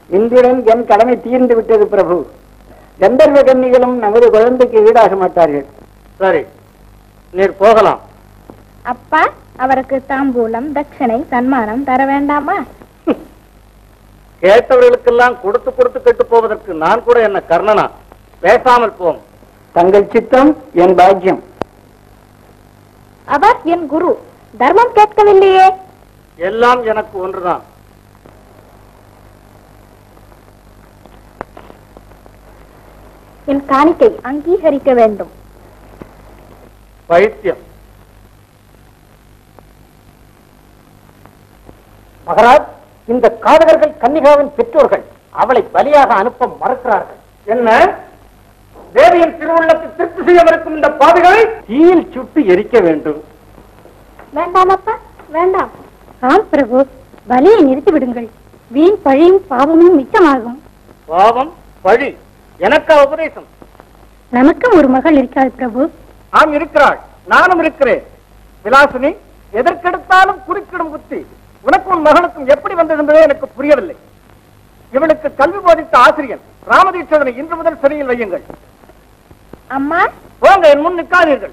இன்றுடன் என் கடமை தீர்ந்து விட்டது பிரபு கந்தர்வ கன்னிகளும் நமது குழந்தைக்கு ஈடாக மாட்டார்கள் சரி நீர் போகலாம் அப்பா அவருக்கு தாம்பூலம் தட்சணை சன்மானம் தர வேண்டாமா கேட்டவர்களுக்கெல்லாம் கொடுத்து கொடுத்து கெட்டு போவதற்கு நான் கூட என்ன கர்ணனா பேசாமல் போம் தங்கள் சித்தம் என் பாக்கியம் அவர் என் குரு தர்மம் கேட்கவில்லையே எல்லாம் எனக்கு ஒன்றுதான் என் காணிக்கை அங்கீகரிக்க வேண்டும் பைத்தியம் மகராஜ் இந்த காதகர்கள் கன்னிகாவின் பெற்றோர்கள் அவளை பலியாக அனுப்ப மறுக்கிறார்கள் என்ன தேவியின் திருவுள்ளத்தை திருப்தி செய்ய மறுக்கும் இந்த பாவிகளை தீயில் சுட்டு எரிக்க வேண்டும் வேண்டாம் அப்பா வேண்டாம் ஆம் பிரபு பலியை நிறுத்தி விடுங்கள் வீண் பழியும் பாவமும் மிச்சமாகும் பாவம் பழி எனக்கா உபதேசம் நமக்கும் ஒரு மகள் இருக்கிறாள் பிரபு ஆம் இருக்கிறாள் நானும் இருக்கிறேன் விலாசினி எதற்கெடுத்தாலும் குறுக்கிடும் புத்தி உனக்கும் உன் மகனுக்கும் எப்படி வந்தது என்பதே எனக்கு புரியவில்லை இவளுக்கு கல்வி போதித்த ஆசிரியர் ராமதீட்சதனை இன்று முதல் சிறையில் வையுங்கள் அம்மா போங்க என் முன் நிற்காதீர்கள்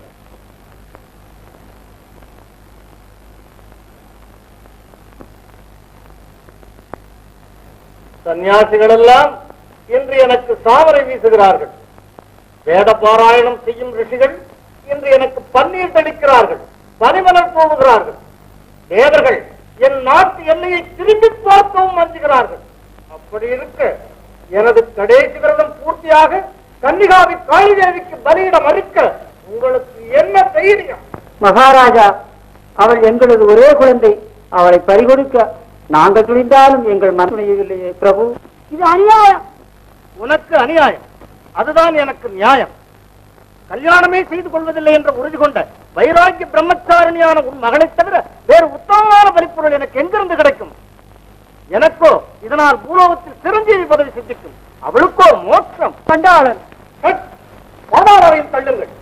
சன்னியாசிகள் எல்லாம் இன்று எனக்கு சாவரை வீசுகிறார்கள் வேத பாராயணம் செய்யும் ரிஷிகள் இன்று எனக்கு பன்னீர் தெளிக்கிறார்கள் பனிமலர் போவுகிறார்கள் தேவர்கள் என் நாட்டு எல்லையை திரும்பி பார்க்கவும் அஞ்சுகிறார்கள் அப்படி இருக்க எனது கடைசி விரதம் பூர்த்தியாக கன்னிகாவி காளி தேவிக்கு பலியிட மறுக்க உங்களுக்கு என்ன தைரியம் மகாராஜா அவள் எங்களது ஒரே குழந்தை அவளை பறிகொடுக்க நாங்கள் துணிந்தாலும் எங்கள் மனநிலையே பிரபு இது அநியாயம் உனக்கு அநியாயம் அதுதான் எனக்கு நியாயம் கல்யாணமே செய்து கொள்வதில்லை என்ற உறுதி கொண்ட வைராக்கிய பிரம்மச்சாரணியான உன் மகளைத் தவிர வேறு உத்தமமான பலிப்பொருள் எனக்கு எங்கிருந்து கிடைக்கும் எனக்கோ இதனால் பூலோகத்தில் சிரஞ்சீவி பதவி சித்திக்கும் அவளுக்கோ மோட்சம் கண்டாளன் பாதாளரையும் தள்ளுங்கள்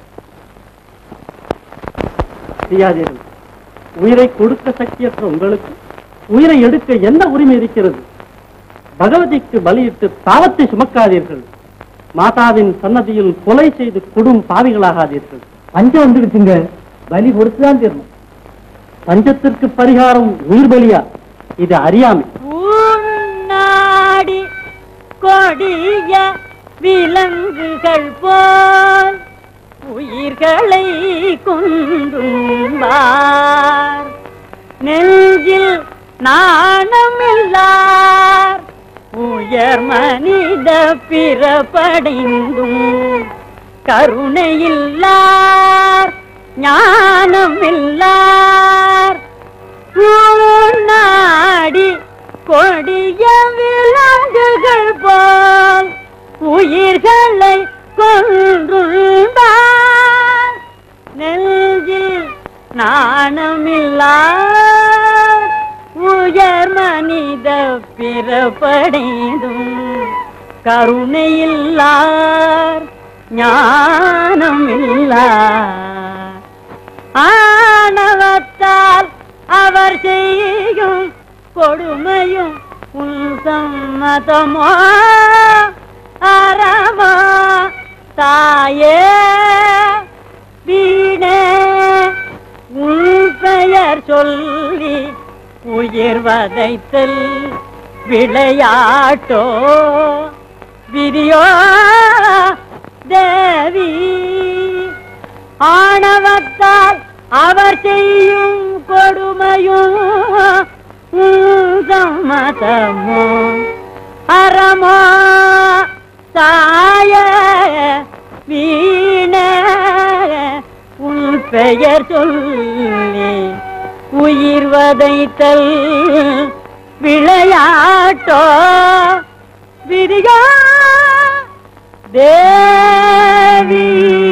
செய்யாதீர்கள் உயிரை கொடுக்க சக்தியற்ற உங்களுக்கு உயிரை எடுக்க என்ன உரிமை இருக்கிறது பகவதிக்கு பலியிட்டு பாவத்தை சுமக்காதீர்கள் மாதாவின் சன்னதியில் கொலை செய்து கொடும் பாவிகளாகாதீர்கள் பஞ்சம் வந்துடுச்சுங்க பலி கொடுத்துதான் தீரணும் பஞ்சத்திற்கு பரிகாரம் உயிர் பலியா இது அறியாமை உன்னாடி கொடிய விலங்குகள் போல் உயிர்களை கொண்டும்பார் நெஞ்சில் நாணமில்லார் உயர் மனித பிறப்படைந்தும் கருணையில்லார் ஞானமில்லார் நாடி கொடிய விலங்குகள் போல் உயிர்களை கொன்றுள்ளார் நெஞ்சில் நாணமில்லார் உயர் மனித பிறப்படைந்தும் கருணையில்லார் ஞானமில்லார் ஆணவத்தால் அவர் செய்யும் கொடுமையும் உன் சம்மதமோ அறமோ தாயே வீணே உன் பெயர் சொல்லி உயிர் வதைத்தல் விளையாட்டோ விதியோ தேவி ஆணவத்தால் அவர் செய்யும் கொடுமையும் உன் சம்மதமோ அறமோ தாய வீண உன் பெயர் சொல்லி உயிர் வதைத்தல் விளையாட்டோ விதியோ தேவி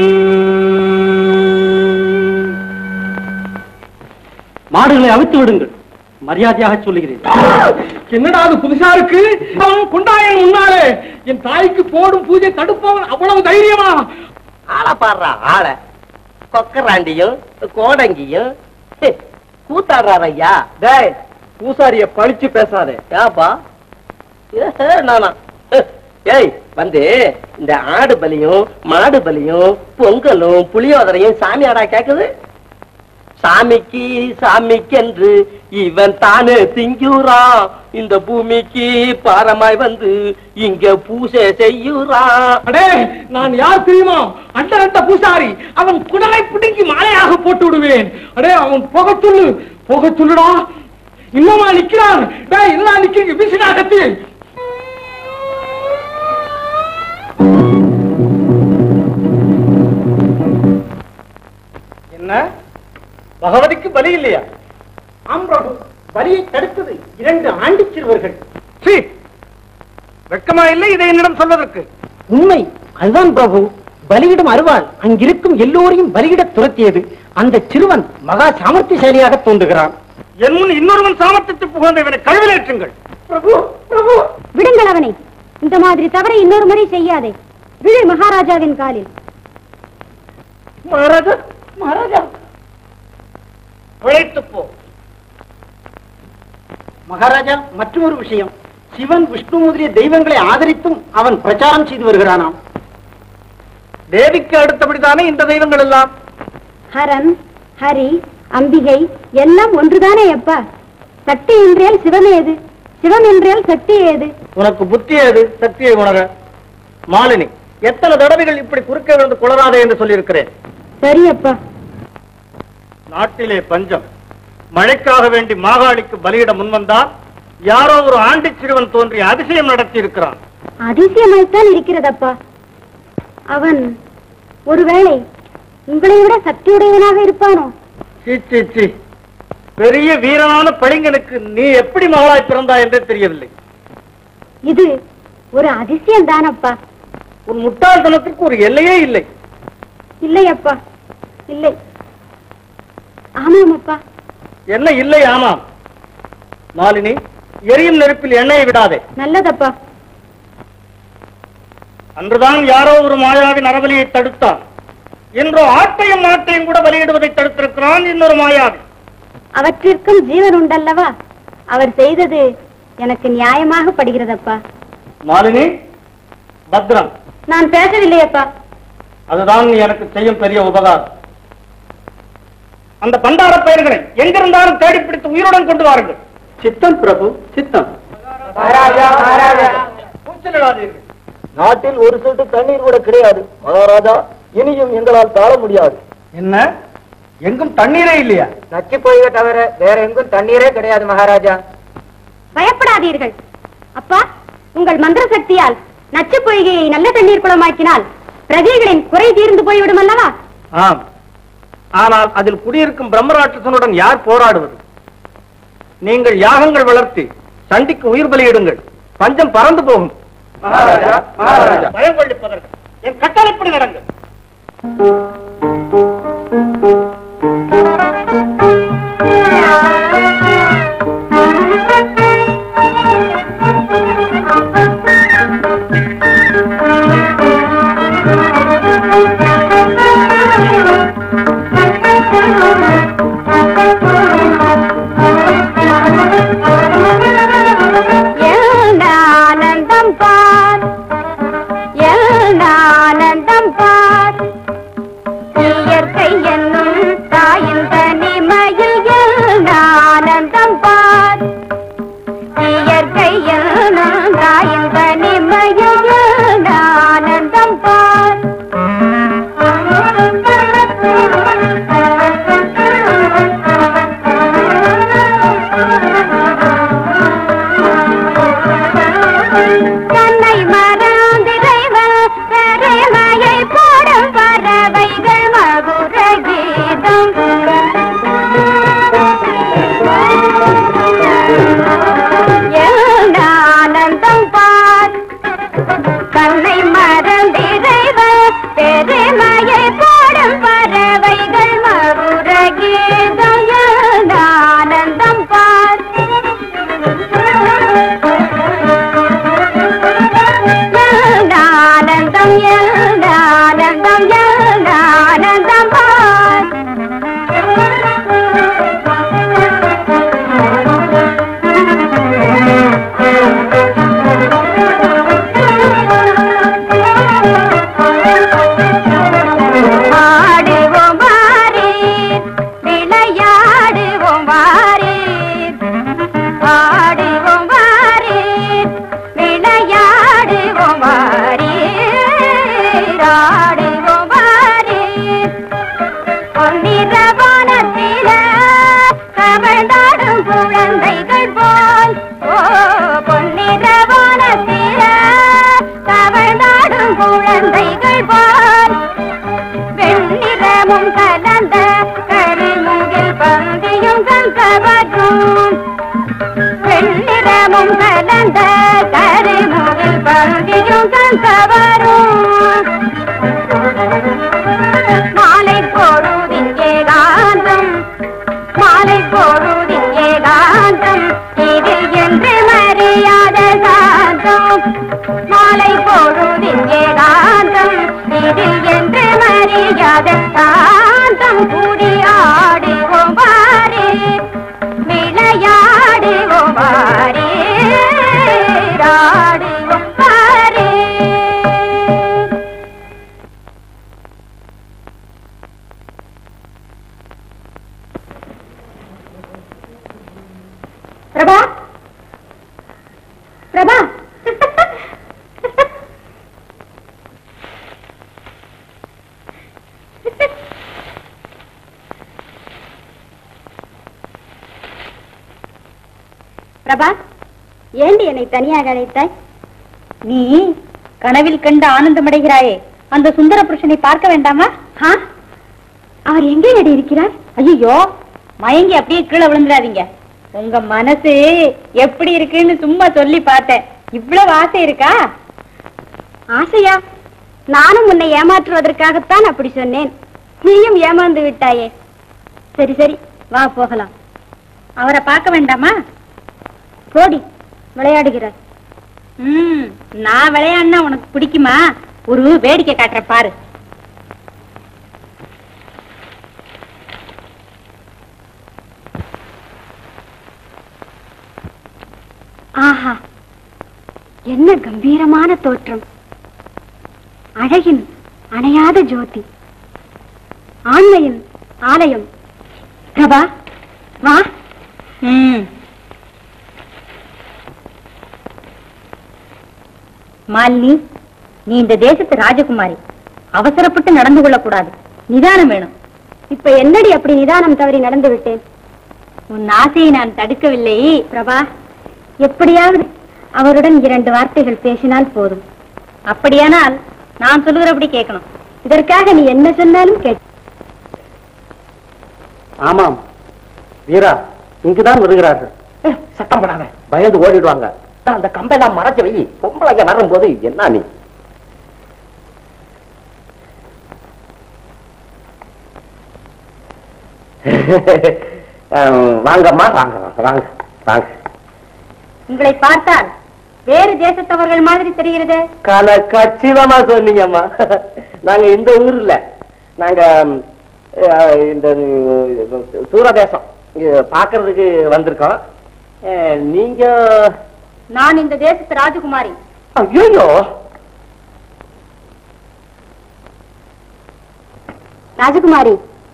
மாடுகளை அவித்து விடுங்கள் மரியாதையாக சொல்லுகிறேன் என்னடா அது புதுசா இருக்கு அவன் கொண்டாயன் முன்னாலே என் தாய்க்கு போடும் பூஜை தடுப்பவன் அவ்வளவு தைரியமா ஆளை பாடுறா ஆளை கொக்கராண்டியும் கோடங்கியும் ஹே, கூத்தாடுறாரு ஐயா டேய் பூசாரிய பழிச்சு பேசாதே ஏப்பா ஏஹே, நானா ஏய் வந்து இந்த ஆடு பலியும் மாடு பலியும் பொங்கலும் புளியோதரையும் சாமியாடா கேக்குது சாமிக்கு சாமிக்கென்று இவன் தானே திங்குறான் இந்த பூமிக்கு பாரமாய் வந்து இங்க பூசை செய்யுறான் அடே நான் யார் தெரியுமா அண்ட அண்ட பூசாரி அவன் குடலை பிடுங்கி மாலையாக போட்டு விடுவேன் அடே அவன் போக சொல்லு போக சொல்லுடா இன்னுமா நிக்கிறான் டேய் எல்லாம் நிக்கிறீங்க வீசினா கத்தி என்ன பகவதிக்கு பலி இல்லையா ஆம் பிரபு பலியை தடுத்தது இரண்டு ஆண்டி சிறுவர்கள் சீ வெட்கமா இல்லை இதை என்னிடம் சொல்வதற்கு உண்மை அதுதான் பிரபு பலியிடும் அருவாள் அங்கிருக்கும் எல்லோரையும் பலியிட துரத்தியது அந்த சிறுவன் மகா சாமர்த்தியசாலியாக தோன்றுகிறான் என் முன் இன்னொருவன் சாமர்த்தியத்தை புகழ்ந்த இவனை கழுவிலேற்றுங்கள் பிரபு பிரபு விடுங்கள் அவனை இந்த மாதிரி தவறை இன்னொரு முறை செய்யாதே விழு மகாராஜாவின் காலில் மகாராஜா மகாராஜா பிழைத்து போ மகாராஜா மற்றொரு விஷயம் சிவன் விஷ்ணு முதலிய தெய்வங்களை ஆதரித்தும் அவன் பிரச்சாரம் செய்து வருகிறானாம் தேவிக்கு அடுத்தபடிதானே இந்த தெய்வங்கள் எல்லாம் ஹரன் ஹரி அம்பிகை எல்லாம் ஒன்றுதானே அப்பா சக்தி என்றால் சிவம் ஏது சிவம் என்றால் சக்தி ஏது உனக்கு புத்தி ஏது சக்தியை உணர மாலினி எத்தனை தடவைகள் இப்படி குறுக்க விழுந்து குளராதே என்று சொல்லியிருக்கிறேன் சரி அப்பா நாட்டிலே பஞ்சம் மழைக்காக வேண்டி மாகாளிக்கு பலியிட முன்வந்தால் யாரோ ஒரு ஆண்டி சிறுவன் தோன்றி அதிசயம் நடத்தி இருக்கிறான் அதிசயமாய்த்தான் இருக்கிறதப்பா அவன் ஒருவேளை உங்களை விட சக்தியுடையவனாக இருப்பானோ சீ, சீ, சீ. பெரிய வீரனான பளிங்கனுக்கு நீ எப்படி மகளாய் பிறந்தாய் என்றே தெரியவில்லை இது ஒரு அதிசயம் தானப்பா உன் முட்டாள்தனத்திற்கு ஒரு எல்லையே இல்லை இல்லை அப்பா இல்லை ஆமாம் அப்பா என்ன இல்லை ஆமாம் மாலினி எரியும் நெருப்பில் எண்ணெயை விடாதே நல்லதப்பா அன்றுதான் யாரோ ஒரு மாயாவி நரபலியை தடுத்தான் இன்றோ ஆட்டையும் மாட்டையும் கூட பலியிடுவதை தடுத்திருக்கிறான் இன்னொரு மாயாவி அவற்றிற்கும் ஜீவன் உண்டல்லவா அவர் செய்தது எனக்கு நியாயமாக படுகிறதப்பா மாலினி பத்ரம் நான் பேசவில்லை அப்பா அதுதான் நீ எனக்கு செய்யும் பெரிய உபகாரம் அந்த பண்டார பெயர்களை எங்கிருந்தாலும் தேடி பிடித்து உயிருடன் கொண்டு வாருங்கள் சித்தம் பிரபு சித்தம் கூச்சலிடாதீர்கள் நாட்டில் ஒரு சொட்டு தண்ணீர் கூட கிடையாது மகாராஜா இனியும் எங்களால் தாழ முடியாது என்ன எங்கும் தண்ணீரே இல்லையா நச்சு போய்க தவிர வேற எங்கும் தண்ணீரே கிடையாது மகாராஜா பயப்படாதீர்கள் அப்பா உங்கள் மந்திர சக்தியால் நச்சு பொய்கையை நல்ல தண்ணீர் குளமாக்கினால் பிரஜைகளின் குறை தீர்ந்து போய்விடும் அல்லவா ஆம் ஆனால் அதில் குடியிருக்கும் பிரம்மராட்சசனுடன் யார் போராடுவது நீங்கள் யாகங்கள் வளர்த்தி சண்டிக்கு உயிர் பலியிடுங்கள் பஞ்சம் பறந்து போகும் பயம் கொள்ளிப்பதற்கு என் கட்டளைப்படி நடங்கள் ஆனந்தம் பார் ஆனந்தம் பார் இயற்கை என்னும் தாயின் தனிமையில் ஆனந்தம் பார் இயற்கை என்னும் தாயின் தனிமையில் ஆனந்தம் பார் தன்னை மறந்திரைவன் பெருமையை போடும் பறவைகள் மகுர கீதம் ஆனந்தம் பார் தன்னை மறந்திரைவன் பெருமையை போடும் பறவைகள் மகுர கீதம் ஆனந்தம் பார் வெண்ணிறமும் கலந்த கருமுகில் பருதியும் கந்தவரும் மாலை பொழுதின் ஏகாந்தம் மாலை பொழுதின் ஏகாந்தம் இதில் என்று மரியாத சாந்தம் மாலை பொழுதின் ஏகாந்தம் இதில் என்று மரியாத சாந்தம் கூடி ஆடுவோம் பாரே விளையாடுவோம் பாரே ஆடுவோம் பாரே பிரபா பிரபா பிரபா ஏண்டி என்னை தனியாக அழைத்தாய் நீ கனவில் கண்டு ஆனந்தமடைகிறாயே அந்த சுந்தர புருஷனை பார்க்க வேண்டாமா அவர் எங்கே அடி இருக்கிறார் ஐயோ மயங்கி அப்படியே கீழே விழுந்துடாதீங்க உங்க மனசு எப்படி இருக்குன்னு சும்மா சொல்லி பார்த்தேன் இவ்வளவு ஆசை இருக்கா ஆசையா நானும் உன்னை ஏமாற்றுவதற்காகத்தான் அப்படி சொன்னேன் நீயும் ஏமாந்து விட்டாயே சரி சரி வா போகலாம் அவரை பார்க்க வேண்டாமா போடி விளையாடுகிறார் ம் நான் விளையாடினா உனக்கு பிடிக்குமா ஒரு வேடிக்கை காட்டுற பாரு ஆஹா என்ன கம்பீரமான தோற்றம் அழகின் அணையாத ஜோதி ஆண்மையின் ஆலயம் பிரபா வா ம் மாலினி நீ இந்த தேசத்து ராஜகுமாரி அவசரப்பட்டு நடந்து கொள்ளக்கூடாது நிதானம் வேணும் இப்ப என்னடி அப்படி நிதானம் தவறி நடந்து விட்டேன் உன் ஆசையை நான் தடுக்கவில்லை பிரபா எப்படியாவது அவருடன் இரண்டு வார்த்தைகள் பேசினால் போதும் அப்படியானால் நான் சொல்லுகிறபடி கேட்கணும் இதற்காக நீ என்ன சொன்னாலும் கேட்க ஆமாம் வீரா இங்குதான் வருகிறார்கள் சட்டம் பண்ணாத பயந்து ஓடிடுவாங்க அந்த கம்பெல்லாம் மறைச்சு வை பொம்பளைங்க வரும்போது என்ன நீ அஹ், வாங்கம்மா வாங்க வாங்க வாங்க வாங்க உங்களை பார்த்தால் வேறு தேசத்தவர்கள் மாதிரி தெரிகிறது கல கச்சிதமா சொன்னீங்கம்மா நாங்க இந்த ஊர்ல நாங்க அஹ், இந்த அஹ், தூரதேசம் இது பாக்குறதுக்கு வந்திருக்கோம் அஹ், நீங்க நான் இந்த தேசத்து ராஜகுமாரி ஐயோ ராஜகுமாரி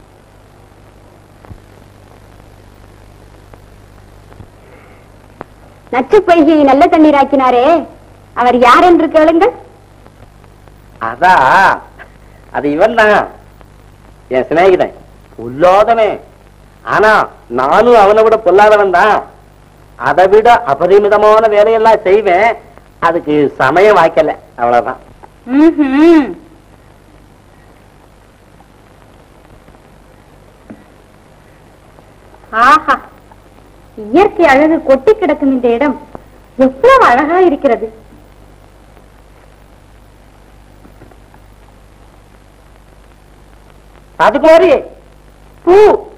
நச்சு பொய்கையை நல்ல தண்ணீராக்கினாரே அவர் யார் என்று கேளுங்கள் அதா அது இவன் தான் என் சிநேகிதன் உல்லாதனே ஆனா நானும் அவனை விட பொல்லாதவன் தான் அதை விட அபரிமிதமான வேலையெல்லாம் செய்வேன் அதுக்கு சமயம் வாய்க்கல அவ்வளவுதான் ம்ஹும். ஆஹா இயற்கை அழகு கொட்டி கிடக்கும் இந்த இடம் எவ்வளவு அழகா இருக்கிறது அதுக்கு மாதிரி பூ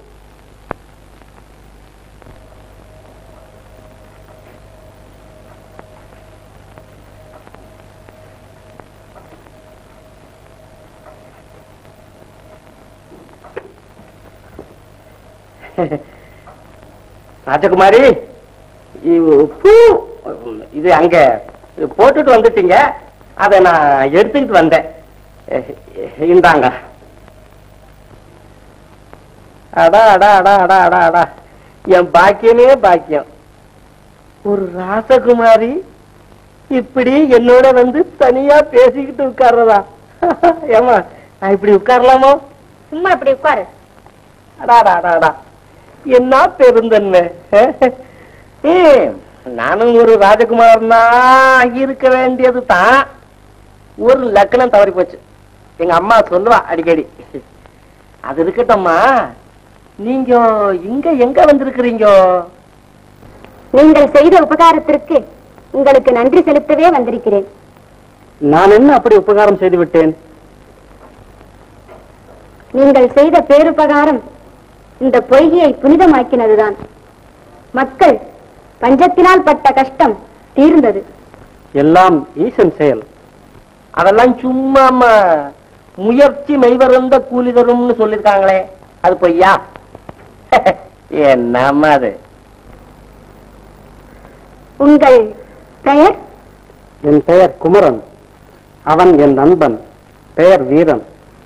ராஜகுமாரி இவ் பூ இது அங்க போட்டுட்டு வந்துட்டீங்க அதை நான் எடுத்துக்கிட்டு வந்தேன் இந்தாங்க அடா அடா அடா அடா அடா அடா என் பாக்கியமே பாக்கியம் ஒரு ராசகுமாரி இப்படி என்னோட வந்து தனியா பேசிக்கிட்டு உட்கார்றதா ஏமா நான் இப்படி உட்காரலாமோ சும்மா இப்படி உட்காரு அடா அடா அடா அடா என்ன பெருந்தன்மை ஏய், நானும் ஒரு ராஜகுமாரனா இருக்க வேண்டியது தான் ஒரு லக்கணம் தவறி போச்சு எங்க அம்மா சொல்லுவா அடிக்கடி அது இருக்கட்டும்மா நீங்க இங்க எங்க வந்திருக்கிறீங்க நீங்கள் செய்த உபகாரத்திற்கு உங்களுக்கு நன்றி செலுத்தவே வந்திருக்கிறேன் நான் என்ன அப்படி உபகாரம் செய்து விட்டேன் நீங்கள் செய்த பேருபகாரம் இந்த பொய்கையை புனிதமாக்கினதுதான் மக்கள் பஞ்சத்தினால் பட்ட கஷ்டம் தீர்ந்தது எல்லாம் ஈசன் செயல் அதெல்லாம் சும்மா முயற்சி மெய்வருந்த கூலி தரும்னு சொல்லிருக்காங்களே அது பொய்யா என்னம்மா அது உங்கள் பெயர் என் பெயர் குமரன் அவன் என் நண்பன் பெயர் வீரன்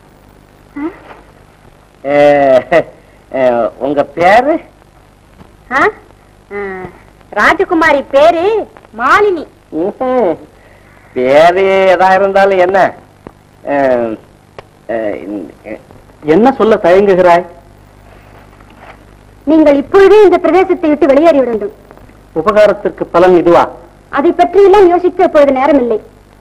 அஹ், அஹ், உங்க பேரு ஆ? ஆ, ராஜகுமாரி பேரு மாலினி ம்ஹும். பேரு எதா இருந்தாலும் என்ன அஹ், அஹ், இந்த- என்ன சொல்ல தயங்குகிறாய் நீங்கள் இப்பொழுதே இந்த பிரதேசத்தை விட்டு வெளியேறி வேண்டும் உபகாரத்திற்கு பலன் இதுவா அதை பற்றி எல்லாம் யோசிக்க இப்பொழுது நேரமில்லை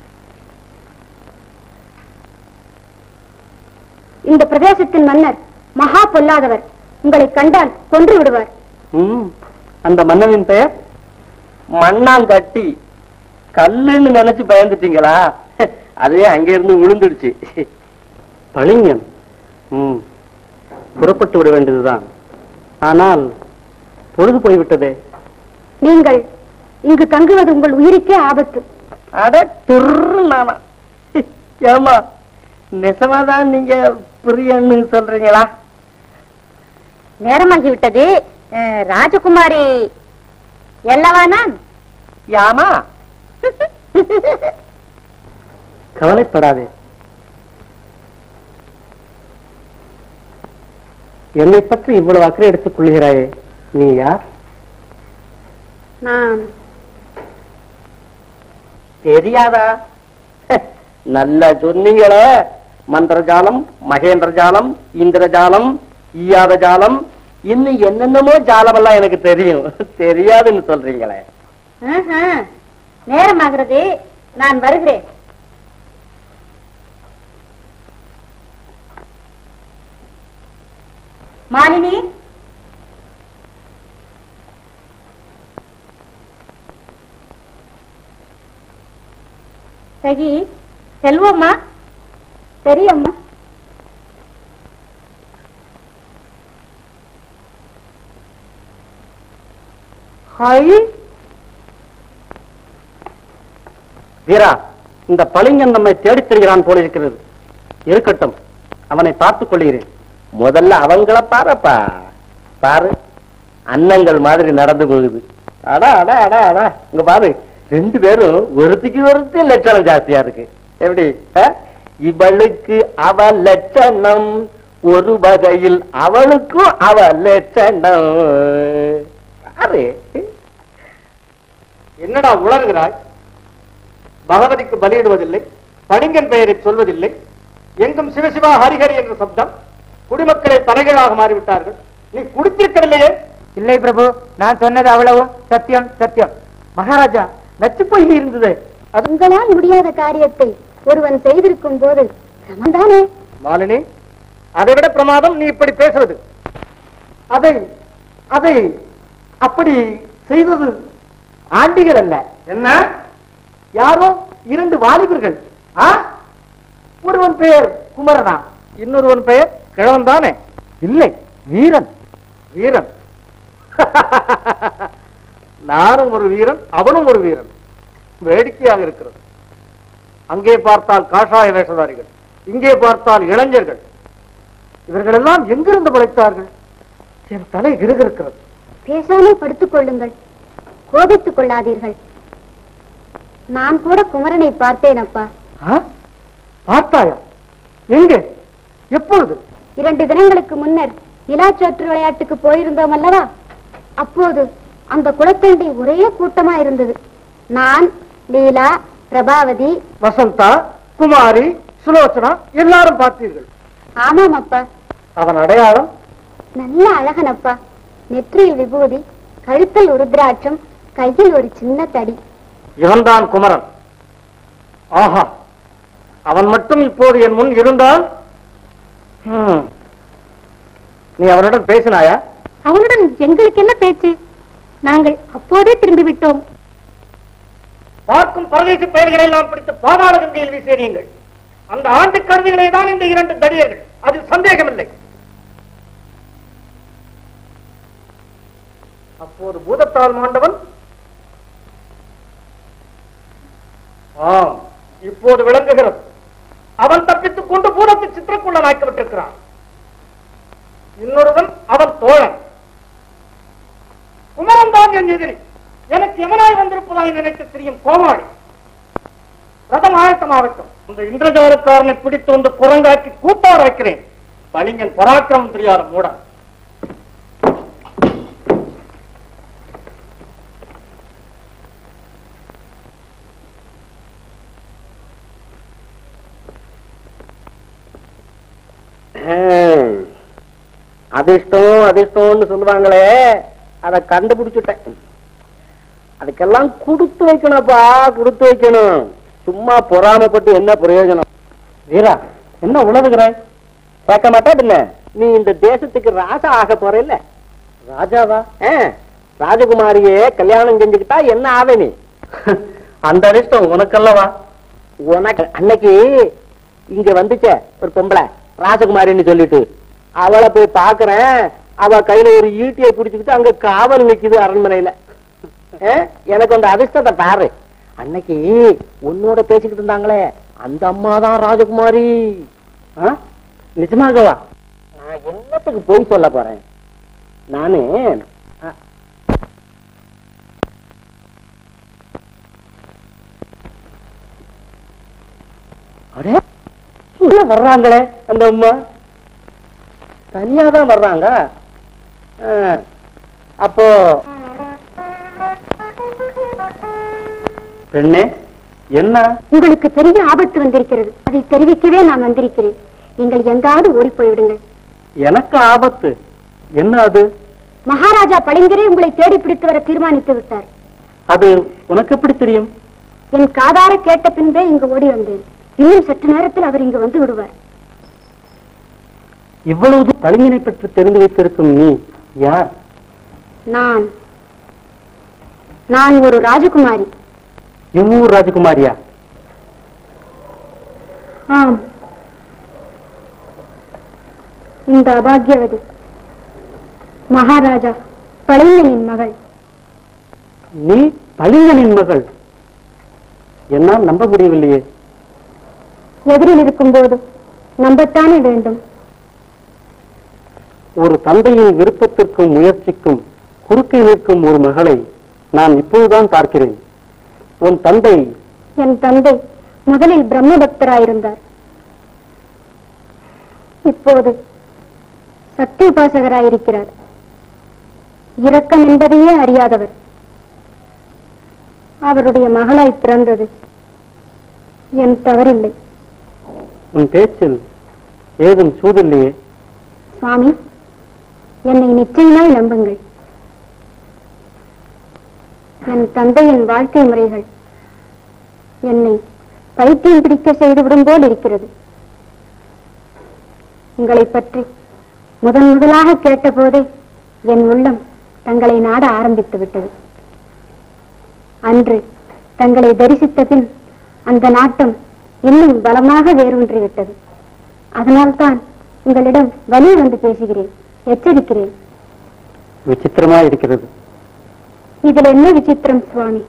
இந்த பிரதேசத்தின் மன்னர் மகா பொல்லாதவர் உங்களை கண்டால் கொன்று விடுவார் ம், அந்த மன்னனின் பெயர் மண்ணாங்கட்டி கல்லுன்னு நினைச்சு பயந்துட்டீங்களா அதுவே அங்க இருந்து விழுந்துடுச்சு பளிங்கன் ம், புறப்பட்டு விட வேண்டியதுதான் ஆனால் பொழுது போய்விட்டதே நீங்கள் இங்கு தங்குவது உங்கள் உயிருக்கே ஆபத்து அட திரு நானா ஏமா நிஜமாதான் நீங்க பிரியன்னு சொல்றீங்களா நேரமாகிவிட்டது அஹ், ராஜகுமாரி எல்லவானான் யாமா கவலைப்படாதே என்னை பற்றி இவ்வளவு அக்கறை எடுத்துக் கொள்கிறாயே நீ யார் நான் தெரியாதா நல்ல சொன்னீங்களே மந்திரஜாலம் மகேந்திர ஜாலம் இந்திரஜாலம் ஈயாத ஜாலம் இன்னும் என்னென்னமோ ஜாலம் எல்லாம் எனக்கு தெரியும் தெரியாதுன்னு சொல்றீங்களே ஆஹா, நேரமாகிறது நான் வருகிறேன் மாலினி சகி செல்வம்மா சரியம்மா ஹாய் வீரா இந்த பளிங்கன் நம்மை தேடித் திரிகிறான் போல இருக்கிறது இருக்கட்டும் அவனை பார்த்துக் கொள்கிறேன் முதல்ல அவங்கள பாருப்பா பாரு அன்னங்கள் மாதிரி நடந்து போகுது அடா அடா அடா அடா இங்க பாரு ரெண்டு பேரும் ஒருத்திக்கு ஒருத்தி லட்சணம் ஜாஸ்தியா இருக்கு எப்படி ஆ? இவளுக்கு அவ லட்சணம் ஒரு வகையில் அவளுக்கும் அவ லட்சணம் பாரு என்னடா உளறுகிறாய் பகவதிக்கு பலியிடுவதில்லை பணிங்கன் பெயரை சொல்வதில்லை எங்கும் சிவசிவா ஹரிஹரி என்ற சப்தம் குடிமக்களை தலைகளாக மாறிவிட்டார்கள் நீ குடித்திருக்கவில்லையே இல்லை பிரபு நான் சொன்னது அவ்வளவும் சத்தியம் சத்தியம் மகாராஜா நச்சு போய் இருந்தது உங்களால் முடியாத காரியத்தை ஒருவன் செய்திருக்கும் போது சமந்தானே மாலினி அதை விட பிரமாதம் நீ இப்படி பேசுவது அதை அதை அப்படி செய்தது ஆண்டிகள் அல்ல என்ன யாரோ இரண்டு வாலிபர்கள் ஆ? ஒருவன் பெயர் குமரனா இன்னொருவன் பெயர் கிழவன் தானே இல்லை வீரன் வீரன் நானும் ஒரு வீரன் அவனும் ஒரு வீரன் வேடிக்கையாக இருக்கிறது அங்கே பார்த்தால் காஷாய வேஷதாரிகள் இங்கே பார்த்தால் இளைஞர்கள் இவர்களெல்லாம் எங்கிருந்து பிழைத்தார்கள் என் தலை கிருகிருக்கிறது பேசாமல் படுத்துக் கொள்ளுங்கள் கோபித்துக் கொள்ளாதீர்கள் நான் கூட குமரனை பார்த்தேன் அப்பா ஆ? பார்த்தாயா எங்கே எப்பொழுது இரண்டு தினங்களுக்கு முன்னர் நிலாச்சோற்று விளையாட்டுக்கு போயிருந்தோம் அல்லவா அப்போது அந்த குளத்தண்டி ஒரே கூட்டமா இருந்தது நான் லீலா பிரபாவதி வசந்தா குமாரி சுலோச்சனா எல்லாரும் பார்த்தீர்கள் ஆமாம் அப்பா அவன் அடையாளம் நல்ல அழகன் அப்பா நெற்றியில் விபூதி கழுத்தில் உருத்ராட்சம் கையில் ஒரு சின்ன தடி இவன்தான் குமரன் ஆஹா அவன் மட்டும் இப்போது என் முன் இருந்தால் ஹம், நீ அவனிடம் பேசினாயா அவனுடன் எங்களுக்கு என்ன பேச்சு நாங்கள் அப்போதே திரும்பி விட்டோம் பார்க்கும் பரதேசி பெயர்களை எல்லாம் பிடித்து பாதாள கங்கையில் வீசியறியுங்கள் அந்த ஆண்டு கருவிகளே தான் இந்த இரண்டு தடியர்கள் அதில் சந்தேகமில்லை அப்போது பூதத்தால் மாண்டவன் ஆம் இப்போது விளங்குகிறது அவன் தப்பித்துக் கொண்டு பூதத்தை சித்திரக்குள்ளனாக்கப்பட்டிருக்கிறான் இன்னொருவன் அவன் தோழன் குமரன் தான் என் எதிரி எனக்கு எவனாய் வந்திருப்பதாய் நினைத்து தெரியும் கோமாளி ரதம் ஆயத்தமாகட்டும் இந்த இந்திரஜாலக்காரனை பிடித்து வந்து குரங்காக்கி கூட்டார வைக்கிறேன் பளிங்கன் பராக்கிரமம் தெரியாத மூடன் ஹம். அதிர்ஷ்டம் அதிர்ஷ்டம்னு சொல்லுவாங்களே அத கண்டுபிடிச்சுட்டேன் அதுக்கெல்லாம் கொடுத்து வைக்கணும்ப்பா கொடுத்து வைக்கணும் சும்மா பொறாமைப்பட்டு என்ன பிரயோஜனம் வீரா என்ன உணவுகிறாய் கேட்க மாட்டேன் பின்ன நீ இந்த தேசத்துக்கு ராஜா ஆக போற இல்ல ராஜாவா ஆ, ராஜகுமாரியே கல்யாணம் செஞ்சுக்கிட்டா என்ன ஆவே நீ அந்த அதிர்ஷ்டம் உனக்கல்லவா உனக்கு அன்னைக்கு இங்க வந்துச்சே ஒரு பொம்பளை ராஜகுமாரின்னு சொல்லிட்டு அவளை போய் பாக்குறேன் அவ கையில ஒரு ஈட்டியை பிடிச்சுக்கிட்டு அங்க காவல் நிக்குது அரண்மனையில ஆ, எனக்கு அந்த அதிர்ஷ்டத்தை பாரு அன்னைக்கு உன்னோட பேசிக்கிட்டு இருந்தாங்களே அந்த அம்மா தான் ராஜகுமாரி ஆ? நிஜமாகவா நான் என்னத்துக்கு போய் சொல்ல போறேன் நானு அ, அடே உள்ள வர்றாங்களே அந்த அம்மா தனியா தான் வர்றாங்க ஆ, அப்போ பெண்ணே என்ன உங்களுக்கு பெரிய ஆபத்து வந்திருக்கிறது அதை தெரிவிக்கவே நான் வந்திருக்கிறேன் நீங்கள் எங்காவது ஓடி போய்விடுங்கள் எனக்கு ஆபத்து என்ன அது மகாராஜா பளிங்கரே உங்களை தேடி பிடித்து வர தீர்மானித்து விட்டார் அது உனக்கு எப்படி தெரியும் என் காதார கேட்ட பின்பே இங்கு ஓடி வந்தேன் இன்னும் சற்று நேரத்தில் அவர் இங்கு வந்து விடுவார் இவ்வளவு பளிங்கினை பற்றி தெரிந்து வைத்திருக்கும் நீ யார் நான் நான் ஒரு ராஜகுமாரி இவ்வூர் ராஜகுமாரியா ஆம் இந்த அபாகியவதி மகாராஜா பளிங்கனின் மகள் நீ பளிங்கனின் மகள் என்னால் நம்ப முடியவில்லையே எதிரில் இருக்கும்போது நம்பத்தானே வேண்டும் ஒரு தந்தையின் விருப்பத்திற்கும் முயற்சிக்கும் குறுக்கே நிற்கும் ஒரு மகளை நான் இப்போதுதான் பார்க்கிறேன் உன் தந்தை என் தந்தை முதலில் பிரம்ம பக்தராயிருந்தார் இப்போது சக்தி உபாசகராயிருக்கிறார் இரக்கம் என்பதையே அறியாதவர் அவருடைய மகளாய் பிறந்தது என் தவறில்லை உன் பேச்சில் ஏதும் சூதில்லையே சுவாமி என்னை நிச்சயமாய் நம்புங்கள் என் தந்தையின் வாழ்க்கை முறைகள் என்னை பைத்தியம் பிடிக்க செய்துவிடும் போல் இருக்கிறது உங்களை பற்றி முதன் முதலாக கேட்டபோதே என் உள்ளம் தங்களை நாட ஆரம்பித்து விட்டது அன்று தங்களை தரிசித்த பின் அந்த நாட்டம் இன்னும் பலமாக வேரூன்றி விட்டது அதனால்தான் உங்களிடம் வலி வந்து பேசுகிறேன் எச்சரிக்கிறேன் விசித்திரமா இருக்கிறது இதில் என்ன விசித்திரம் சுவாமி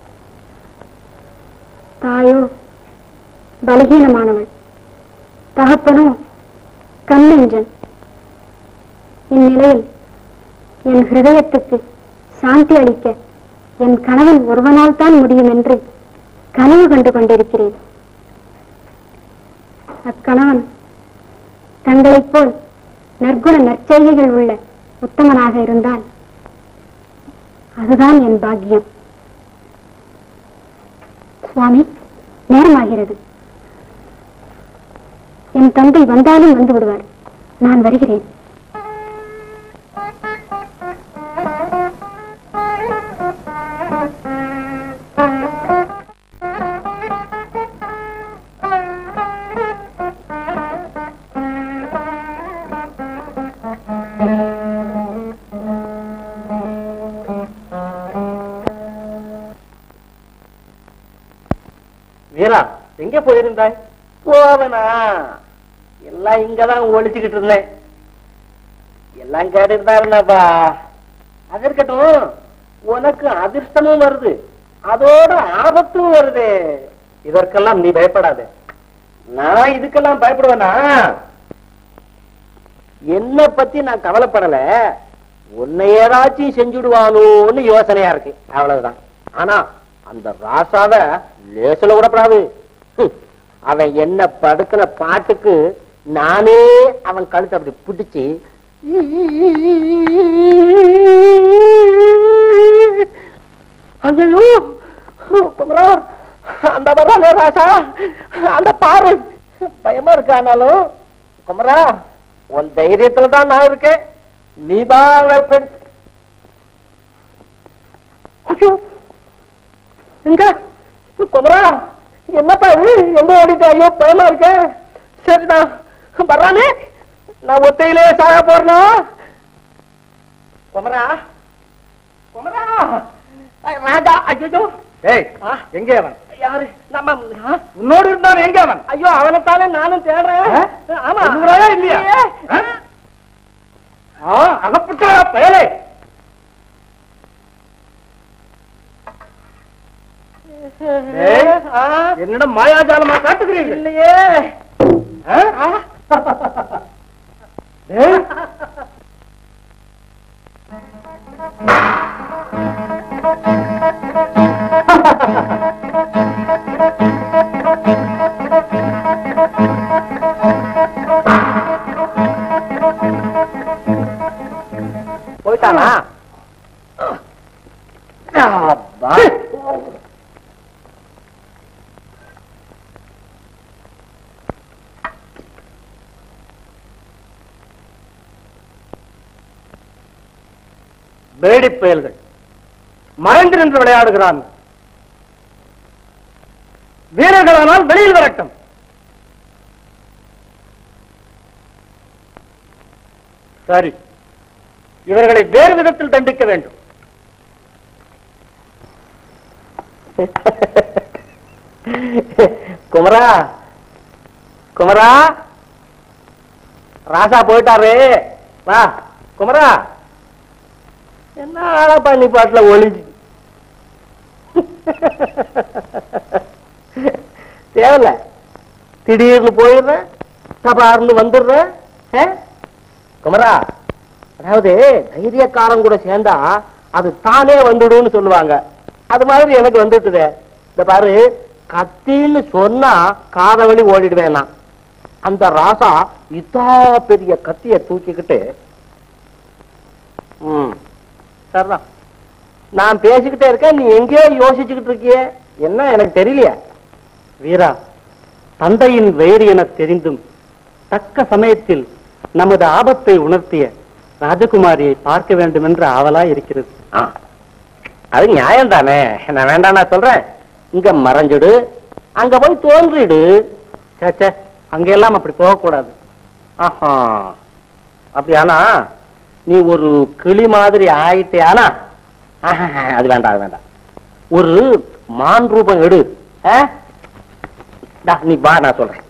தாயோ பலகீனமானவள் தகப்பனோ கண்ணெஞ்சன் இந்நிலையில் என் ஹிருதயத்துக்கு சாந்தி அளிக்க என் கணவன் ஒருவனால் தான் முடியும் என்று கனவு கண்டு கொண்டிருக்கிறேன் அக்கணவன் தங்களைப் போல் நற்குண நற்செய்கைகள் உள்ள உத்தமனாக இருந்தால் அதுதான் என் பாக்கியம் சுவாமி நேரமாகிறது என் தந்தை வந்தாலும் வந்து விடுவார் நான் வருகிறேன் எங்க போயிருந்தாய் போவனா எல்லாம் இங்கதான் ஒழிச்சுக்கிட்டு இருந்தேன் எல்லாம் கேட்டுட்டாருனாப்பா அது இருக்கட்டும் உனக்கு அதிர்ஷ்டமும் வருது அதோட ஆபத்தும் வருது இதற்கெல்லாம் நீ பயப்படாத நான் இதுக்கெல்லாம் பயப்படுவேனா என்ன பத்தி நான் கவலைப்படல உன்னை ஏதாச்சும் செஞ்சுடுவானோன்னு யோசனையா இருக்கு அவ்வளவுதான் ஆனா அந்த ராசாவ லேசுல விடப்படாது ஹம், அவன் என்ன படுக்கின பாட்டுக்கு நானே அவன் கழுத்தை அப்படி பிடிச்சு ஐயோ குமரா அந்த வரானே ராசா அந்த பாரு பயமா இருக்கு ஆனாலும் குமரா உன் தைரியத்துல தான் நான் இருக்கேன் நீ தான் வெப்பன். ஐயோ, எங்க குமரா என்னப்பா இது எங்க ஓடிட்ட ஐயோ பயமா இருக்க சரிதான் வர்றானே நான் ஒத்தையிலே சாக போறனா குமரா குமரா ஐ, ராஜா ஐயோ ஏய் ஆ? எங்க அவன் யாரு நம்ம ஆ? உன்னோடு இருந்தான் எங்க அவன் ஐயோ அவனைத்தானே நானும் தேடுறேன் ஆ? ஆமா கொல்லுகிறாயா இல்லையா? ஆ? ஆ, அகப்பட்ட பயலே ஏய், ஆ? என்னிடம் மாயாஜாலமா காட்டுகிறீர்கள் இல்லையே ஆ? ஏய், போயிட்டானா அப்பா. பேடி புயல்கள் மறைந்து நின்று விளையாடுகிறான் வீரர்களானால் வெளியில் வரட்டும் சரி இவர்களை வேறு விதத்தில் தண்டிக்க வேண்டும் குமரா குமரா ராசா போயிட்டாரு வா குமரா என்ன ஆளா பண்ணி பாட்டுல ஒளிஞ்சு தேவையில்ல திடீர்னு போயிடுறேன் சபார்னு வந்துடுறேன் ஆ? குமரா அதாவது தைரியக்காரன் கூட சேர்ந்தா அது தானே வந்துடும்னு சொல்லுவாங்க அது மாதிரி எனக்கு வந்துட்டுதே இந்த பாரு கத்தின்னு சொன்னா காத வழி ஓடிடுவேன் நான் அந்த ராசா இதா பெரிய கத்திய தூக்கிக்கிட்டு ம் சரிதான் நான் பேசிக்கிட்டே இருக்கேன் நீ எங்கேயோ யோசிச்சுக்கிட்டு இருக்கியே என்ன எனக்கு தெரியலையே வீரா தந்தையின் வயிறு என தெரிந்தும் தக்க சமயத்தில் நமது ஆபத்தை உணர்த்திய ராஜகுமாரியை பார்க்க வேண்டும் என்று ஆவலா இருக்கிறது ஆ, அது நியாயம் தானே நான் வேண்டாம் நான் சொல்றேன் இங்க மறைஞ்சிடு அங்க போய் தோன்றிடு சேச்சே அங்கெல்லாம் அப்படி போகக்கூடாது ஆஹா அப்படியானா நீ ஒரு கிளி மாதிரி ஆயிட்டியானா ஆஹா, அது வேண்டாம் அது வேண்டாம் ஒரு மான் ரூபம் எடு ஆ? டா, நீ வா நான் சொல்றேன்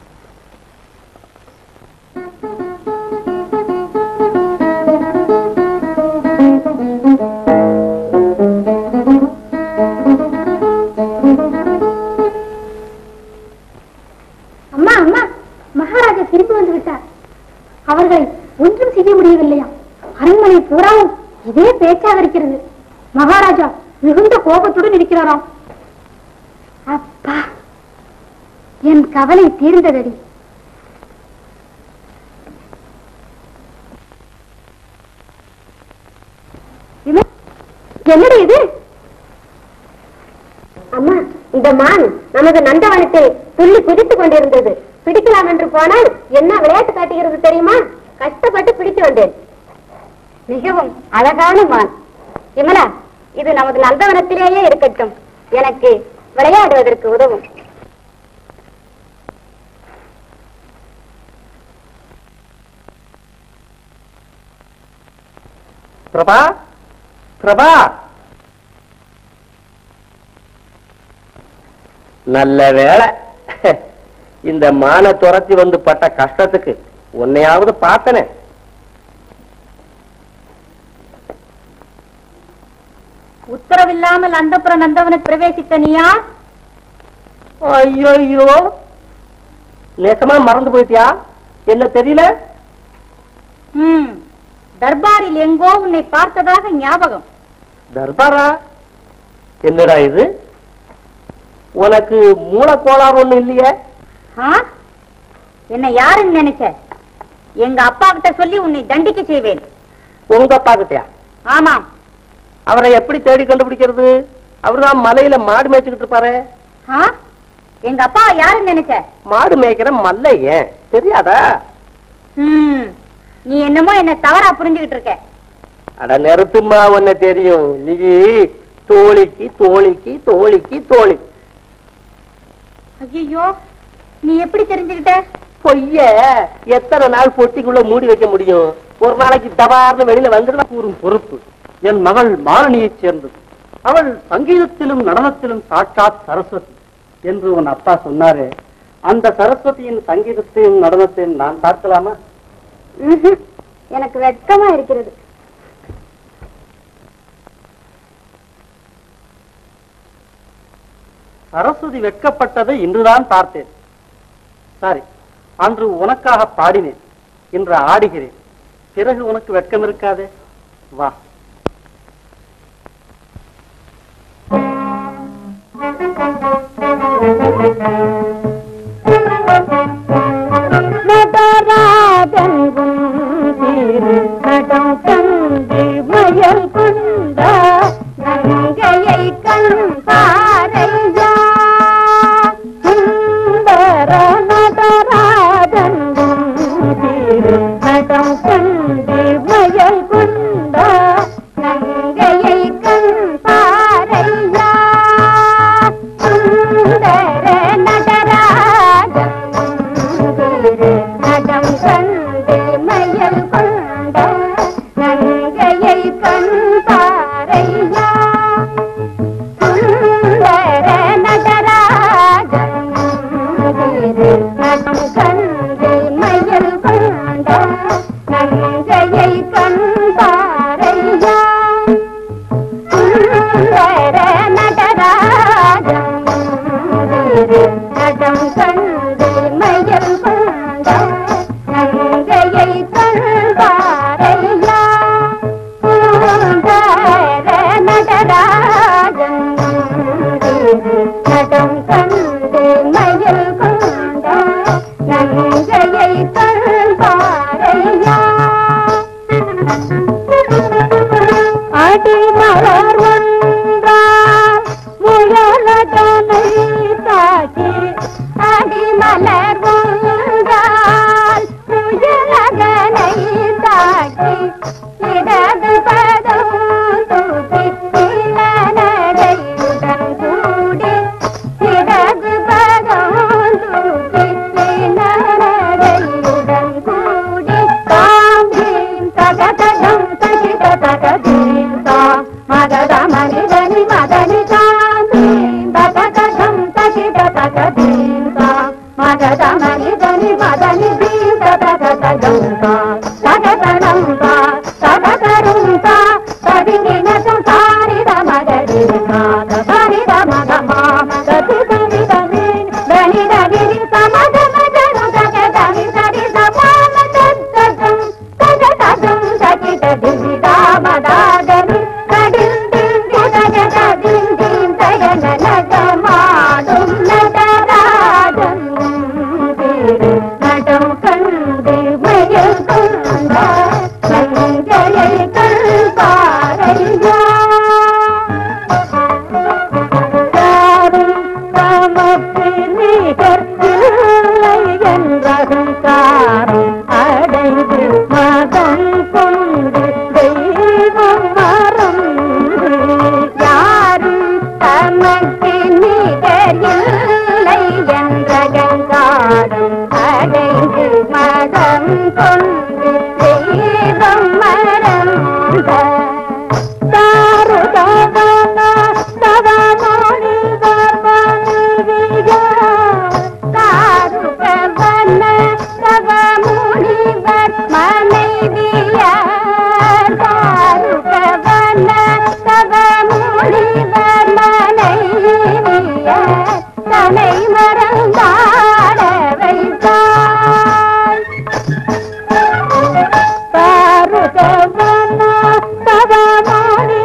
அம்மா அம்மா மகாராஜா திரும்பி வந்து விட்டார் அவர்களை ஒன்றும் செய்ய முடியவில்லையா அரண்மனை பூராவும் இதே பேச்சாக இருக்கிறது மகாராஜா மிகுந்த கோபத்துடன் இருக்கிறாராம் அப்பா என் கவலை தீர்ந்ததடி விம- என்னடி இது அம்மா இந்த மான் நமது நந்தவனத்தை துள்ளி குதித்துக் கொண்டிருந்தது பிடிக்கலாம் என்று போனால் என்ன விளையாட்டு காட்டுகிறது தெரியுமா கஷ்டப்பட்டு பிடித்து வந்தேன் மிகவும் அழகான மான் விமலா இது நமது நந்தவனத்திலேயே இருக்கட்டும் எனக்கு விளையாடுவதற்கு உதவும் பிரபா பிரபா நல்ல வேளை இந்த மான துரத்தி வந்து பட்ட கஷ்டத்துக்கு உன்னையாவது பார்த்தனே உத்தரவில்லாமல் அந்தப்புற நந்தவனுக்கு பிரவேசித்த நீயா ஐயோ நேசமா மறந்து போயிட்டியா என்ன தெரியல ம் தர்பாரில் எங்கோ உன்னை பார்த்ததாக ஞாபகம் தர்பாரா என்னடா இது உனக்கு மூலக்கோளாறு ஒண்ணு இல்லையே ஆ? என்ன யாருன்னு நினைச்ச எங்க அப்பா கிட்ட சொல்லி உன்னை தண்டிக்க செய்வேன் உங்க அப்பா கிட்டயா ஆமாம் அவரை எப்படி தேடி கண்டுபிடிக்கிறது அவர்தான் மலையில மாடு மேய்ச்சிக்கிட்டு இருப்பாரு ஆ? எங்க அப்பா யாருன்னு நினைச்ச மாடு மேய்க்கிற மல்லையன் தெரியாதா ம் நீ என்னமோ என்ன தவறா புரிஞ்சுகிட்டு இருக்க அட நெருப்புமா உன்ன தெரியும் நீ தோழிக்கு தோழிக்கு தோழிக்கு தோழி ஐயோ நீ எப்படி தெரிஞ்சுகிட்ட பொய்ய எத்தனை நாள் பொட்டிக்குள்ள மூடி வைக்க முடியும் ஒரு நாளைக்கு தபார்னு வெளியில வந்துடுவா கூறும் பொறுப்பு என் மகள் மாலினியைச் சேர்ந்தது அவள் சங்கீதத்திலும் நடனத்திலும் சாட்சாத் சரஸ்வதி என்று உன் அப்பா சொன்னாரே அந்த சரஸ்வதியின் சங்கீதத்தையும் நடனத்தையும் நான் பார்க்கலாமா ம்ஹும். எனக்கு வெட்கமா இருக்கிறது சரஸ்வதி வெட்கப்பட்டதை இன்றுதான் பார்த்தேன் சரி அன்று உனக்காக பாடினேன் இன்று ஆடுகிறேன் பிறகு உனக்கு வெட்கம் இருக்காதே வா நடம் தந்து மயல் கொண்ட நங்கையை கண் பாரையா சுந்தர நடராஜன் திரு நடம் கண்டு மயல் கொண்ட நங்கையை கண் பாரையா சுந்தர நடராஜன் திரு நடம் கண்டு மயல் கொண்ட நங்கையை கண் பாரையா சுந்தர நடராஜன் திரு நடம் கண்டு மயல் கொண்ட நங்கையை கண் பாரையா சுந்தர நடராஜன் திரு நடம் கண்டு மயல் கொண்ட நங்கையை கண் பாரையா சுந்தர நடராஜன் திரு நடம் கண்டு மயல் கொண்ட நங்கையை கண் பாரையா அடிமலர் ஒன்றால் முயலதனை தாக்கி அடிமலர் ஒன்றால் முயலதனை தாக்கி இடது பதம் தூக்கி நடையுடன் கூடி இடது பதம் தூக்கி நடையுடன் கூடி தாம்பீம் தகதகம் தகித தகதீம் தாம் மகத மனிதனி மதனி தாம்பீம் தகதகம் தகித தகதீம் தாம் மகத மனிதனி மதனி தீம் தகதகம் தாம் தகதனம் தா தகதரும் தா ததிங்கினதும் தாரித மகரி காத பரித மக மாம கதி கவிதனி தனி தனி சமத மதனு தகதனி சரி சமாம தத்தகம் தகதகம் தகித திவிதா மதாதனி கடில் திந்தி தகததின் தின் தயன நகமாடும் நடராஜன் திரு நடம் கண்டு மயில் கொண்ட நங்கையை கண் பாரையா யாரும் தமக்கு நிகர் இல்லை என்றகங்காரம் அடைந்து மதம் கொண்டு தெய்வம் மறந்து யாரும் தமக்கு நிகர் இல்லை என்றகங்காரம் அடைந்து மதம் கொண்டு தெய்வம் மறந்த தாருதவன தவமொழி தவனிவிக மறந்தாட வைத்தாய் பாருதவன தவமணி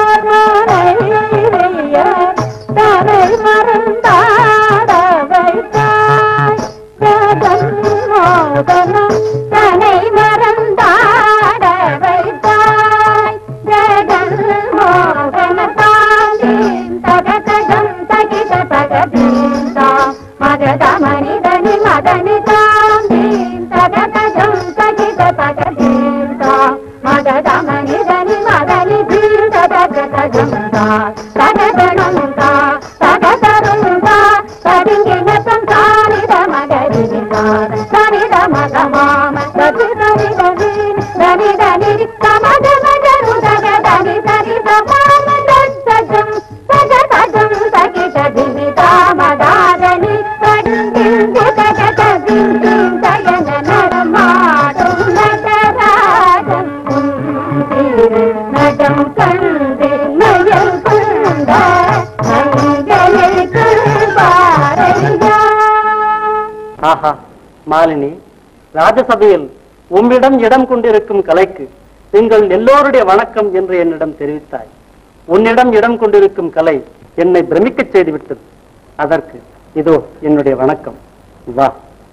தவனைய தரை மறந்தாட வைத்தாய் ஜகன் மோகனம் தனை மறந்தாட வைத்தாய் ஜகன் மோகன தாந்தீம் தகதகம் தகித தகதீந்தா மகத மனிதனி மதனி தாந்தீம் தகதகம் தகித தகதீந்தா மகத மனிதனி மதனி தீந்த தகதகந்தா தகதனந்தா தகதருந்தா தடிங்கினத்தம் தானித மகரிதா தனித மகமாம ததி தனி தனி தனி தனி தமத மகரு தகதனி தனி தமாம தஜம் தகதகம் தகித திமி தாமதாரணி தடிந்திந்து தகதகிந்து தயன நடமாடும் நடராஜம் திரு நடம் கண்டு மயம் கொண்ட மஞ்சளுக்கு பாரையா ஆஹா மாலினி ராஜசபையில் உம்மிடம் இடம் கொண்டிருக்கும் கலைக்கு நீங்கள் எல்லோருடைய வணக்கம் என்று என்னிடம் தெரிவித்தாய் உன்னிடம் இடம் கொண்டிருக்கும் கலை என்னை பிரமிக்கச் செய்துவிட்டது அதற்கு இதோ என்னுடைய வணக்கம் வா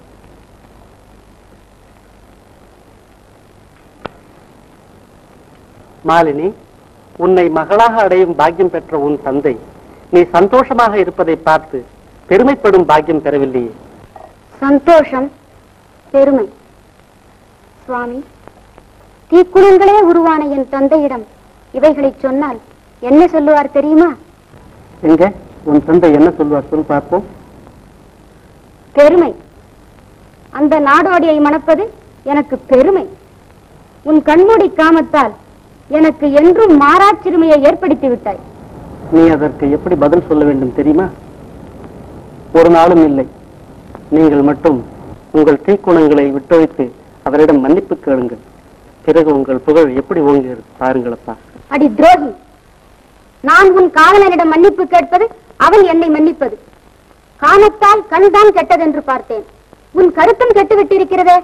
மாலினி உன்னை மகளாக அடையும் பாக்கியம் பெற்ற உன் தந்தை நீ சந்தோஷமாக இருப்பதை பார்த்து பெருமைப்படும் பாக்கியம் பெறவில்லையே சந்தோஷம் பெருமை சுவாமி தீக்குணங்களே உருவான என் தந்தையிடம் இவைகளை சொன்னால் என்ன சொல்லுவார் தெரியுமா எங்க உன் தந்தை என்ன சொல்வார் சொல் பார்ப்போம் பெருமை அந்த நாடோடியை மணப்பது எனக்கு பெருமை உன் கண்மூடி காமத்தால் எனக்கு என்றும் மாறாச்சிறுமையை ஏற்படுத்தி விட்டாய் நீ அதற்கு எப்படி பதில் சொல்ல வேண்டும் தெரியுமா ஒரு நாளும் இல்லை நீங்கள் மட்டும் உங்கள் தீக்குணங்களை விட்டொழித்து அவரிடம் மன்னிப்பு கேளுங்கள் பிறகு உங்கள் புகழ் எப்படி ஓங்குகிறது பாருங்களப்பா அடி துரோகி நான் உன் காவலனிடம் மன்னிப்பு கேட்பது அவன் என்னை மன்னிப்பது காமத்தால் கண்தான் கெட்டதென்று பார்த்தேன் உன் கருத்தும் கெட்டு விட்டிருக்கிறதே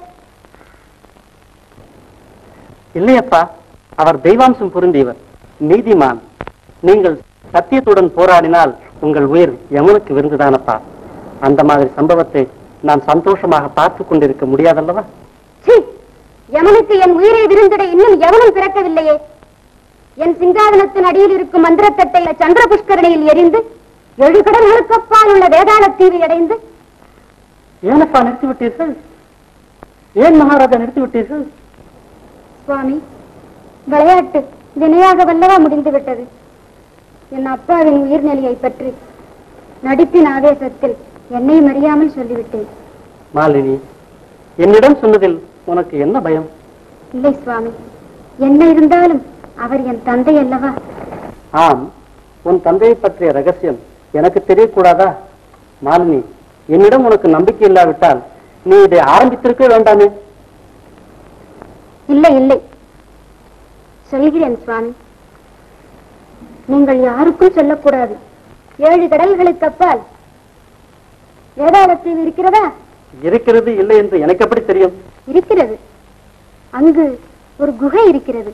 இல்லையப்பா அவர் தெய்வாம்சம் பொருந்தியவர் நீதிமான் நீங்கள் சத்தியத்துடன் போராடினால் உங்கள் உயிர் யமனுக்கு விருந்துதானப்பா அந்த மாதிரி சம்பவத்தை நான் சந்தோஷமாக பார்த்து கொண்டிருக்க முடியாதல்லவா சீ யமனுக்கு என் உயிரை விருந்திட இன்னும் எவனும் பிறக்கவில்லையே என் சிங்காதனத்தின் அடியில் இருக்கும் மந்திரத்தட்டை சந்திர புஷ்கரணியில் எரிந்து ஏழு கடல்களுக்கு அப்பால் உள்ள வேதாள தீவை அடைந்து ஏனப்பா நிறுத்தி விட்டீர்கள் ஏன் மகாராஜா நிறுத்தி விட்டீர்கள் சுவாமி விளையாட்டு வினையாக வல்லவா முடிந்து விட்டது என் அப்பாவின் உயிர்நிலையை பற்றி நடிப்பின் ஆவேசத்தில் என்னை அறியாமல் சொல்லிவிட்டேன் மாலினி என்னிடம் சொன்னதில் உனக்கு என்ன பயம் இல்லை சுவாமி என்ன இருந்தாலும் அவர் என் தந்தை அல்லவா ஆம் உன் தந்தையை பற்றிய ரகசியம் எனக்கு தெரியக்கூடாதா மாலினி என்னிடம் உனக்கு நம்பிக்கை இல்லாவிட்டால் நீ இதை ஆரம்பித்திருக்க வேண்டாமே இல்லை இல்லை சொல்கிறேன் சுவாமி நீங்கள் யாருக்கும் சொல்லக்கூடாது ஏழு கடல்களுக்கு அப்பால் வேதாளத்தீவு இருக்கிறதா இருக்கிறது இல்லை என்று எனக்கு எப்படி தெரியும் இருக்கிறது அங்கு ஒரு குகை இருக்கிறது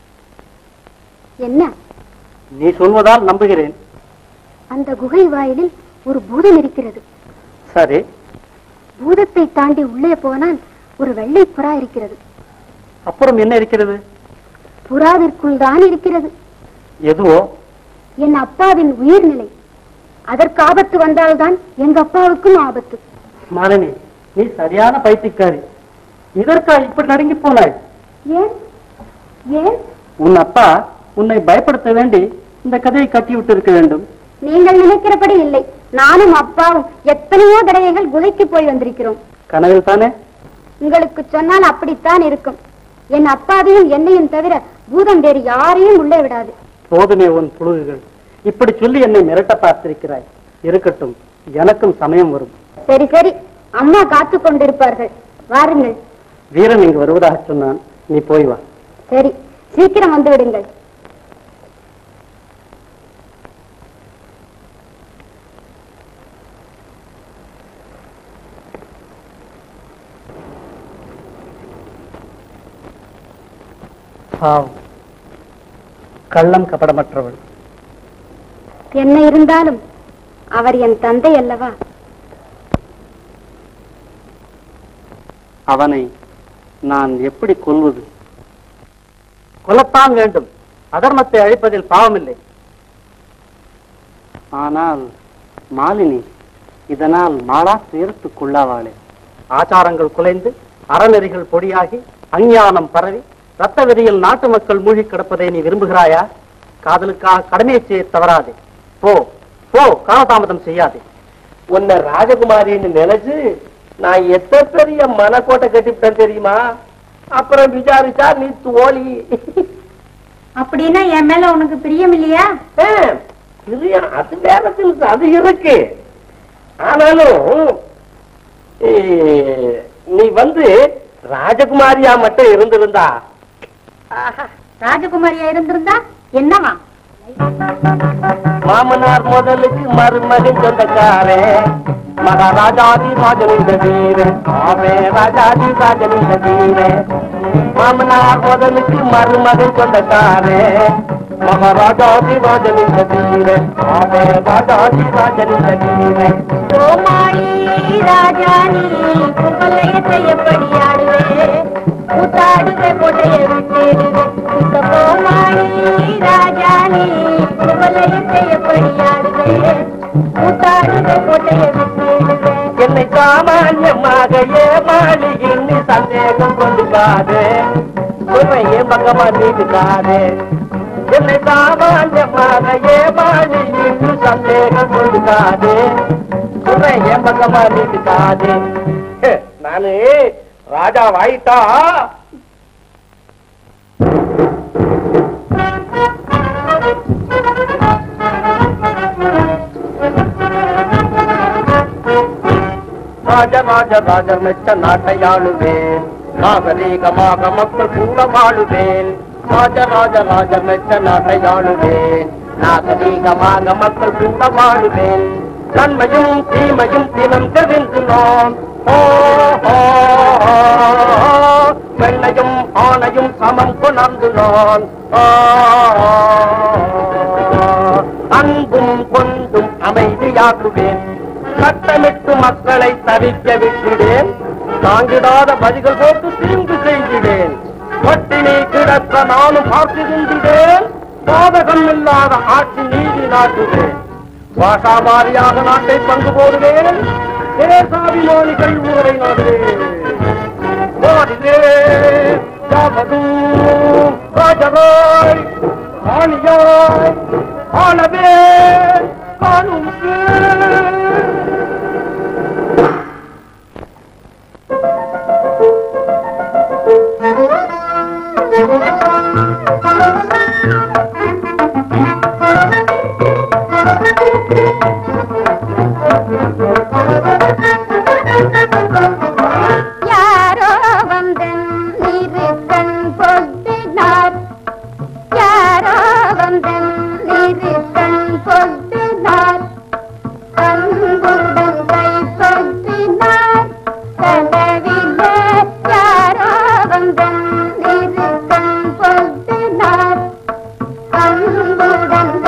என்ன நீ சொல்வதால் நம்புகிறேன் அந்த குகை வாயிலில் ஒரு பூதம் இருக்கிறது சரி பூதத்தை தாண்டி உள்ளே போனால் ஒரு வெள்ளை புறா இருக்கிறது அப்புறம் என்ன இருக்கிறது புறாவிற்குள் தான் இருக்கிறது எதுவோ என் அப்பாவின் உயிர்நிலை அதற்கு ஆபத்து வந்தால்தான் எங்க அப்பாவுக்கும் ஆபத்து மாலினி நீ சரியான பைத்தியக்காரி இதற்கா இப்படி நடுங்கி போனாய் ஏன் ஏன் உன் அப்பா உன்னை பயப்படுத்த வேண்டி இந்த கதையை கட்டி விட்டு இருக்க வேண்டும் நீங்கள் நினைக்கிறபடி இல்லை நானும் அப்பாவும் எத்தனையோ தடவைகள் குகைக்கு போய் வந்திருக்கிறோம் கனவில் தானே உங்களுக்கு சொன்னால் அப்படித்தான் இருக்கும் என் அப்பாவையும் என்னையும் தவிர பூதம் வேறு யாரையும் உள்ளே விடாது போதுமே உன் புழுகுகள் இப்படி சொல்லி என்னை மிரட்ட பார்த்திருக்கிறாய் இருக்கட்டும் எனக்கும் சமயம் வரும் சரி சரி அம்மா காத்து கொண்டிருப்பார்கள் வாருங்கள் வீரன் இங்கு வருவதாக சொன்னான் நீ போய் வா சரி சீக்கிரம் வந்து விடுங்கள் பாவம் கள்ளம் கபடமற்றவள் என்ன இருந்தாலும் அவர் என் தந்தை அல்லவா அவனை நான் எப்படி கொல்வது கொல்லத்தான் வேண்டும் அதர்மத்தை அழிப்பதில் பாவமில்லை ஆனால் மாலினி இதனால் மாளா துயரத்துக்குள்ளாவாளே ஆச்சாரங்கள் குலைந்து அறநெறிகள் பொடியாகி அஞ்ஞானம் பரவி ரத்த வெறியில் நாட்டு மக்கள் மூழ்கி கிடப்பதை நீ விரும்புகிறாயா காதலுக்காக கடமையை செய்ய தவறாதே போ போ காலதாமதம் செய்யாதே உன்னை ராஜகுமாரின்னு நினைச்சு நான் எத்தனை பெரிய மனக்கோட்டை கட்டிவிட்டேன் தெரியுமா அப்புறம் விசாரிச்சா நீ தோழி அப்படின்னா என் மேல உனக்கு பிரியம் இல்லையா பிரியம் அது வேற திங்ஸ், அது இருக்கு ஆனாலும் ஏ, நீ வந்து ராஜகுமாரியா மட்டும் இருந்திருந்தா ராஜகுமாரியா இருந்திருந்தா என்னவா மாமனார் முதலுக்கு மருமகன் சொந்தக்காரே மகாராஜாதி ராஜனிந்த வீர ஆவே ராஜாதி ராஜனிந்த வீர மாமனார் முதலுக்கு மருமகன் சொந்தக்காரே மகாராஜாதி ராஜனிந்த வீர ஆவே ராஜாதி ராஜனிந்த வீர கோமாளி ராஜாணி கும்பலயத்தை எப்படி ஆடுவே கூத்தாடுவே கொட்டைய விட்டேடுவே சுத்த கோமாளி ராஜாணி கும்பலயத்தை எப்படி ஆடுவே கூத்தாடுவே கொட்டைய விட்டேடுவே என்னை சாமான்யமாக ஏமாளின்னு சந்தேகம் கொண்டுக்காதே உண்மையே பக்கமா நீட்டுக்காதே என்னை சாமான்யமாக ஏமாளின்னு சந்தேகம் கொண்டுக்காதே உண்மையே பக்கமா நீட்டுக்காதே ஹே, நானு ராஜா வாயிட்டா ராஜ ராஜ ராஜ மெச்ச நாட்டை ஆளுவேன் நாகரீகமாக மக்கள் கூட வாழுவேன் ராஜ ராஜ ராஜ மெச்ச நாட்டை ஆளுவேன் நாகரீகமாக மக்கள் கூட வாழுவேன் நன்மையும் தீமையும் தினம் தெரிந்து நான் ஓ, ஓ, ஓ, பெண்ணையும் ஆணையும் சமம் கொணர்ந்து நான் ஆ, அன்பும் கொண்டும் அமைதியாக்குவேன் சட்டமிட்டு மக்களை தவிக்க விட்டுடேன் தாங்கிடாத பதிகள் போட்டு தீங்கு செய்கிறேன் பட்டினி கிடக்க நானும் பார்த்துகின்றேன் பாதகம் இல்லாத ஆட்சி நீதி நாட்டுவேன் பாஷா வாரியாக நாட்டை பங்கு போடுவேன் தேசாபிமானிகள் ஊரை நாடுவேன் ஓடுவேன் யாவதும் ராஜராய் ராணியாய் ஆளவே காணும் பேர். யாரோ வந்தன் இருக்கண் பொட்டினார் யாரோ வந்தன் இருக்கண் பொட்டினார் அன்புடன் கைப்பற்றினார் கனவிலே யாரோ வந்தன் இருக்கண் பொட்டினார் அன்புடன்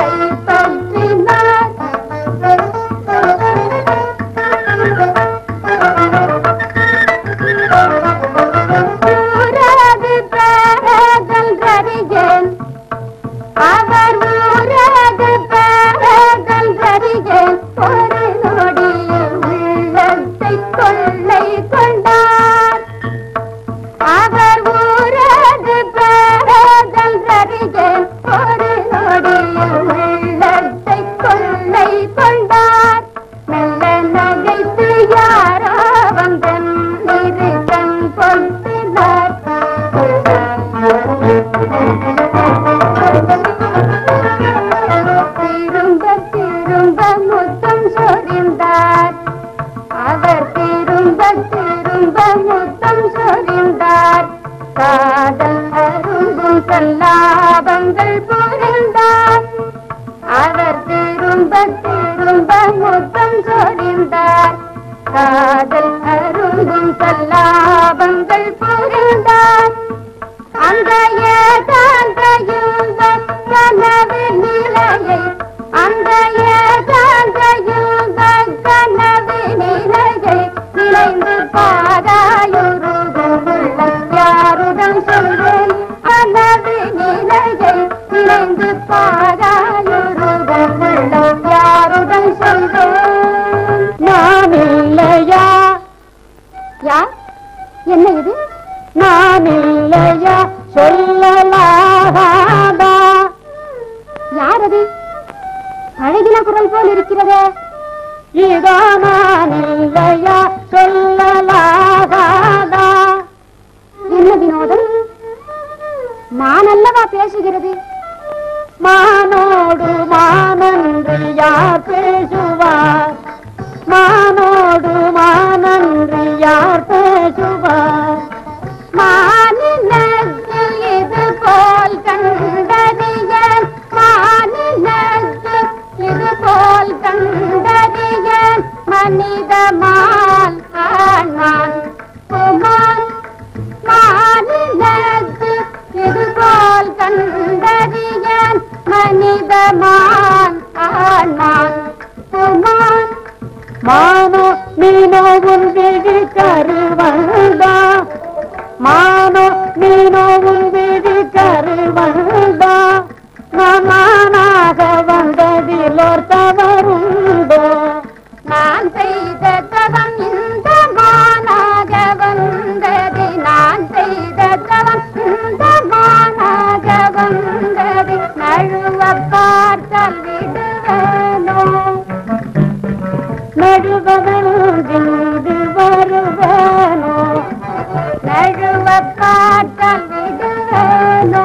ஊரது பேரதல் ரதிகன் அவர் ஊரது பேரதல் ரதிகன் ஒரு நொடியில் உள்ளத்தை கொள்ளை கொண்டார் அவர் ஊரது பேரதல் ரதிகன் ஒரு நொடியில் உள்ளத்தை கொள்ளை கொண்டார் மெல்ல நகைத்து யாரோ வந்தன் இரு கண் பொத்தினார் திரும்ப திரும்ப முத்தம் சொரிந்தார் அவர் திரும்ப திரும்ப முத்தம் சொரிந்தார் காதல் அரும்பும் சல்லாபங்கள் புரிந்தார் அவர் திரும்ப திரும்ப முத்தம் சொரிந்தார் காதல் அரும்பும் சல்லாபங்கள் புரிந்தார் அந்த ஏதா பாராயுருகும் உள்ளம் யாருடன் சொல்வேன் அளவு நிலையை நினைந்து பாராயுருகும் உள்ளம் யாருடன் சொல்வேன் நான் இல்லையா யார் என்ன இது நான் இல்லையா சொல்லலாகாதா யார் அது பழகின குரல் போல் இருக்கிறதே இதோ நான் இல்லையா சொல்லலாகாதா என்ன வினோதம் மானல்லவா பேசுகிறது மானோடு மானன்று யார் பேசுவார் மானோடு மானன்று யார் பேசுவார் மானினத்தில் இது போல் கண்டறியன் மானினத்தில் இது போல் கண்டறியன் மனிதமால் ஆனான் குமான் மானினத்தில் இது போல் கண்டறியன் மனிதமான் ஆனான் குமான் மானோ மீனோ உன் விழி கருவண்டா மானோ மீனோ உன் விழி கருவண்டா நான் நானாக வந்ததிலோர் தவறுண்டோ நான் செய்த தவம் இந்த மானாக வந்தது நான் செய்த தவம் இந்த மானாக வந்தது நழுவ பார்த்தால் விடுவேனோ நடுவதென்று வருவேனோ நழுவ பார்த்தால் விடுவேனோ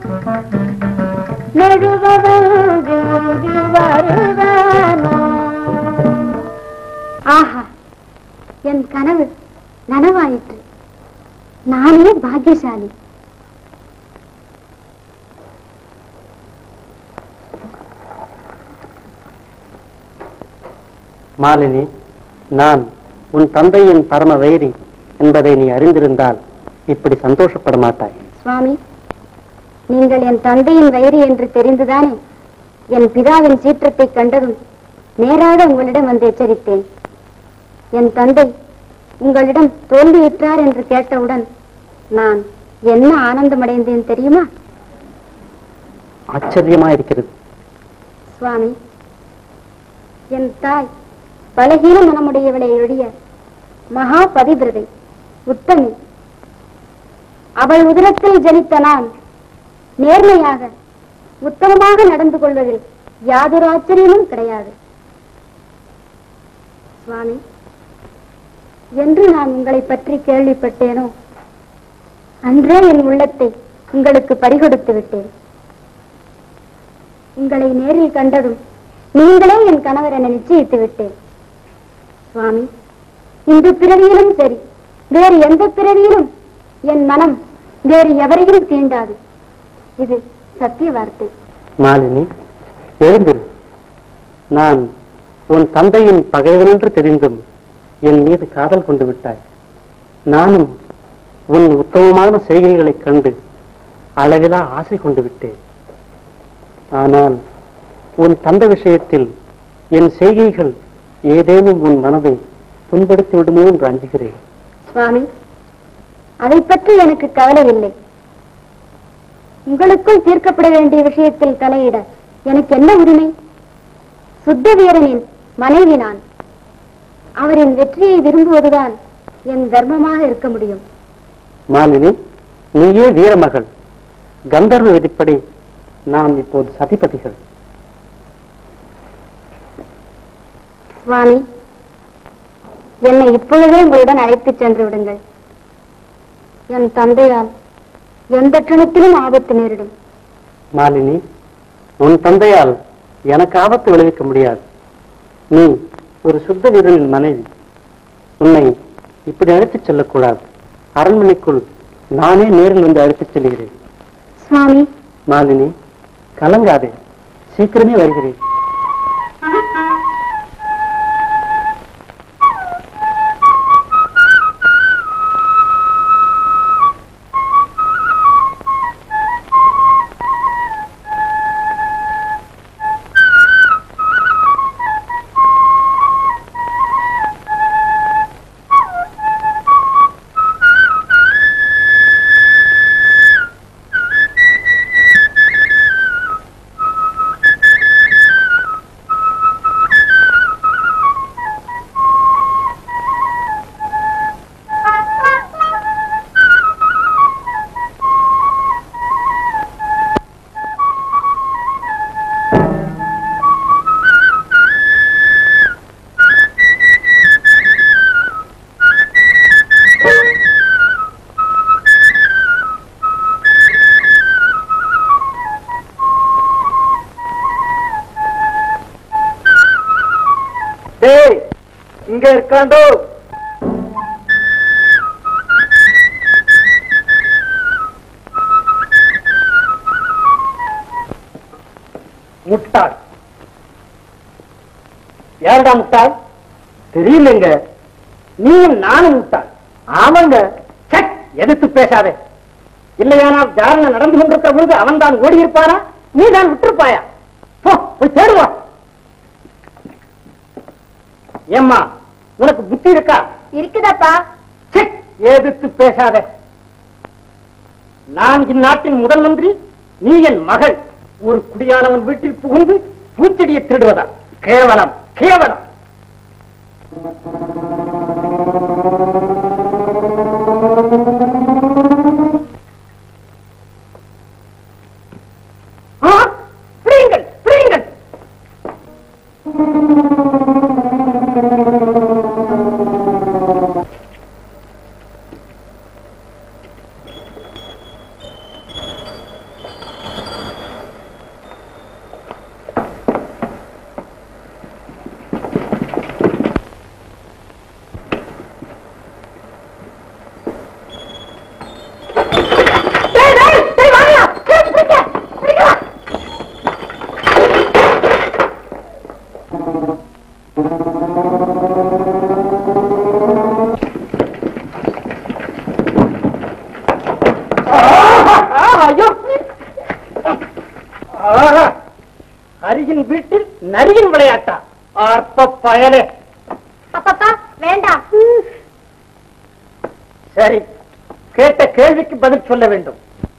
நடுவதென்று வருவேனோ ஆஹா என் கனவு நனவாயிற்று நானே பாக்கியசாலி மாலினி நான் உன் தந்தையின் பரம வைரி என்பதை நீ அறிந்திருந்தால் இப்படி சந்தோஷப்பட மாட்டாய் சுவாமி நீங்கள் என் தந்தையின் வயிறு என்று தெரிந்துதானே என் பிதாவின் சீற்றத்தை கண்டதும் நேராக உங்களிடம் வந்து எச்சரித்தேன் என் தந்தை உங்களிடம் தோல்வியுற்றார் என்று கேட்டவுடன் நான் என்ன ஆனந்தமடைந்தேன் தெரியுமா ஆச்சரியமா இருக்கிறது சுவாமி என் தாய் பலகீன மனமுடையவளை ஒழிய மகா பதிவிரதை உத்தமி அவள் உதரத்தில் ஜனித்த நான் நேர்மையாக உத்தமமாக நடந்து கொள்வதில் யாதொரு ஆச்சரியமும் கிடையாது சுவாமி என்று நான் உங்களை பற்றி கேள்விப்பட்டேனோ அன்றே என் உள்ளத்தை உங்களுக்கு பறிகொடுத்து விட்டேன் உங்களை நேரில் கண்டதும் நீங்களே என் கணவர் என நிச்சயித்து விட்டேன் சுவாமி இந்த பிறவியிலும் சரி வேறு எந்த பிறவியிலும் என் மனம் வேறு எவரையும் தீண்டாது இது சத்திய வார்த்தை மாலினி எழுந்திரு நான் உன் தந்தையின் பகைவனென்று தெரிந்தும் என் மீது காதல் கொண்டு விட்டாய் நானும் உன் உத்தமமான செய்கைகளைக் கண்டு அளவிலா ஆசை கொண்டு விட்டேன் ஆனால் உன் தந்தை விஷயத்தில் என் செய்கைகள் ஏதேனும் உன் மனதை புண்படுத்தி விடுமோ என்று அஞ்சுகிறேன் சுவாமி அதை பற்றி எனக்கு கவலை இல்லை உங்களுக்குள் தீர்க்கப்பட வேண்டிய விஷயத்தில் தலையிட எனக்கு என்ன உரிமை சுத்த வீரனின் மனைவி நான் அவரின் வெற்றியை விரும்புவதுதான் என் தர்மமாக இருக்க முடியும் மாலினி நீயே வீரமகள் கந்தர்வ விதிப்படி நாம் இப்போது சதிபதிகள் சுவாமி என்னை இப்பொழுதே உங்களுடன் அழைத்துச் சென்று விடுங்கள் என் தந்தையால் எந்த க்ஷணத்திலும் ஆபத்து நேரிடும் மாலினி உன் தந்தையால் எனக்கு ஆபத்து விளைவிக்க முடியாது நீ ஒரு சுத்த வீரனின் மனைவி உன்னை இப்படி அழைத்துச் செல்லக்கூடாது அரண்மனைக்குள் நானே நேரில் வந்து அழைத்துச் செல்கிறேன் சுவாமி மாலினி கலங்காதே சீக்கிரமே வருகிறேன் டேய் இங்க இருக்காண்டோ முட்டாள் யாருடா முட்டாள் தெரியலங்க நீயும் நானும் முட்டாள் ஆமாங்க சட் எதிர்த்து பேசாதே இல்லையானால் தாரணை நடந்து கொண்டிருக்கிற பொழுது அவன் தான் ஓடி இருப்பானா நீ தான் விட்டிருப்பாயா போ போய் தேடுவா ஏம்மா உனக்கு புத்தி இருக்கா இருக்குதாப்பா சிக், எதிர்த்து பேசாத நான் இந்நாட்டின் முதல் மந்திரி நீ என் மகள் ஒரு குடியானவன் வீட்டில் புகுந்து பூச்செடியை திருடுவதா கேவலம் கேவலம் ஆ, பிடியுங்கள், பிடியுங்கள். டேய், டேய், டேய், வாங்கயா. டேய், பிடிக்க, பிடிக்கலாம். ஆஹா, ஐயோ. ஆஹா, அருகின் வீட்டில் நரியின் விளையாட்டா அற்ப பயலே அப்பப்பா வேண்டாம் சரி கேட்ட கேள்விக்கு பதில் சொல்ல வேண்டும்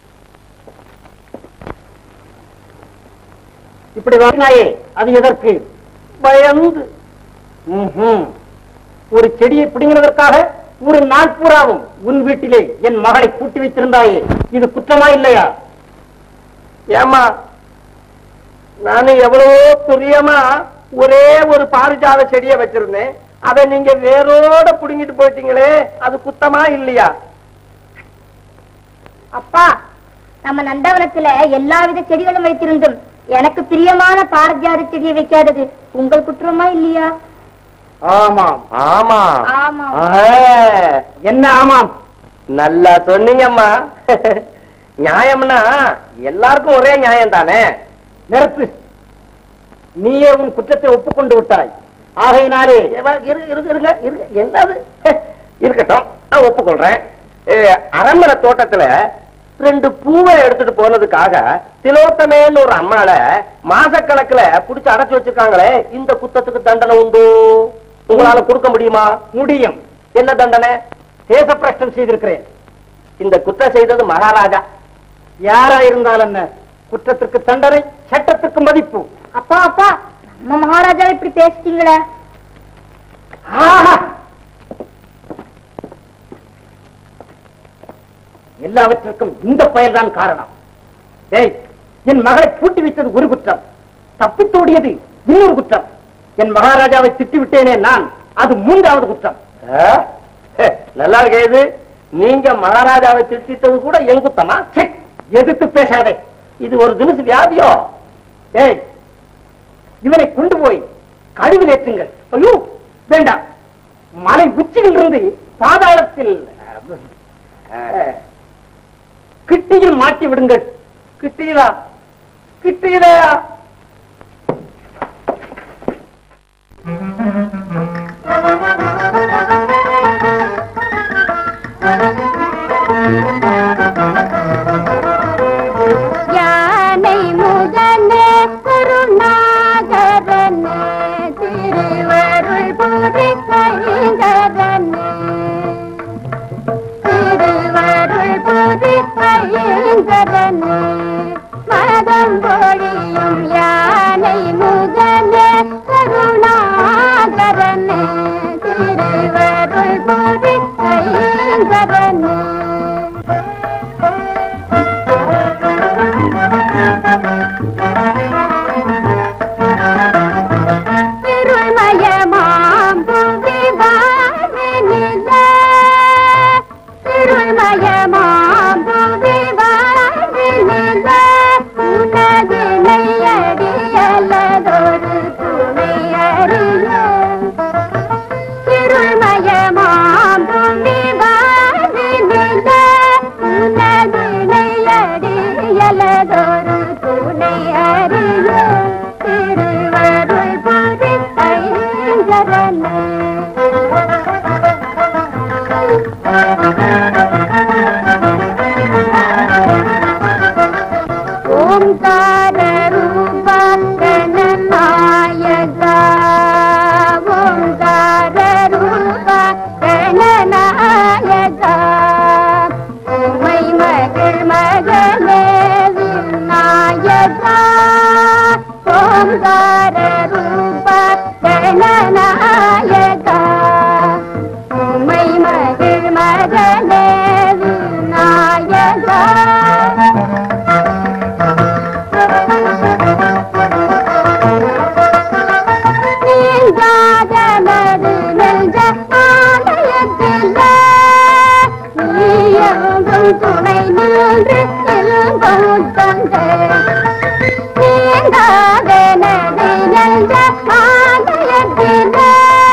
இப்படி வாங்கினாயே அது எதற்கு பயந்து ம்ஹும். ஒரு செடியை பிடுங்கினதற்காக ஒரு நாள் பூராவும் உன் வீட்டிலே என் மகளை பூட்டி வைத்திருந்தாயே இது குற்றமா இல்லையா ஏமா நானு எவ்வளவோ துரியமா ஒரே ஒரு பாரிஜாத செடியை வச்சிருந்தேன் அதை நீங்க வேரோட புடுங்கிட்டு போயிட்டீங்களே அது குத்தமா இல்லையா அப்பா நம்ம நந்தவனத்துல எல்லாவித செடிகளும் வைத்திருந்தும் எனக்கு பிரியமான பாரஜாத செடியை வைக்காதது உங்கள் குற்றமா இல்லையா ஆமாம் ஆமா ஆமா என்ன ஆமாம் நல்லா சொன்னீங்கம்மா நியாயம்னா எல்லாருக்கும் ஒரே நியாயம் தானே நிறுத்து நீயே உன் குற்றத்தை ஒப்புக்கொண்டு விட்டாய் ஆகையினாலே இருங்க இருங்க இருங்க என்னது இருக்கட்டும் நான் ஒப்புக்கொள்றேன் ஏ, அரண்மனை தோட்டத்துல ரெண்டு பூவை எடுத்துட்டு போனதுக்காக திலோத்தமேன்னு ஒரு அம்மாள மாசக்கணக்குல புடிச்சு அடைச்சு வச்சிருக்காங்களே இந்த குத்தத்துக்கு தண்டனை உண்டு உங்களால கொடுக்க முடியுமா முடியும் என்ன தண்டனை தேச பிரஷ்டம் செய்திருக்கிறேன் இந்த குற்றம் செய்தது மகாராஜா யாரா இருந்தால் என்ன குற்றத்திற்கு தண்டனை சட்டத்திற்கு மதிப்பு அப்பா அப்பா நம்ம மகாராஜா இப்படி பேசிட்டீங்களே ஆஹா! எல்லாவற்றிற்கும் இந்த பயல்தான் காரணம் ஏய் என் மகளை பூட்டி வைத்தது ஒரு குற்றம் தப்பித்தோடியது இன்னொரு குற்றம் என் மகாராஜாவை திட்டிவிட்டேனே நான் அது மூன்றாவது குற்றம் ஆ? ஹே, நல்லா இருக்கே இது நீங்க மகாராஜாவை திட்டித்தது கூட என் குத்தமா ச்சே, எதிர்த்து பேசாதே இது ஒரு தினசு வியாதியோ ஏய் இவனை கொண்டு போய் கழிவில் ஏற்றுங்கள் ஐயோ வேண்டாம் மலை உச்சியில் இருந்து பாதாளத்தில் அஹ், கிட்டியில் மாட்டி விடுங்கள் கிட்டீங்களா கிட்டீங்களா யானை முதனே கருணாகரனே திருவருள் புரி கைங்கரனே திருவருள் புரி கைங்கரனே மதம் பொழியும் யானை முதனே கருணாகரனே திருவருள் புரி கைங்கரனே திருமயமாம் புவி வாழ்வினில திருமயமாம் புவி வாழ்வினில உனது நெய்யடியலதொரு துணை அறிய மகள் மகனே விநாயகா நீங்காதனது நெஞ்ச ஆலயத்திலே நீயங்கும் துணை நின்று எல்லும் தந்தே நீங்காதனது நெஞ்ச ஆலயத்திலே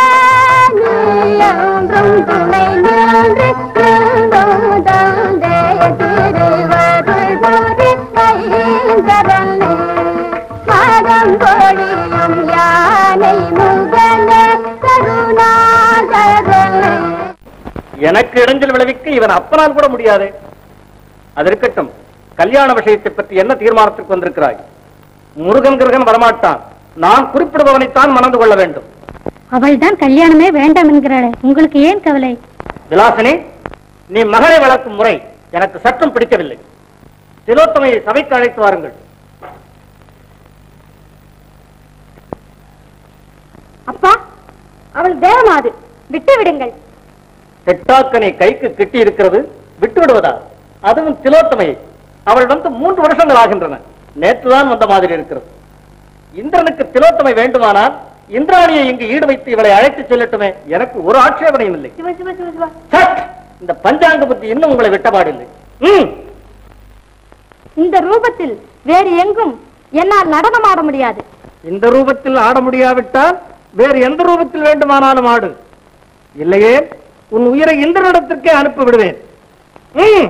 நீயங்கும் துணை நின்று எல்லும் தந்தே திருவருள் புரி கைங்கரனே மரம் பொழியும் யானை முகனே கருணாகரனே எனக்கு இடைஞ்சல் விளைவிக்க இவன் அப்பனால் கூட முடியாது அது இருக்கட்டும் கல்யாண விஷயத்தை பற்றி என்ன தீர்மானத்திற்கு வந்திருக்கிறாய் முருகன் கிரகன் வரமாட்டான் நான் குறிப்பிடுபவனைத்தான் மணந்து கொள்ள வேண்டும் அவள்தான் கல்யாணமே வேண்டாம் என்கிறாளே உங்களுக்கு ஏன் கவலை விலாசனே நீ மகளை வளர்க்கும் முறை எனக்கு சற்றும் பிடிக்கவில்லை திலோத்தமையை சபைக்கு அழைத்து வாருங்கள் அப்பா அவள் தேவமாது விட்டு விடுங்கள் செட்டாக்கனை கைக்கு கிட்டி இருக்கிறது விட்டு விடுவதா அதுவும் திலோத்தமையை அவள் வந்து மூன்று வருஷங்கள் ஆகின்றன நேற்றுதான் வந்த மாதிரி இருக்கிறது இந்திரனுக்கு திலோத்தமை வேண்டுமானால் இந்திராணியை இங்கு ஈடு வைத்து இவளை அழைத்துச் செல்லட்டுமே எனக்கு ஒரு ஆட்சேபனையும் இல்லை சிவ சிவ சிவ சிவா சட்! இந்த பஞ்சாங்க புத்தி இன்னும் உங்களை விட்டபாடில்லை ம் இந்த ரூபத்தில் வேறு எங்கும் என்னால் நடனமாட முடியாது இந்த ரூபத்தில் ஆட முடியாவிட்டால் வேறு எந்த ரூபத்தில் வேண்டுமானாலும் ஆடு இல்லையே உன் உயிரை இந்திரனிடத்திற்கே அனுப்பி விடுவேன் ம்.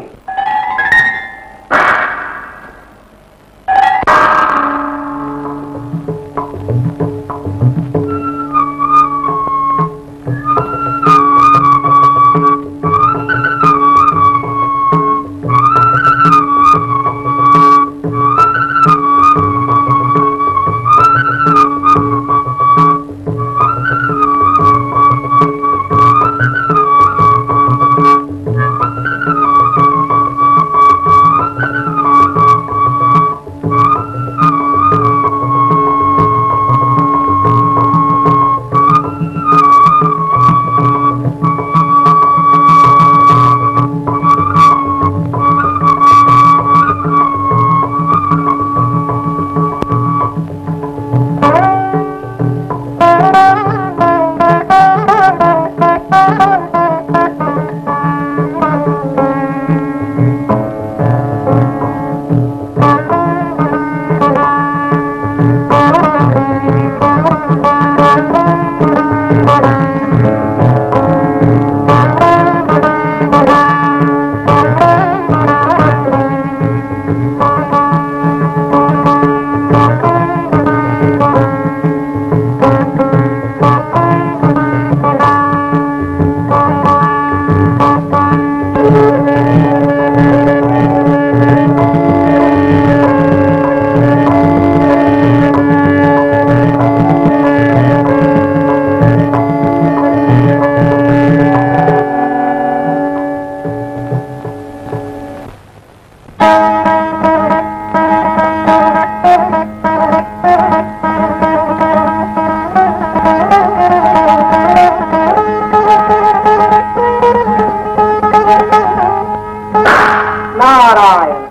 நாராயண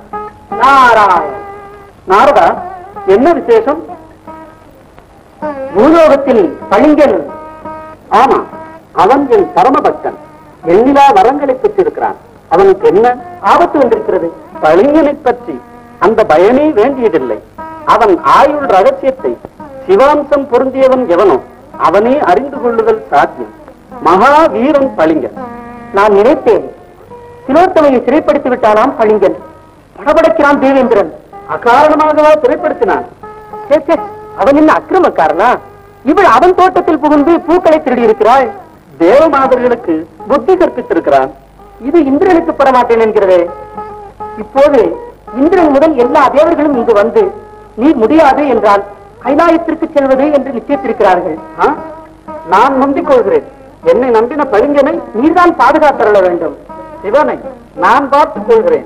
நாராயண நாரதா என்ன விசேஷம் பூலோகத்தில் பளிங்கன் ஆமா அவன் என் பரமபக்தன் எண்ணிலா வரங்களை பெற்றிருக்கிறான் அவனுக்கு என்ன ஆபத்து வந்திருக்கிறது பளிங்கனை பற்றி அந்த பயமே வேண்டியதில்லை அவன் ஆயுள் ரகசியத்தை சிவாம்சம் பொருந்தியவன் எவனோ அவனே அறிந்து கொள்ளுதல் சாத்தியம் மகா வீரன் பளிங்கன் நான் நினைத்தேன் திலோத்தமையை சிறைப்படுத்தி விட்டானாம் பளிங்கன் படபடைக்கிறான் தேவேந்திரன் அகாரணமாகவா சிறைப்படுத்தினான் சே, சே, அவன் என்ன அக்கிரமக்காரனா இவள் அவன் தோட்டத்தில் புகுந்து பூக்களை திருடி இருக்கிறாள் தேவமாதர்களுக்கு புத்தி கற்பித்திருக்கிறான் இது இந்திரனுக்கு பெறமாட்டேன் என்கிறதே இப்போது இந்திரன் முதல் எல்லா தேவர்களும் இங்கு வந்து நீ முடியாது என்றால் கைலாயத்திற்கு செல்வது என்று நிச்சயித்திருக்கிறார்கள் ஆ? நான் நம்பிக் கொள்கிறேன் என்னை நம்பின பளிங்கனை நீர்தான் பாதுகாத்தருள வேண்டும் சிவனை நான் பார்த்துக் கொள்கிறேன்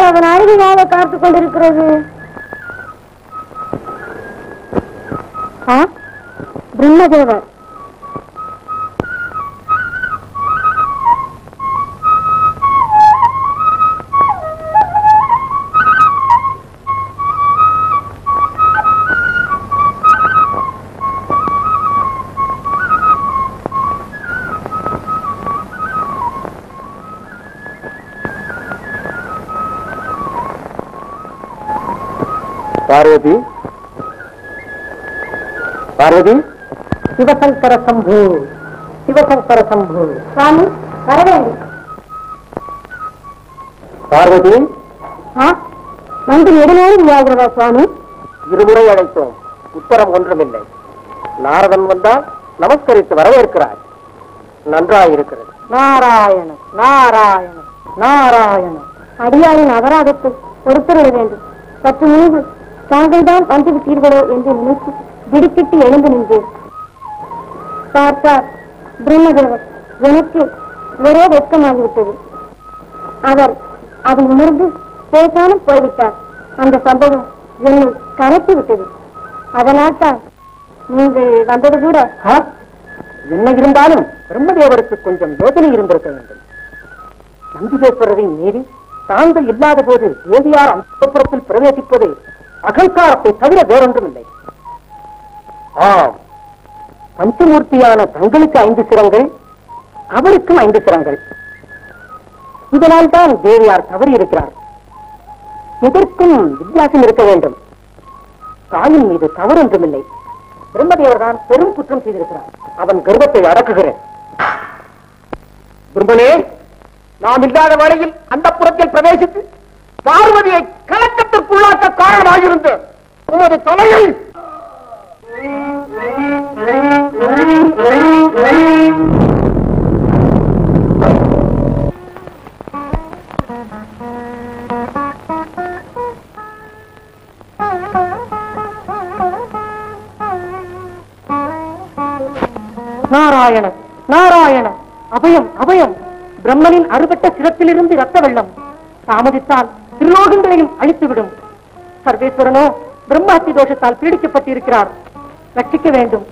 அவன் அழுகையாக காத்துக் கொண்டிருக்கிறது ஆ? பிரம்மதேவர் பார்வதி பார்வதி சிவசங்கர சம்பு சிவசங்கர சம்பு சுவாமி வர வேண்டும் பார்வதி ஆ? வந்து நெடுநேரம் வியாகிறதா சுவாமி இருமுறை அழைத்தோம் உத்தரம் ஒன்றுமில்லை நாரதன் வந்தால் நமஸ்கரித்து வரவேற்கிறார் நன்றாயிருக்கிறது நாராயண நாராயண நாராயண அடியாரின் அபராதத்தை பொறுத்துவிட வேண்டும் சற்று முன்பு தாங்கள் தான் வந்து விட்டீர்களோ என்று நினைத்து திடுக்கிட்டு எழுந்து நின்றேன் பார்த்தார் பிரம்மதேவர் எனக்கு ஒரே வெட்கமாகிவிட்டது அவர் அதை உணர்ந்து பேசாமல் போய்விட்டார் அந்த சம்பவம் என்னை கரைத்து விட்டது அதனால் தான் நீங்கள் வந்தது கூட ஆ? என்ன இருந்தாலும் பிரம்மதேவருக்கு கொஞ்சம் யோசனை இருந்திருக்க வேண்டும் நந்திகேஸ்வரரை மீறி தாங்கள் இல்லாத போது தேவியார் அந்தப்புறத்தில் பிரவேசிப்பது அகங்காரத்தை தவிர வேறொன்றுமில்லை ஆம் பஞ்சமூர்த்தியான தங்களுக்கு ஐந்து சிரங்கள் அவருக்கும் ஐந்து சிரங்கள் இதனால் தான் தேவியார் தவறி இருக்கிறார் எதற்கும் வித்தியாசம் இருக்க வேண்டும் தாயின் மீது தவறொன்றுமில்லை பிரம்மதேவர் தான் பெரும் குற்றம் செய்திருக்கிறார் அவன் கர்வத்தை அடக்குகிறேன் பிரம்மனே நாம் இல்லாத வரையில் அந்த புறத்தில் பிரவேசித்து பார்வதியை கலக்கத்திற்குள்ளாக்க காரணமாகிருந்த உமது தலையை நாராயண நாராயண அபயம் அபயம் பிரம்மனின் அறுபட்ட சிரத்திலிருந்து ரத்த வெள்ளம் தாமதித்தால் திருலோகங்களையும் அழித்துவிடும் சர்வேஸ்வரனோ பிரம்மாத்தி தோஷத்தால் பீடிக்கப்பட்டிருக்கிறார் ரட்சிக்க வேண்டும்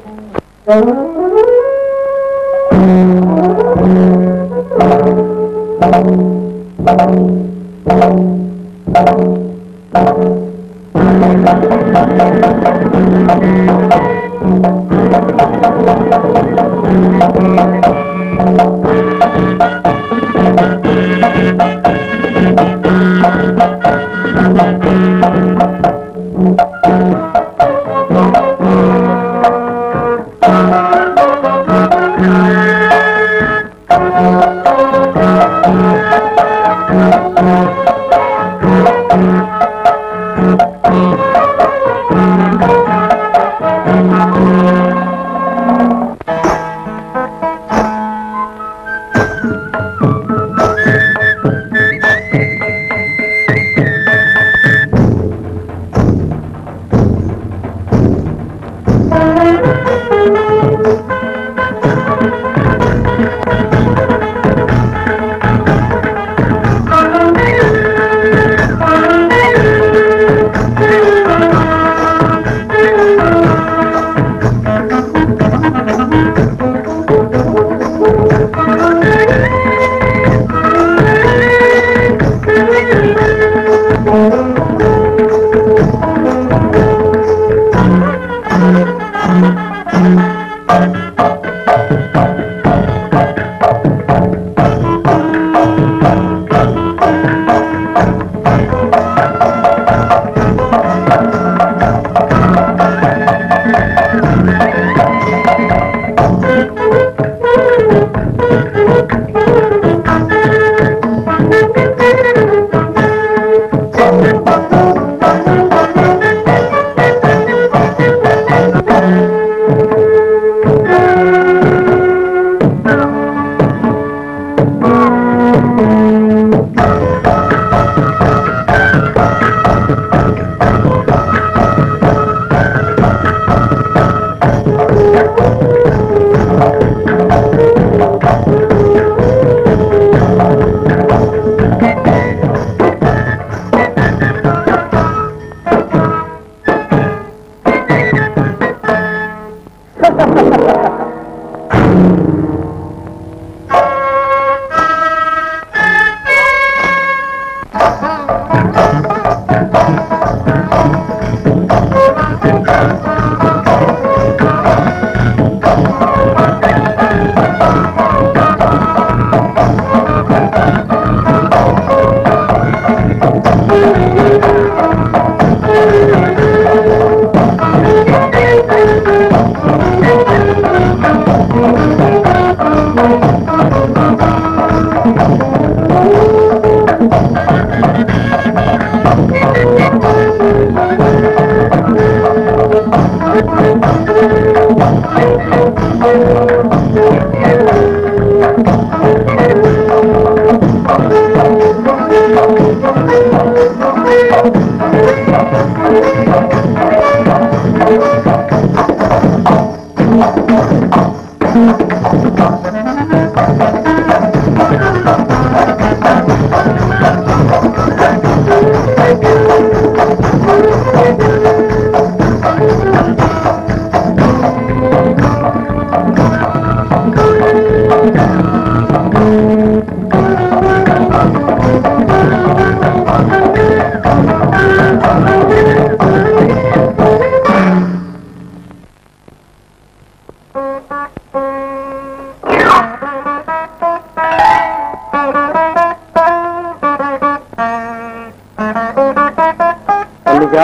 மல்லிகா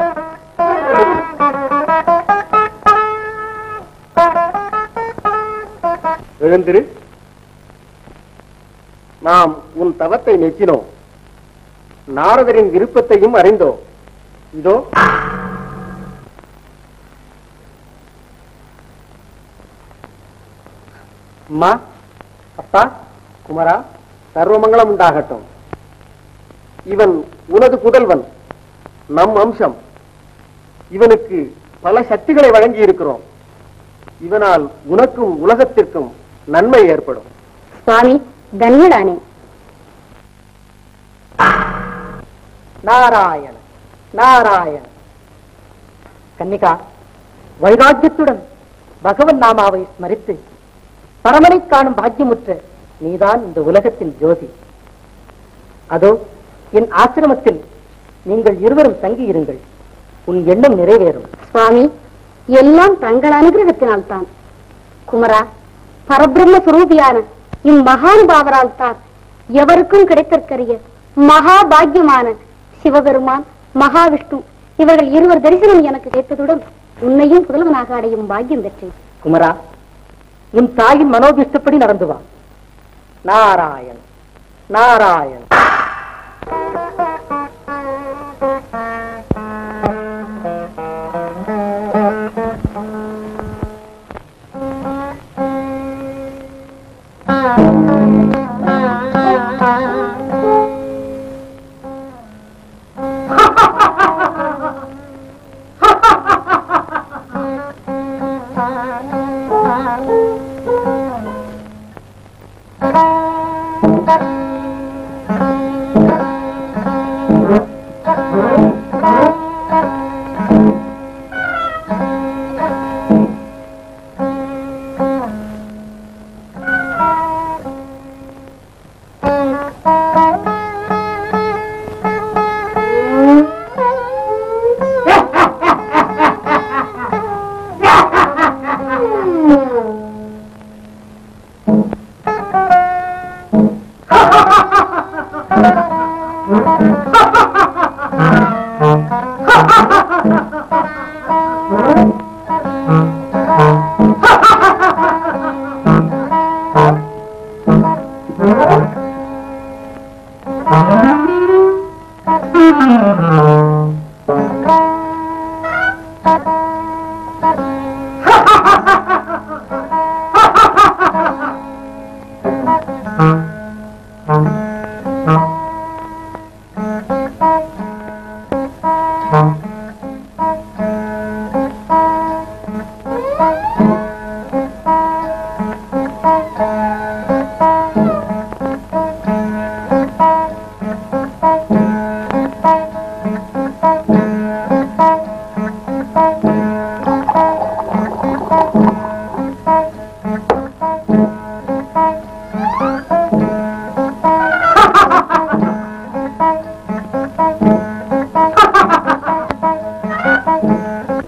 எழுந்திரு நாம் உன் தவத்தை நெச்சினோம் நாரதரின் விருப்பத்தையும் அறிந்தோம் இதோ அம்மா அப்பா குமரா சர்வமங்கலம் உண்டாகட்டும் இவன் உனது புதல்வன் நம் அம்சம் இவனுக்கு பல சக்திகளை வழங்கி இருக்கிறோம் இவனால் உனக்கும் உலகத்திற்கும் நன்மை ஏற்படும் சுவாமி தன்யடானே நாராயண நாராயண கன்னிகா வைராக்கியத்துடன் பகவன் நாமாவை ஸ்மரித்து பரமனை காணும் பாக்கியமுற்ற நீதான் இந்த உலகத்தின் ஜோதி அதோ என் ஆசிரமத்தில் நீங்கள் இருவரும் தங்கி இருங்கள் உன் எண்ணம் நிறைவேறும் சுவாமி எல்லாம் தங்கள் அனுகிரகத்தினால் தான் குமரா பரபிரம்ம சுரூபியான இம்மகானுபாவரால் தான் எவருக்கும் கிடைத்தற்கரிய மகா பாக்கியமான சிவபெருமான் மகாவிஷ்ணு இவர்கள் இருவர் தரிசனம் எனக்கு கிடைத்ததுடன் உன்னையும் புதல்வனாக அடையும் பாக்கியம் பெற்றேன் குமரா உன் தாயின் மனோபிஷ்டப்படி நடந்து வா நாராயண் நாராயண்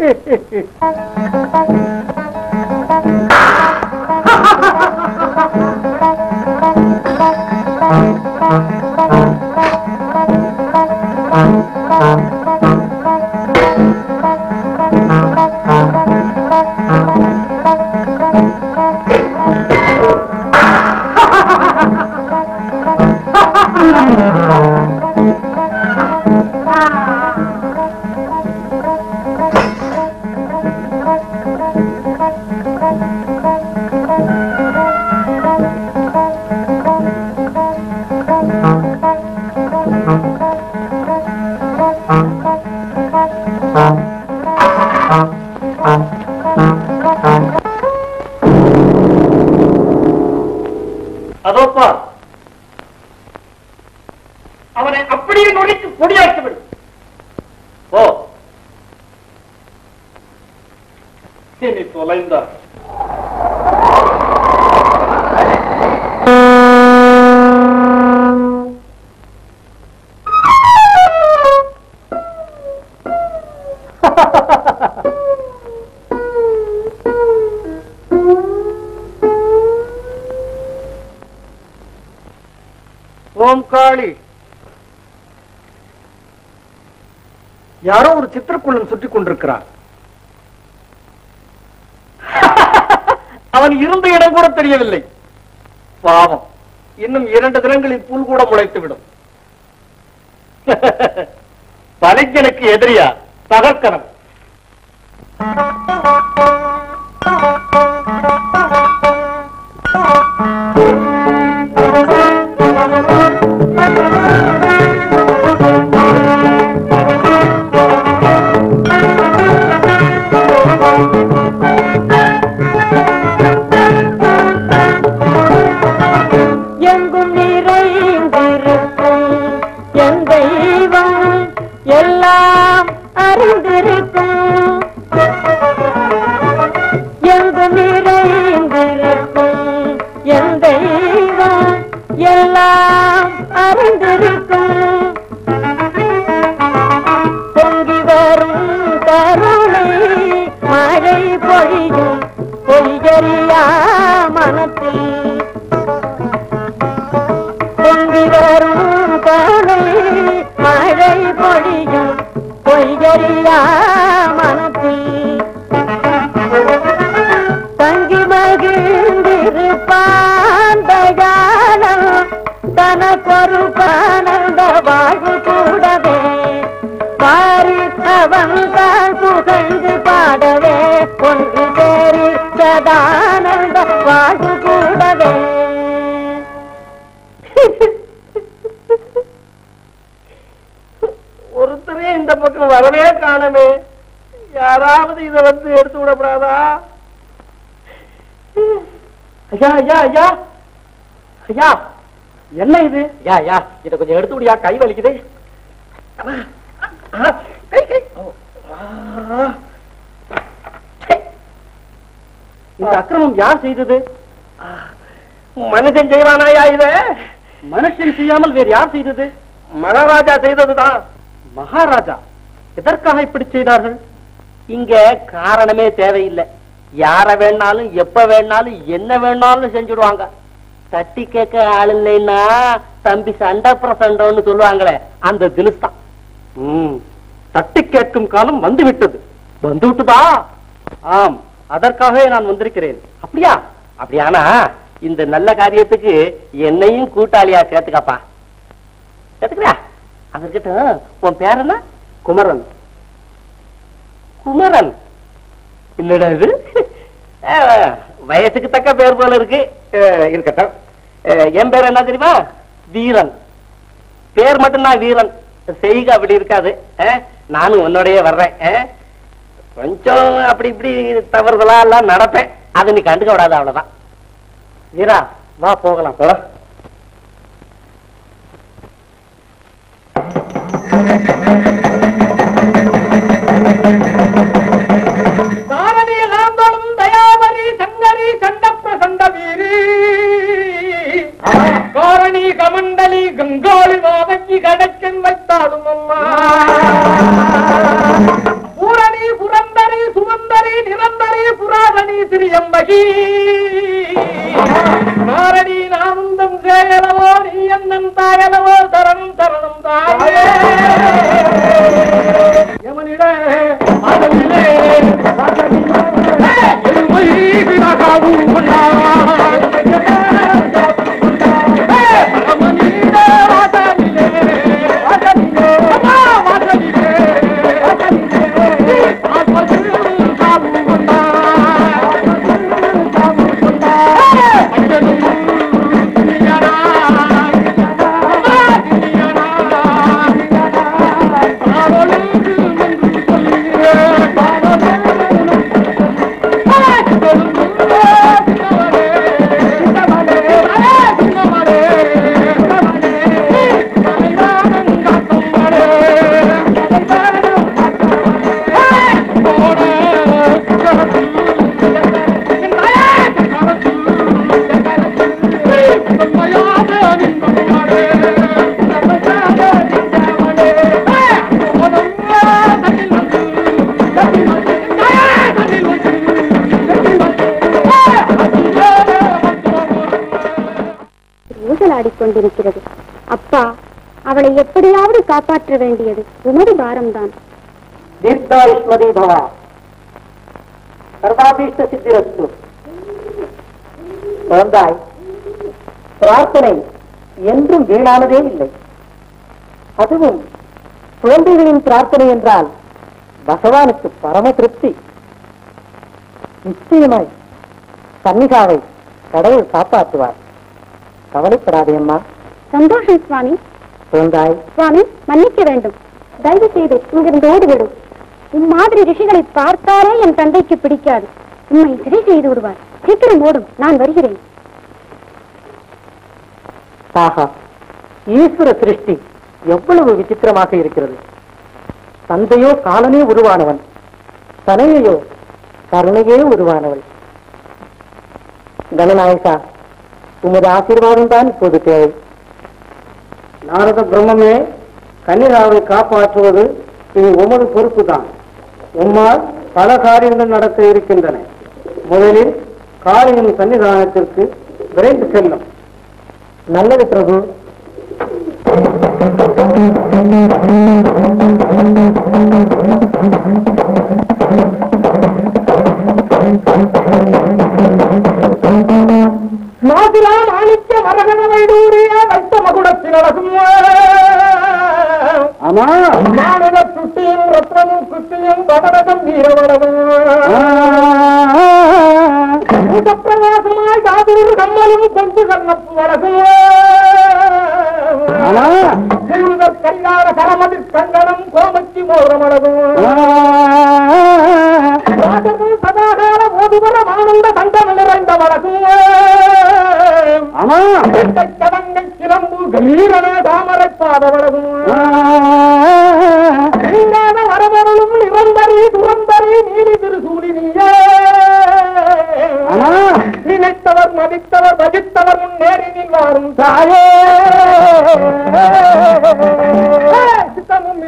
அதோப்பா அவனை அப்படியே நுழைத்து பொடியாக்கி விடு ஓ இனி தொலைந்தார் ஓம் காளி யாரோ ஒரு சித்திரக்குள்ளன் சுற்றி கொண்டிருக்கிறான் அவன் இருந்த இடம் கூட தெரியவில்லை பாவம் இன்னும் இரண்டு தினங்களில் புல் கூட முளைத்து விடும் பலிக்கனுக்கு எதிரியா தகர்க்கணும் எங்கும் நிறைந்திருக்கும் என் தெய்வம் எல்லாம் அறிந்திருக்கும் எங்கும் நிறைந்திருக்கும் என் தெய்வம் எல்லாம் அறிந்திருக்கும் பொங்கி வரும் கருணை மழை பொழியும் பொய்யறியா மனத்தில் பொங்கி வரும் கருணை மழை பொழியும் பொய்யறியா மனத்தில் தங்கி மகிழ்ந்திருப்பான் தயானம் தனக்கொரு பானந்த வாழ்வு கூடவே பாரி அவன் தான் புகழ்ந்து பாடவே ஒன்று பேரி சதானந்த வாழ்வு கூடவே ஒருத்தரே இந்த பக்கம் வரவே காணமே யாராவது இத வந்து எடுத்து விடப்படாதா ஐயா ஐயா ஐயா ஐயா என்ன இது யா யா இத கொஞ்சம் எடுத்து விடியா கை வலிக்குது ஆ, கை கை ஓ, ஆ. ச்சே. இந்த அக்கிரமம் யார் செய்தது மனுஷன் செய்வானாயா இத மனுஷன் செய்யாமல் வேறு யார் செய்தது மகாராஜா செய்ததுதான் மகாராஜா எதற்காக இப்படி செய்தார்கள் இங்க காரணமே தேவையில்லை யார வேணாலும் எப்ப வேணாலும் என்ன வேணாலும் செஞ்சுடுவாங்க தட்டி கேட்க ஆள் இல்லைன்னா தம்பி சண்டை பிரசண்டம்னு சொல்லுவாங்களே அந்த தினுஸ் தான் தட்டி கேட்கும் காலம் வந்து விட்டது வந்து விட்டுதா ஆம் அதற்காகவே நான் வந்திருக்கிறேன் அப்படியா அப்படியானா இந்த நல்ல காரியத்துக்கு என்னையும் கூட்டாளியா சேர்த்துக்கப்பா சேர்த்துக்கிறியா அது இருக்கட்டும் உன் பேர் என்ன குமரன் குமரன் இல்லடா இது அஹ், வயசுக்கு தக்க பேர் போல இருக்கு அஹ், இருக்கட்டும் அஹ், என் பேர் என்ன தெரியுமா வீரன் பேர் மட்டும்தான் வீரன் செய்க அப்படி இருக்காது அஹ், நானும் உன்னோடயே வர்றேன் அஹ். கொஞ்சம் அப்படி இப்படி தவறுதலா எல்லாம் நடப்பேன் அதை நீ கண்டுக்க விடாத அவ்வளவுதான் வீரா வா போகலாம் போலாம் தாரணி லாந்தோளும் தயாவரி சங்கரி சண்ட பிரசண்ட வீரி காரணி கமண்டலி கங்காளி மாதங்கி கடக்கன் வைத்தாடும் அம்மா பூரணி புரந்தரி ஊசலாடிக் கொண்டிருக்கிறது அப்பா அவளை எப்படியாவது காப்பாற்ற வேண்டியது உமது பாரம்தான் தீர்த்தாயுஷ்மதி பவா சர்வாபீஷ்ட சித்திரஸ்து குழந்தாய் பிரார்த்தனை என்றும் வீணானதே இல்லை அதுவும் குழந்தைகளின் பிரார்த்தனை என்றால் பகவானுக்கு பரம திருப்தி நிச்சயமாய் கன்னிகாவை கடவுள் காப்பாற்றுவார் கவலைப்படாதே அம்மா சந்தோஷம் சுவாமி குழந்தாய் சுவாமி மன்னிக்க வேண்டும் தயவு செய்து இங்கிருந்து ஓடிவிடும் இம்மாதிரி ரிஷிகளை பார்த்தாலே என் தந்தைக்கு பிடிக்காது உண்மை சரி செய்து விடுவார் சீக்கிரம் ஓடும் நான் வருகிறேன் ஆஹா ஈஸ்வர சிருஷ்டி எவ்வளவு விசித்திரமாக இருக்கிறது தந்தையோ காலனே உருவானவன் தனையையோ கருணையே உருவானவள் கணநாயகா உமது ஆசீர்வாதம் தான் இப்போது தேவை நாரத பிரம்மமே கன்னிராவை காப்பாற்றுவது இனி உமது பொறுப்பு தான் உம்மால் பல காரியங்கள் நடக்க இருக்கின்றன முதலில் காளியின் சன்னிதானத்திற்கு விரைந்து செல்லும் நல்லது பிரபு மாதிரா மாணிக்க வரகன வைடூரிய வைத்த மகுடத்தினழகும் ஆமா மாநில சுட்டியும் ரத்னமும் குத்தியும் வடரகம் வீரவடவும் பிரகாசமாய் காதூர் கம்மலும் கொண்டு கண்ணப்பு வடகும் முழுதற் கல்யாண கரமதிர் கங்கணம் கோமச்சி மோரமடகும் ராஜர்கள் சதாகால ஓதுவர ஆனந்த தண்டம் நிறைந்த வடகும் ஆமா கடங்கை கிளம்பு கம்பீரன தாமரை பாதவடகும் நீங்காத வரவருளும் நிரந்தரி துரந்தரி நீலி திருசூலி நீயே ஆமா. நினைத்தவர் மதித்தவர் பஜித்தவர் முன்னேறி வாரும் தாயே சித்தமும்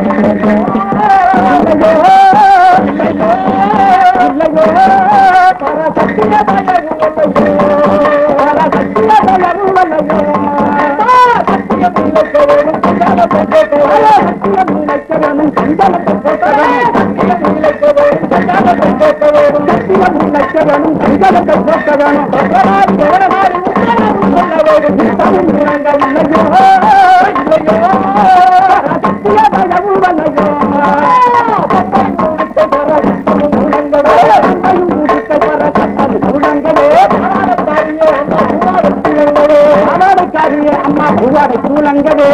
அம்மா பூவாடை சூழங்கவே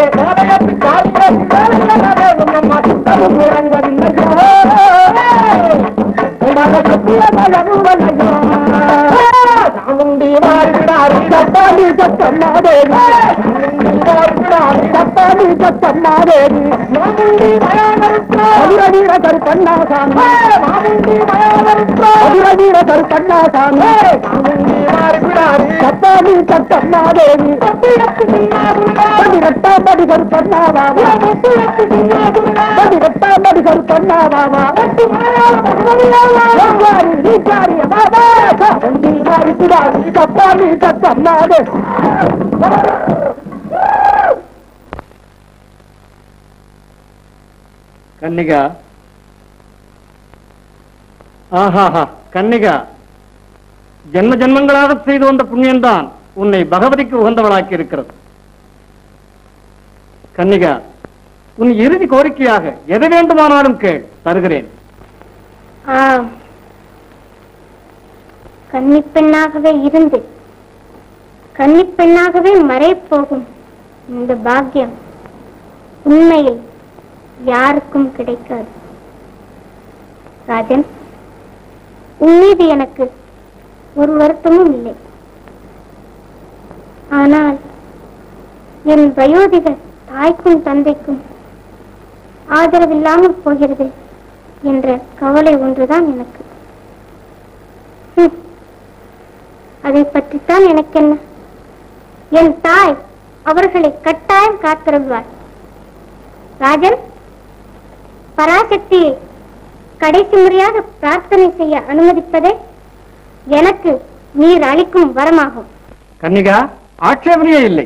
சாமுண்டி வாழ்கிறாரி சப்பாடி சத்தம்மாதேவி சப்பாடி சத்தம்மாதேவி மாமுண்டி மதுரவீர கருப்பண்ணாசாமி மாமுண்டி மதுரவீர கருப்பண்ணாசாமி சாமுண்டி வாழ்கிறாரி சப்பாடி சத்தம்மாதேவி பதினெட்டாம்படி கருப்பண்ணாவாமா பதினெட்டாம்படி கருப்பண்ணாவாமா சப்பாடி சத்தம்மாதே கன்னிகா ஆஹாஹா கன்னிகா ஜென்ம ஜென்மங்களாக செய்து வந்த புண்ணியம்தான் உன்னை பகவதிக்கு உகந்தவளாக்கி இருக்கிறது கன்னிகா உன் இறுதி கோரிக்கையாக எதை வேண்டுமானாலும் கேள் தருகிறேன் ஆம் கன்னிப்பெண்ணாகவே இருந்து கன்னிப்பெண்ணாகவே மறைப்போகும் இந்த பாக்கியம் உண்மையில் யாருக்கும் கிடைக்காது ராஜன் உன் மீது எனக்கு ஒரு வருத்தமும் இல்லை ஆனால் என் வயோதிக தாய்க்கும் தந்தைக்கும் ஆதரவில்லாமல் போகிறது என்ற கவலை ஒன்றுதான் எனக்கு ஹம். அதை பற்றித்தான் எனக்கு என்ன என் தாய் அவர்களை கட்டாயம் காத்திருந்தார் ராஜன் பராசக்தியை கடைசி முறையாக பிரார்த்தனை செய்ய அனுமதிப்பதே எனக்கு நீர் அளிக்கும் வரமாகும் கன்னிகா ஆட்சேபனையே இல்லை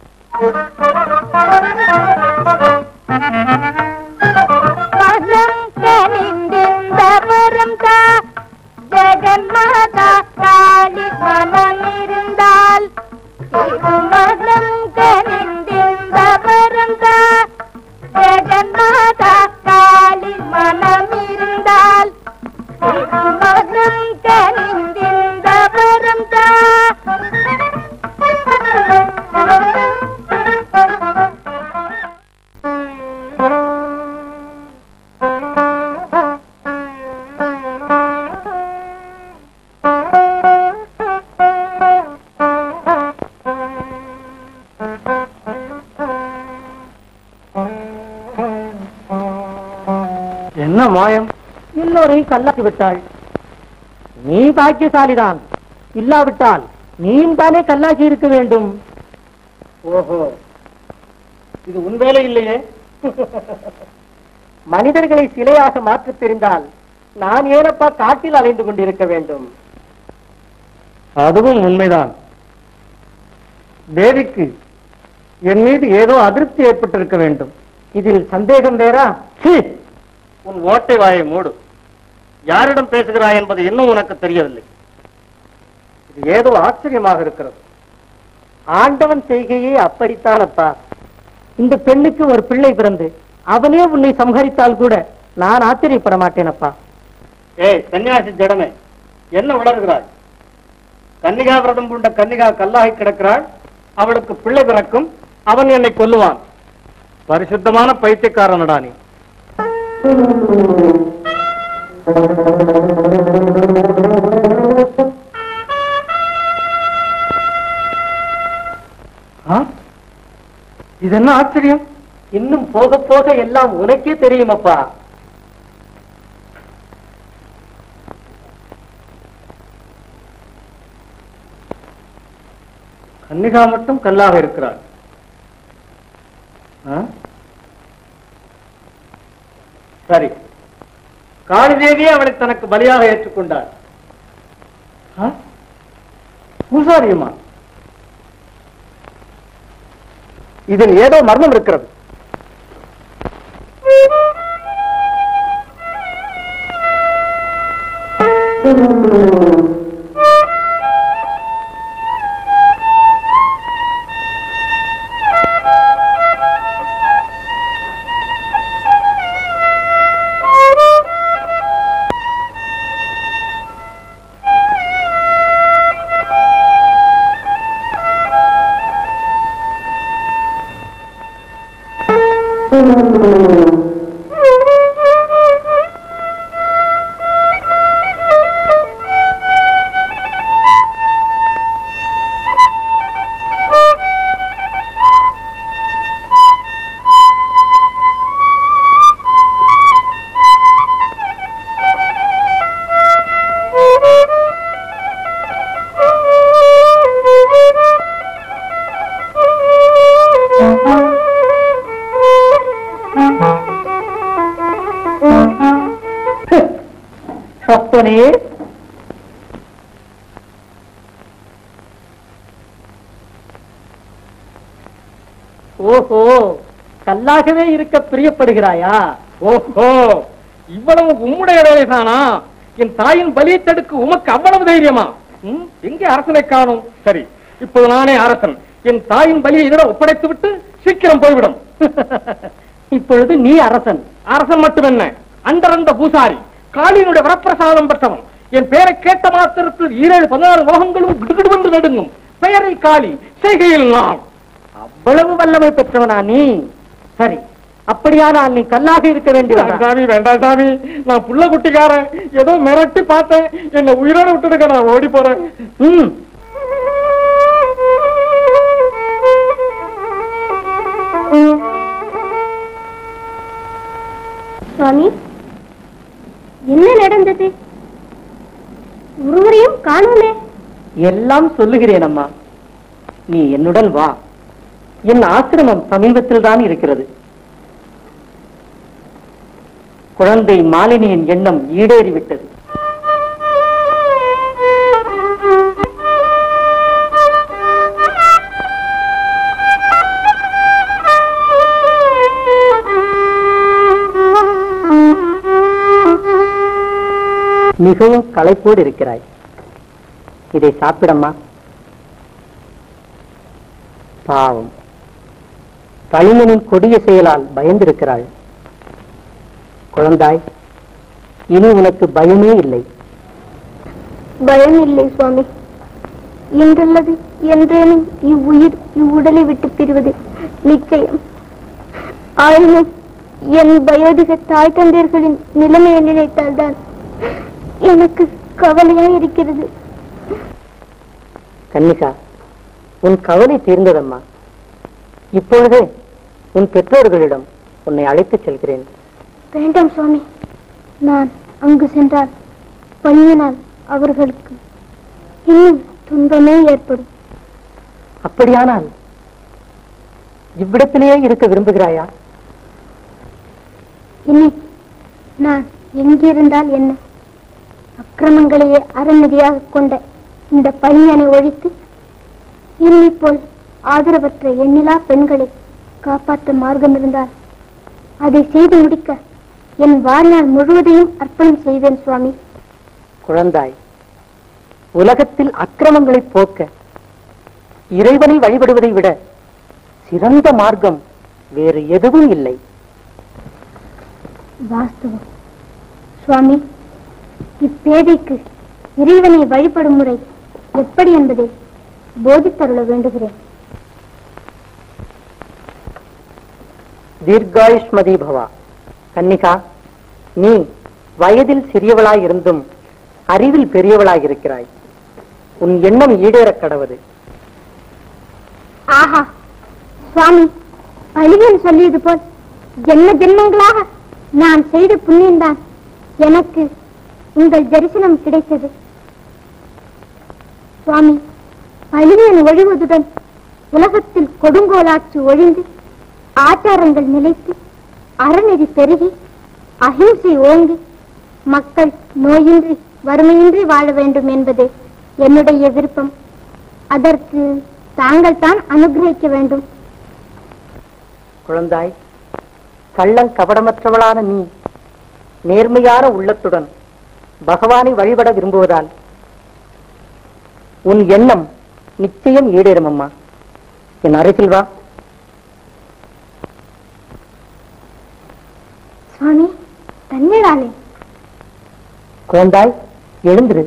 ஜெகன்மாதா காளி மனம் இருந்தால் திருமணம் கனிந்திந்த வரம் தா ஜெகன்மாதா காளி மனம் இருந்தால் திருமணம் கனிந்திந்த வரம் தா என்ன மாயம் எல்லோரையும் கல்லாக்கி விட்டாள் நீ பாக்கியசாலிதான் இல்லாவிட்டால் நீயும் தானே கல்லாக்கி இருக்க வேண்டும் ஓஹோ இது உன் வேலை இல்லையே மனிதர்களை சிலையாக மாற்றத் தெரிந்தால் நான் ஏனப்பா காட்டில் அலைந்து கொண்டிருக்க வேண்டும் அதுவும் உண்மைதான் தேவிக்கு என் மீது ஏதோ அதிருப்தி ஏற்பட்டிருக்க வேண்டும் இதில் சந்தேகம் வேறா சீ! உன் ஓட்டை வாயை மூடு யாரிடம் பேசுகிறாய் என்பது இன்னும் உனக்கு தெரியவில்லை இது ஏதோ ஆச்சரியமாக இருக்கிறது ஆண்டவன் செய்கையே அப்படித்தானப்பா இந்த பெண்ணுக்கு ஒரு பிள்ளை பிறந்து அவனே உன்னை சம்ஹரித்தால் கூட நான் ஆச்சரியப்பட மாட்டேனப்பா ஏய் சன்னியாசி ஜடமே என்ன வளர்கிறாய் கன்னிகா விரதம் பூண்ட கன்னிகா கல்லாகி கிடக்கிறாள் அவளுக்கு பிள்ளை பிறக்கும் அவன் என்னை கொல்லுவான் பரிசுத்தமான பைத்தியக்காரனடா நீ ஆ? இது என்ன ஆச்சரியம் இன்னும் போக போக எல்லாம் உனக்கே தெரியுமப்பா கன்னிகா மட்டும் கல்லாக இருக்கிறாள் ஆ? சரி காளி தேவியே அவளை தனக்கு பலியாக ஏற்றுக்கொண்டாள் ஆ? பூசாரியம்மா இதில் ஏதோ மர்மம் இருக்கிறது அப்பனே ஓஹோ கல்லாகவே இருக்க பிரியப்படுகிறாயா ஓஹோ இவ்வளவு உம்முடைய வேலைதானா என் தாயின் பலியை தடுக்க உமக்கு அவ்வளவு தைரியமா ம், எங்கே அரசனை காணும் சரி இப்போது நானே அரசன் என் தாயின் பலியை இதிடம் ஒப்படைத்து விட்டு சீக்கிரம் போய்விடும் இப்பொழுது நீ அரசன் அரசன் மட்டும் என்ன அண்டரந்த பூசாரி காளியினுடைய வரப்பிரசாதம் பெற்றவன் என் பெயரை கேட்ட மாத்திரத்தில் ஈரேழு பதினாறு லோகங்களும் கிடுகிடுவென்று நடுங்கும் பெயரை காளி செய்கையில் நான் அவ்வளவு வல்லமை பெற்றவனா நீ சரி அப்படியானால் நீ கல்லாக இருக்க வேண்டியவனா சாமி வேண்டாம் சாமி நான் புள்ள குட்டிக்காரன் ஏதோ மிரட்டி பார்த்தேன் என்ன உயிரோட விட்டுடுங்க நான் ஓடி போறேன் ம் சுவாமி என்ன நடந்தது ஒருவரையும் காணோமே எல்லாம் சொல்லுகிறேன் அம்மா நீ என்னுடன் வா என் ஆசிரமம் சமீபத்தில் தான் இருக்கிறது குழந்தை மாலினியின் எண்ணம் ஈடேறிவிட்டது மிகவும் களைப்போடு இருக்கிறாய் இதை சாப்பிடம்மா பாவம் பழிமனின் கொடிய செயலால் பயந்திருக்கிறாள் குழந்தாய் இனி உனக்கு பயமே இல்லை பயம் இல்லை சுவாமி இன்றல்லது என்றேனும் இவ்வுயிர் இவ்வுடலை விட்டு பிரிவது நிச்சயம் ஆயினும் என் வயோதிக தாய் தந்தையர்களின் நிலைமையை நினைத்தால்தான் எனக்கு கவலையாய் இருக்கிறது கன்னிகா உன் கவலை தீர்ந்ததம்மா இப்பொழுதே உன் பெற்றோர்களிடம் உன்னை அழைத்துச் செல்கிறேன் வேண்டாம் சுவாமி நான் அங்கு சென்றால் பையனால் அவர்களுக்கு இன்னும் துன்பமே ஏற்படும் அப்படியானால் இவ்விடத்திலேயே இருக்க விரும்புகிறாயா இனி நான் எங்கிருந்தால் என்ன அக்கிரமங்களையே அறநெறியாக கொண்ட இந்த பையனை ஒழித்து என்னை போல் ஆதரவற்ற எண்ணிலா பெண்களை காப்பாற்ற மார்க்கம் இருந்தால் அதை செய்து முடிக்க என் வாழ்நாள் முழுவதையும் அர்ப்பணம் செய்வேன் சுவாமி குழந்தாய் உலகத்தில் அக்கிரமங்களை போக்க இறைவனை வழிபடுவதை விட சிறந்த மார்க்கம் வேறு எதுவும் இல்லை வாஸ்தவம் சுவாமி இப்பேதைக்கு இறைவனை வழிபடும் முறை எப்படி என்பதை போதித்தருள வேண்டுகிறேன் தீர்காயுஷ்மதி பவா கன்னிகா நீ வயதில் சிறியவளாய் இருந்தும் அறிவில் பெரியவளாய் இருக்கிறாய் உன் எண்ணம் ஈடேறக் கடவது ஆஹா சுவாமி பழியன் சொல்லியது போல் ஜென்ம ஜென்மங்களாக நான் செய்த புண்ணியம்தான் எனக்கு உங்கள் தரிசனம் கிடைத்தது சுவாமி பழியன் ஒழிவதுடன் உலகத்தில் கொடுங்கோலாட்சி ஒழிந்து ஆச்சாரங்கள் நிலைத்து அறநெறி பெருகி அஹிம்சை ஓங்கி மக்கள் நோயின்றி வறுமையின்றி வாழ வேண்டும் என்பது என்னுடைய விருப்பம் அதற்கு தாங்கள் தான் அனுகிரகிக்க வேண்டும் குழந்தாய் கள்ளம் கபடமற்றவளான நீ நேர்மையான உள்ளத்துடன் பகவானை வழிபட விரும்புவதால் உன் எண்ணம் நிச்சயம் ஈடேறும் அம்மா என் அருகில் வா சுவாமி தண்ணீராலே குழந்தாய் எழுந்திரு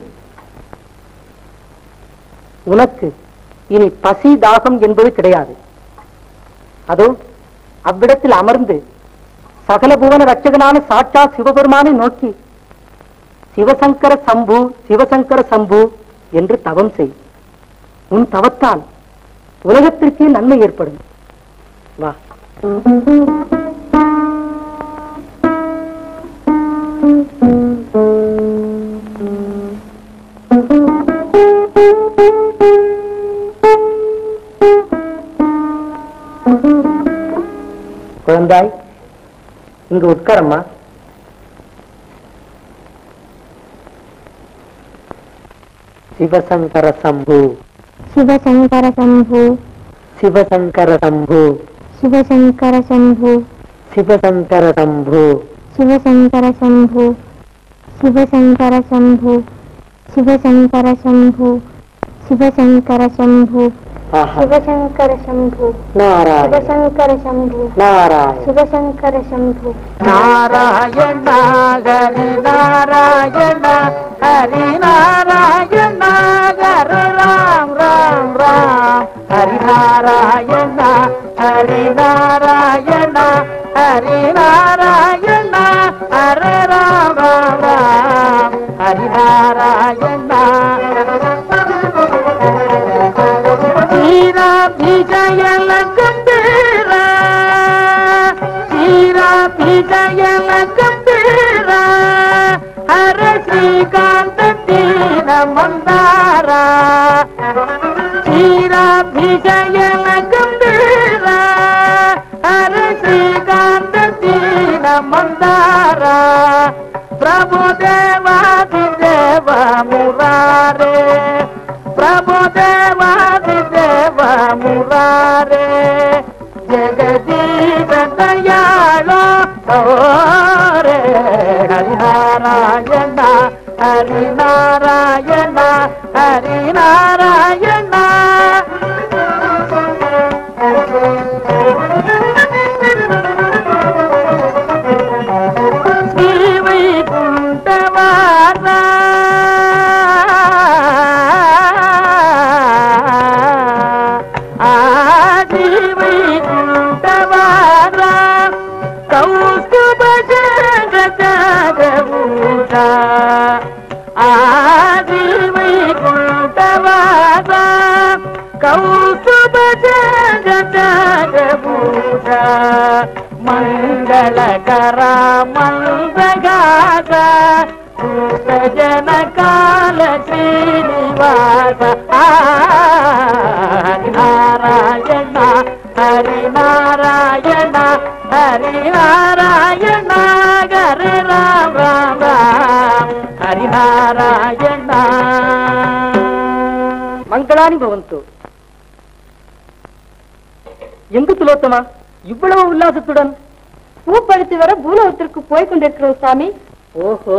உனக்கு இனி பசி தாகம் என்பது கிடையாது அதோ அவ்விடத்தில் அமர்ந்து சகல புவன ரட்சகனான சாட்சா சிவபெருமானை நோக்கி சிவசங்கர சம்பு சிவசங்கர சம்பு என்று தவம் செய் உன் தவத்தால் உலகத்திற்கே நன்மை ஏற்படும் வா குழந்தாய் இங்கு உட்காரம்மா சிவசங்கர சம்பு சிவசங்கர சம்பு சிவசங்கர சம்பு சிவசங்கர சம்பு சிவசங்கர சம்பு சிவசங்கர சம்பு சிவசங்கர சம்பு சிவசங்கர சம்பு சிவசங்கர சம்பு ஆஹா சிவசங்கர சம்பு நாராயண சிவசங்கர சம்பு நாராயண சிவசங்கர சம்பு நாராயண ஹரி நாராயண ஹரி நாராயண ஹரி ராம் ராம் ராம் ஹரி நாராயண ஹரி நாராயண ஹரி நாராயண ஹரி ராம் ராம் ராம் ஹரி நாராயண சீரா விஜயல கம்பீர சீரா விஜயல கம்பீர ஹர ஸ்ரீகாந்த தீன மந்தார சீரா விஜயல கம்பீர ஹர ஸ்ரீகாந்த தீன மந்தார நாராயண ஹரி நாராயண ஹரி நாராயண ஸ்ரீவை குண்டவார ஆதிவை குண்டவார கௌஸ்துப ஜகதூஷா ஆதிவை குண்டவார கௌஸ்துப ஜகதூஷா ಮಂಗಳಕರ ಮಂದಗಾಸ ಜನ ಕಾಲ ಶ್ರೀನಿವಾಸ ಹರಿನಾರಾಯಣ ಹರಿನಾರಾಯಣ ಹರಿನಾರಾಯಣ ಹರಿ ರಾಮ ರಾಮ ರಾಮ ಹರಿನಾರಾಯಣ மங்களானி பவந்து எங்கு துலோத்தமா இவ்வளவு உல்லாசத்துடன் பூப்படுத்தி வர பூலோகத்திற்கு போய் கொண்டிருக்கிறோம் சாமி ஓஹோ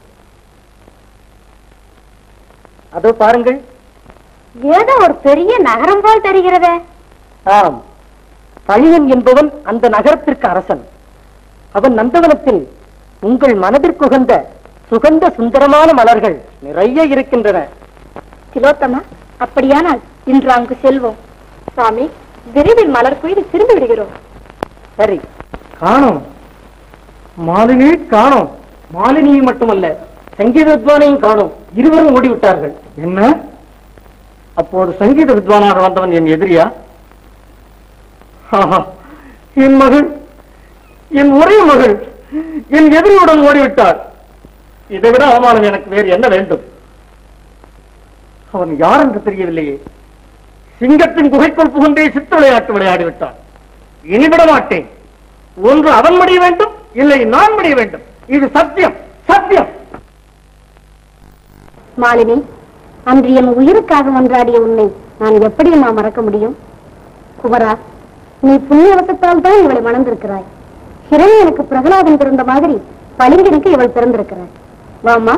அதோ பாருங்கள் ஏதோ ஒரு பெரிய நகரம் போல் தெரிகிறதே ஆம் பழியன் என்பவன் அந்த நகரத்திற்கு அரசன் அவன் நந்தவனத்தில் உங்கள் மனதிற்குகந்த சுகந்த சுந்தரமான மலர்கள் நிறைய இருக்கின்றன திலோத்தமா அப்படியானால் இன்று அங்கு செல்வோம் சாமி விரைவில் மலர் கொய்து திரும்பி விடுகிறோம் சரி காணோம் மாலினி காணோம் மாலினியை மட்டுமல்ல சங்கீத வித்வானையும் காணோம் இருவரும் ஓடிவிட்டார்கள் என்ன அப்போது சங்கீத வித்வானாக வந்தவன் என் எதிரியா ஆஹா, என் மகள் என் ஒரே மகள் என் எதிரியுடன் ஓடிவிட்டாள் இதை விட அவமானம் எனக்கு வேறு என்ன வேண்டும் அவன் யார் என்று தெரியவில்லையே சிங்கத்தின் குகைக்குள் புகுந்தே சித்த விளையாட்டு விளையாடி விட்டான் இனி விட மாட்டேன் ஒன்று அவன் முடிய வேண்டும் இல்லை நான் முடிய வேண்டும் இது சத்தியம் சத்தியம் மாலினி அன்று என் உயிருக்காக ஒன்றாடிய உன்னை நான் எப்படி நான் மறக்க முடியும் குமரா நீ புண்ணியவசத்தால் தான் இவளை மணந்திருக்கிறாய் ஹிரண்யனுக்கு பிரகலாதன் பிறந்த மாதிரி பளிங்கனுக்கு இவள் பிறந்திருக்கிறாய் வாமா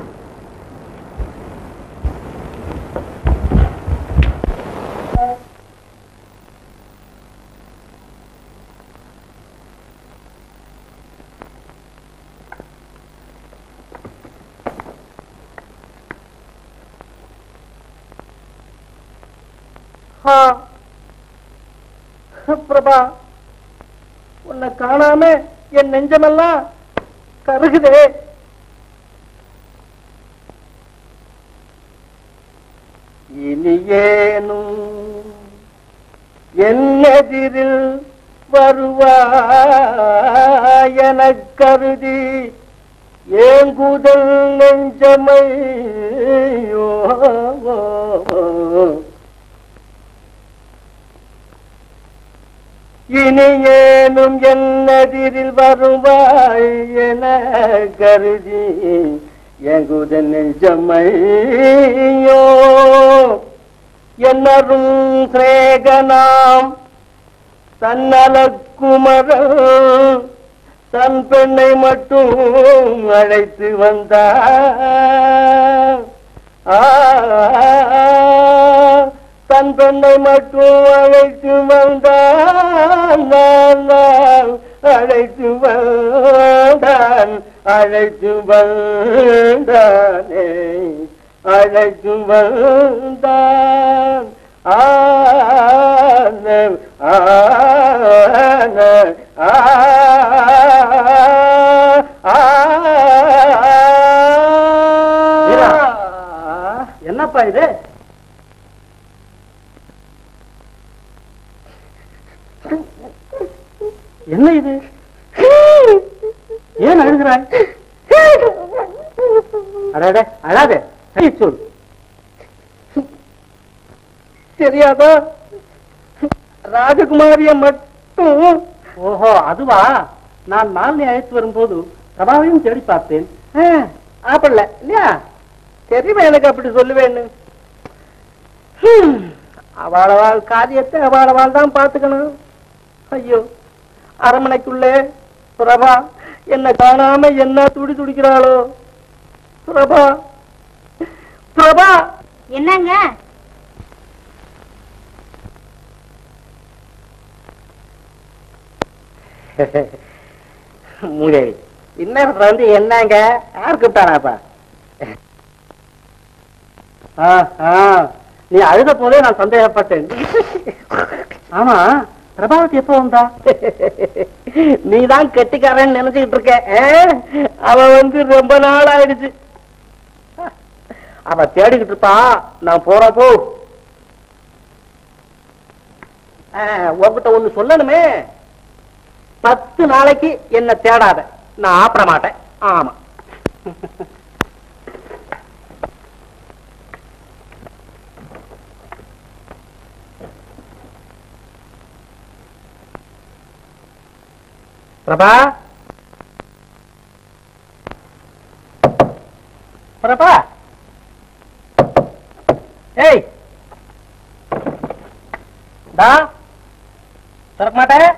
ஆ. பிரபா உன்னை காணாம என் நெஞ்சமெல்லாம் கருகுதே இனியேனும் என்னெதிரில் வருவாயெனக் கருதி ஏங்குதல் நெஞ்சமையோ இனியேனும் என்னெதிரில் வருவாய் என கருதி எங்குத நெஞ்சமையோ என்னரும் சிரேகனாம் தன்னலக்குமரன் தன் பெண்ணை மட்டும் அழைத்து வந்தார் ஆ, தன் பெண்ணை மட்டும் அழைத்து வந்தான் நான் நான் அழைத்து வந்தான் அழைத்து வந்தானே அழைத்து வந்தான் ஆன ஆன ஆ வீரா, என்னப்பா இது என்ன இது ஏன் அழுகிறாய் அடடே அழாதே சரி சொல் தெரியாதா ராஜகுமாரிய மட்டும் ஓஹோ அதுவா நான் மாலினி அழைத்து வரும்போது பிரபாவையும் தேடி பார்த்தேன் ஆப்படல இல்லையா தெரியுமா எனக்கு அப்படி சொல்லுவேன்னு அவளவாள் காரியத்தை அவளவாள் தான் பார்த்துக்கணும் ஐயோ அரமனைக்குள்ளே பிரபா என்ன காணாம என்ன துடி துடிக்கிறாளோ பிரபா பிரபா என்னங்க மூதேவி இந்நேரத்துல வந்து என்னங்க யார் கூப்பிட்டானாப்பா ஆ, ஆ, நீ அழுத போதே நான் சந்தேகப்பட்டேன் ஆமா பிரபாவதி எப்போ வந்தா நீதான் கெட்டிக்காரன் நினைச்சுக்கிட்டு இருக்க ஆ? அவ வந்து ரொம்ப நாள் ஆயிடுச்சு அவ தேடிக்கிட்டு இருப்பா நான் போறப்போ ஆ, உன்கிட்ட ஒண்ணு சொல்லணுமே பத்து நாளைக்கு என்ன தேடாத நான் ஆப்பிட மாட்டேன் ஆமா பிரபா பிரபா ஏய் டா திறக்க மாட்டேன்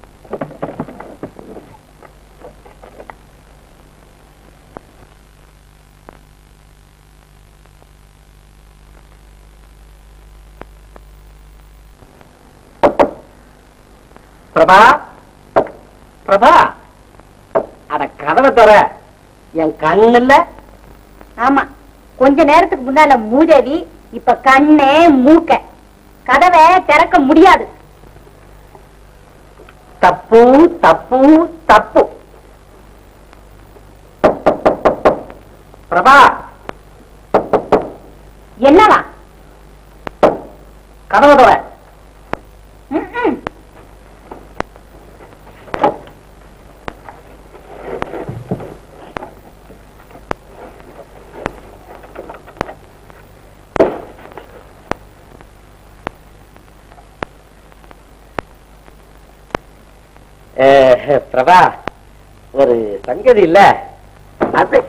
பிரபா பிரபா அட கதவை தர என் கண்ணு இல்ல ஆமா கொஞ்ச நேரத்துக்கு முன்னால மூதேவி இப்ப கண்ணே மூக்க கதவை திறக்க முடியாது தப்பு தப்பு தப்பு பிரபா என்னவா கதவை தர ம்ம். பிரபா ஒரு சங்கதி இல்ல அது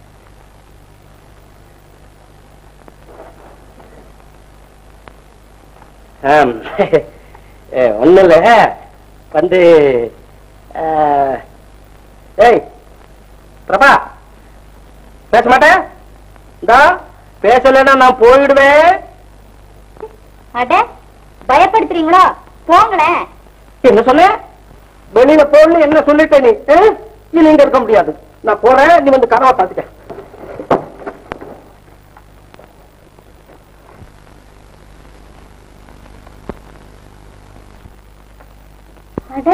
ஆம். ஏ, ஒண்ணும் இல்ல வந்து ஆ, ஏய் பிரபா பேச மாட்டேன் இந்தா பேசலைன்னா நான் போயிடுவேன் அட பயப்படுத்துறீங்களோ போங்களேன் என்ன சொன்ன வெளியில போன்னு என்ன சொல்லிட்ட நீ ஆ? இனி இங்க இருக்க முடியாது நான் போறேன் நீ வந்து கதவை பாத்துக்க அட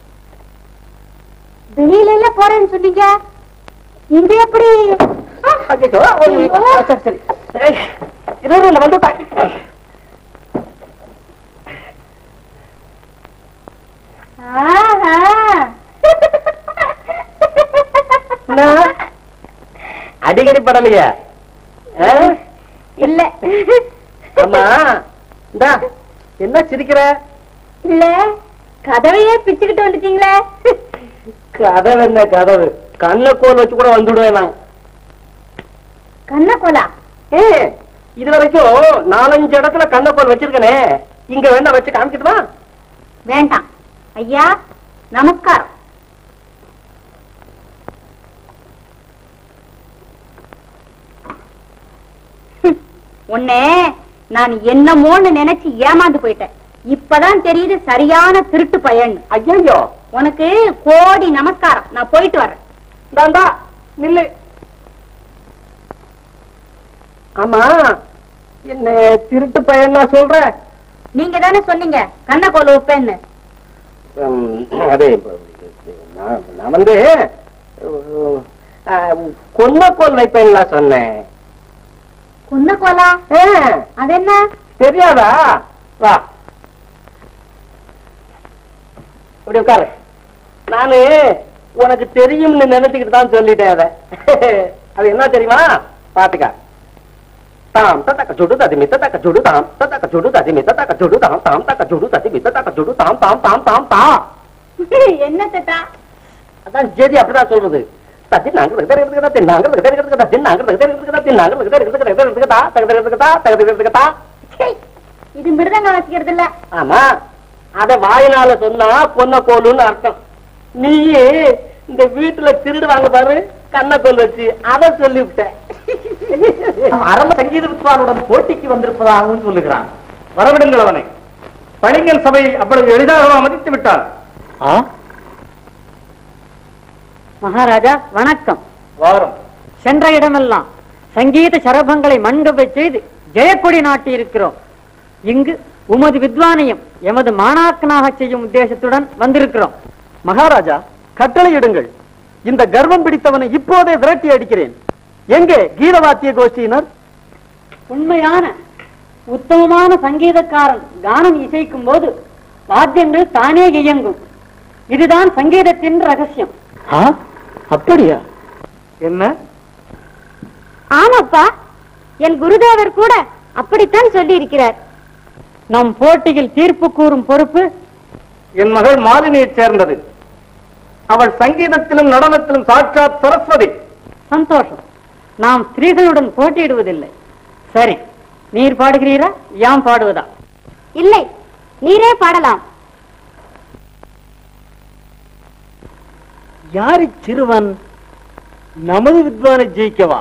வெளியில எல்லாம் போறேன்னு சொன்னீங்க இங்க எப்படி அச்சச்சோ, ஒரு நிமிஷம். ஆ, சரி சரி ஏய், இரு, இரு, நான் வந்துட்டேன் ஆஹா. என்ன? அடிக்கடி படலையா ஆ? இல்ல ஆமா இந்தா என்ன சிரிக்கிற இல்ல கதவையே பிச்சுக்கிட்டு வந்துட்டீங்களே கதவு என்ன கதவு கண்ணக்கோல் வச்சு கூட வந்துடுவேன் நான் கண்ணக்கோலா ஏ இது வரைக்கும் நாலஞ்சு இடத்துல கண்ணக்கோல் வச்சிருக்கனே இங்க வேணா வச்சு காமிக்கிட்டுமா வேண்டாம் ஐயா நமஸ்காரம் ஹம், உன்னை நான் என்னமோன்னு நினைச்சு ஏமாந்து போயிட்டேன் இப்பதான் தெரியுது சரியான திருட்டு பையன் ஐயோ உனக்கு கோடி நமஸ்காரம் நான் போயிட்டு வரேன் தாண்டா நில்லு ஆமா என்ன திருட்டு பையன் நான் சொல்றேன் நீங்க தானே சொன்னீங்க கண்ணக்கோல உப்பேன்னு அதே நான் நான் வந்து கொன்னக்கோல் வைப்பேன் சொன்னேன் குன்னக்கோலா ஆ, அது என்ன தெரியாதா வா இப்படி உட்காரு நானு உனக்கு தெரியும்னு நினைச்சுக்கிட்டு தான் சொல்லிட்டேன் அதை அது என்ன தெரியுமா பாத்துக்க தாம் தத்தக்க சுடு ததி மித்த தக்க சுடு தாம் தத்தக்க சுடு ததி மித்த தக்க சுடு தாம் தாம் தக்க சுடு ததி மித்த தக்க சுடு தாம் தாம் தாம் தாம் தா என்ன தட்டா அதான் ஜெதி அப்படிதான் சொல்றது தத்தி நாங்க இருக்கிறது தின்னாங்க இருக்கிறது தின்னாங்க இருக்கிறது தின்னாங்க இருக்கிறது தகதா தகதா இது மிருதங்க வச்சுக்கிறது இல்ல ஆமா அத வாயினால சொன்னா பொன்ன கோலுன்னு அர்த்தம் நீயே இந்த வீட்டுல திருடு வாங்க பாரு கண்ண கோல் வச்சு அத சொல்லிவிட்ட அரம்ப சங்கீத வித்வானுடன் போட்டிக்கு வந்திருப்பதாகவும் சொல்லுகிறான் வரவிடுங்கள் அவனை பளிங்கன் சபை அவ்வளவு எளிதாக மதித்து விட்டான் மகாராஜா வணக்கம் வாரம் சென்ற இடமெல்லாம் சங்கீத சரபங்களை மண்கவை செய்து ஜெயக்கொடி நாட்டி இருக்கிறோம் இங்கு உமது வித்வானையும் எமது மாணாக்கனாக செய்யும் உத்தேசத்துடன் வந்திருக்கிறோம் மகாராஜா கட்டளையிடுங்கள் இந்த கர்வம் பிடித்தவனை இப்போதே விரட்டி அடிக்கிறேன் எங்கே கீதவாத்திய கோஷ்டியினர் உண்மையான உத்தமமான சங்கீதக்காரன் கானம் இசைக்கும் போது வாத்தியங்கள் தானே இயங்கும் இதுதான் சங்கீதத்தின் ரகசியம் அப்படியா என்ன ஆமாப்பா என் குருதேவர் கூட அப்படித்தான் சொல்லி இருக்கிறார் நம் போட்டியில் தீர்ப்பு கூறும் பொறுப்பு என் மகள் மாலினியைச் சேர்ந்தது அவள் சங்கீதத்திலும் நடனத்திலும் சாட்சாத் சரஸ்வதி சந்தோஷம் நாம் ஸ்திரீகளுடன் போட்டியிடுவதில்லை சரி நீர் பாடுகிறீரா யாம் பாடுவதா இல்லை நீரே பாடலாம் யாரு சிறுவன் நமது வித்வானை ஜெயிக்கவா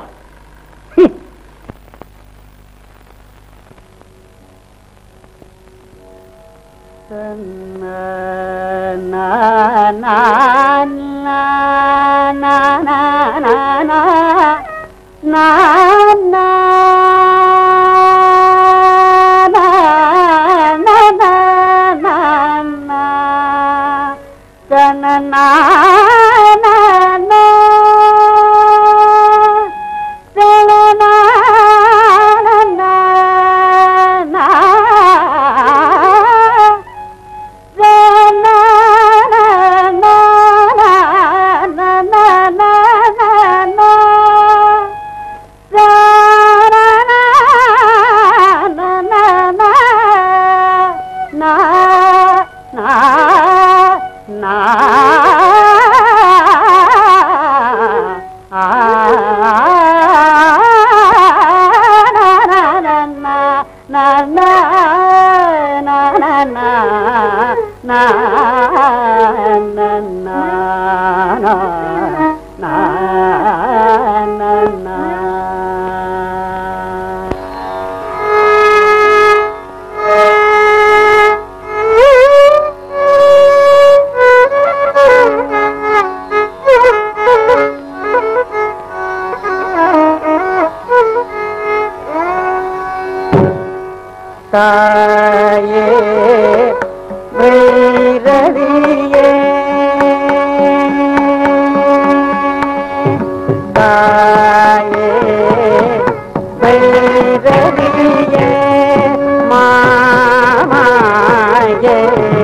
தாயே வைரவியே தாயே வைரவியே மாமாயே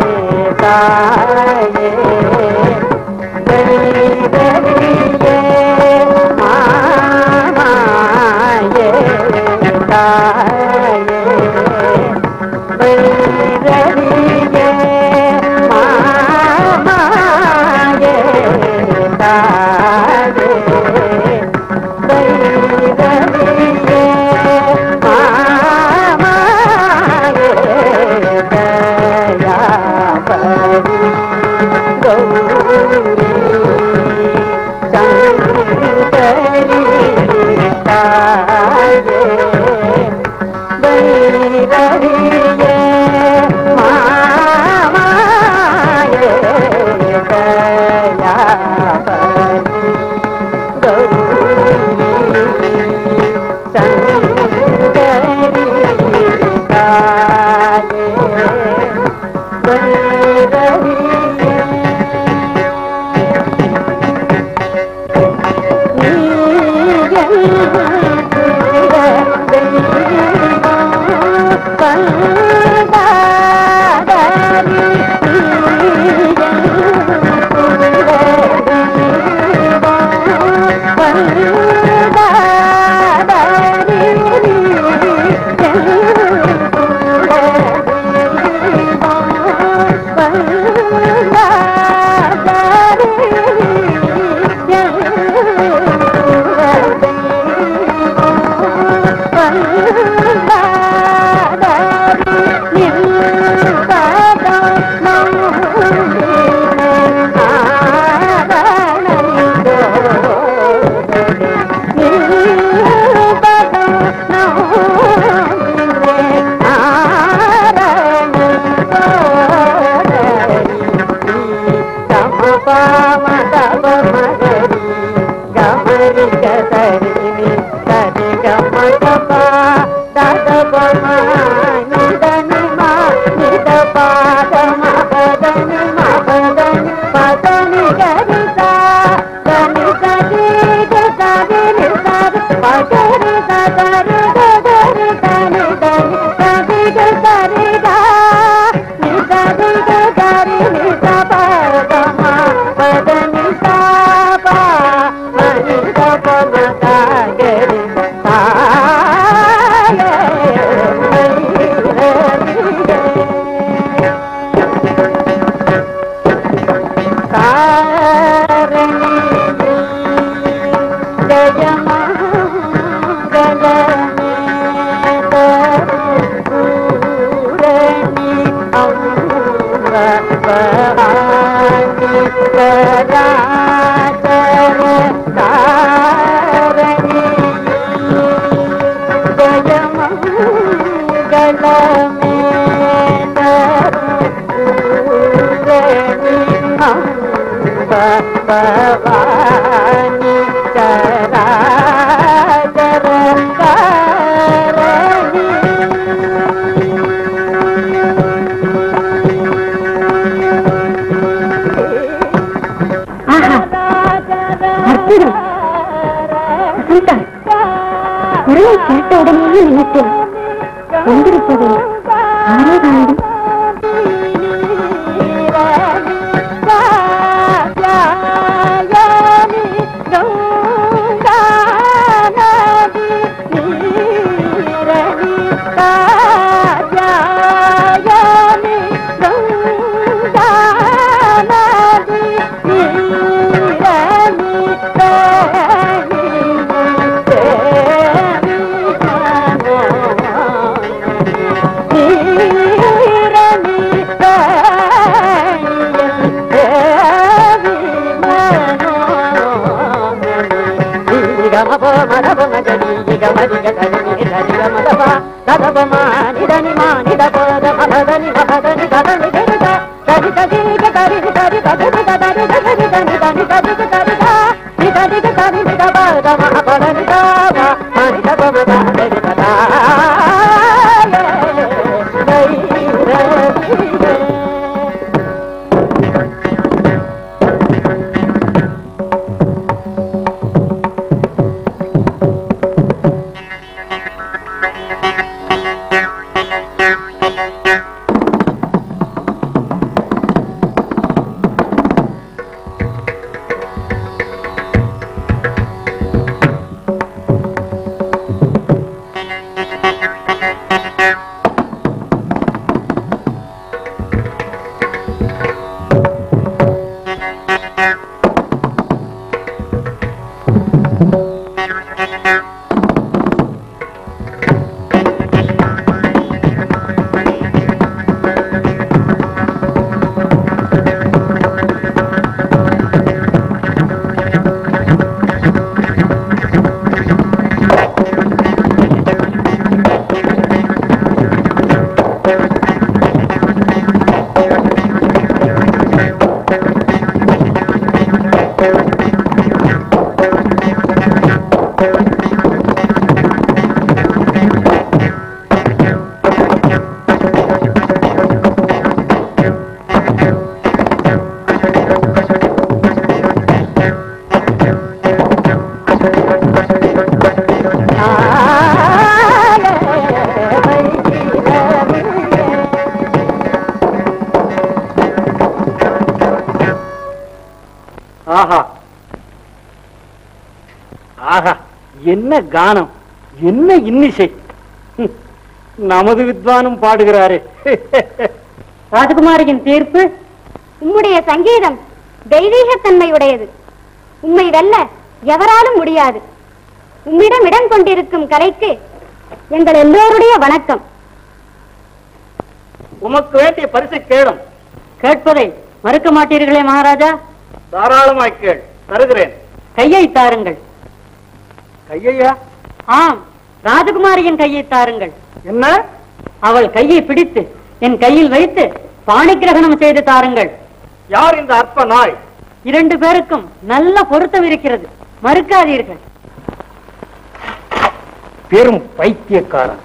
தாயே வைரவியே மாமாயே தாயே வைரவியே மாமாயே ஆஹா அற்புதம் வசந்தா குரலை கேட்ட உடனேயே நினைத்தேன் வந்திருப்பது ஆரோ வேண்டும் ஆஹா ஆஹா என்ன கானம் என்ன இன்னிசை ஹம், நமது வித்வானும் பாடுகிறாரே ராஜகுமாரியின் தீர்ப்பு உம்முடைய சங்கீதம் தெய்வீகத்தன்மையுடையது உம்மை வெல்ல எவராலும் முடியாது உம்மிடம் இடம் கொண்டிருக்கும் கலைக்கு எங்கள் எல்லோருடைய வணக்கம் உமக்கு வேண்டிய பரிசை கேளும் கேட்பதை மறுக்க மாட்டீர்களே மகாராஜா தாராளமாய் கேள் தருகிறேன் கையை தாருங்கள் கையையா ஆம் ராஜகுமாரியின் கையை தாருங்கள் என்ன அவள் கையை பிடித்து என் கையில் வைத்து பாணி கிரகணம் செய்து தாருங்கள் யார் இந்த அற்ப நாய் இரண்டு பேருக்கும் நல்ல பொருத்தம் இருக்கிறது மறுக்காதீர்கள் பெரும் பைத்தியக்காரன்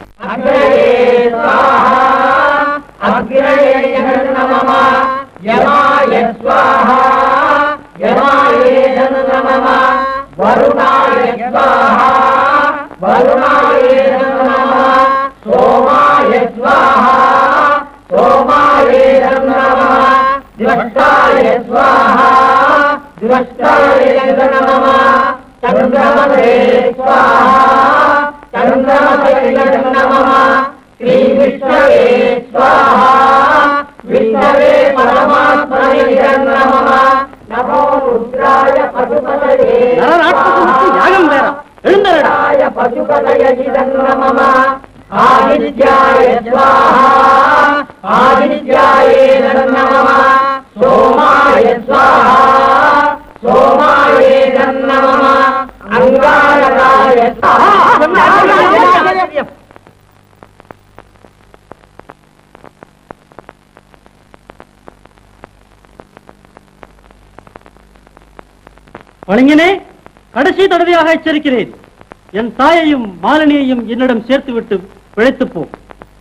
நரராட்சசனுக்கு யாகம் வேற எழுந்தரடா வணிகனே கடைசி தடவையாக எச்சரிக்கிறேன் என் தாயையும் மாலினியையும் என்னிடம் சேர்த்துவிட்டு பிழைத்துப் போ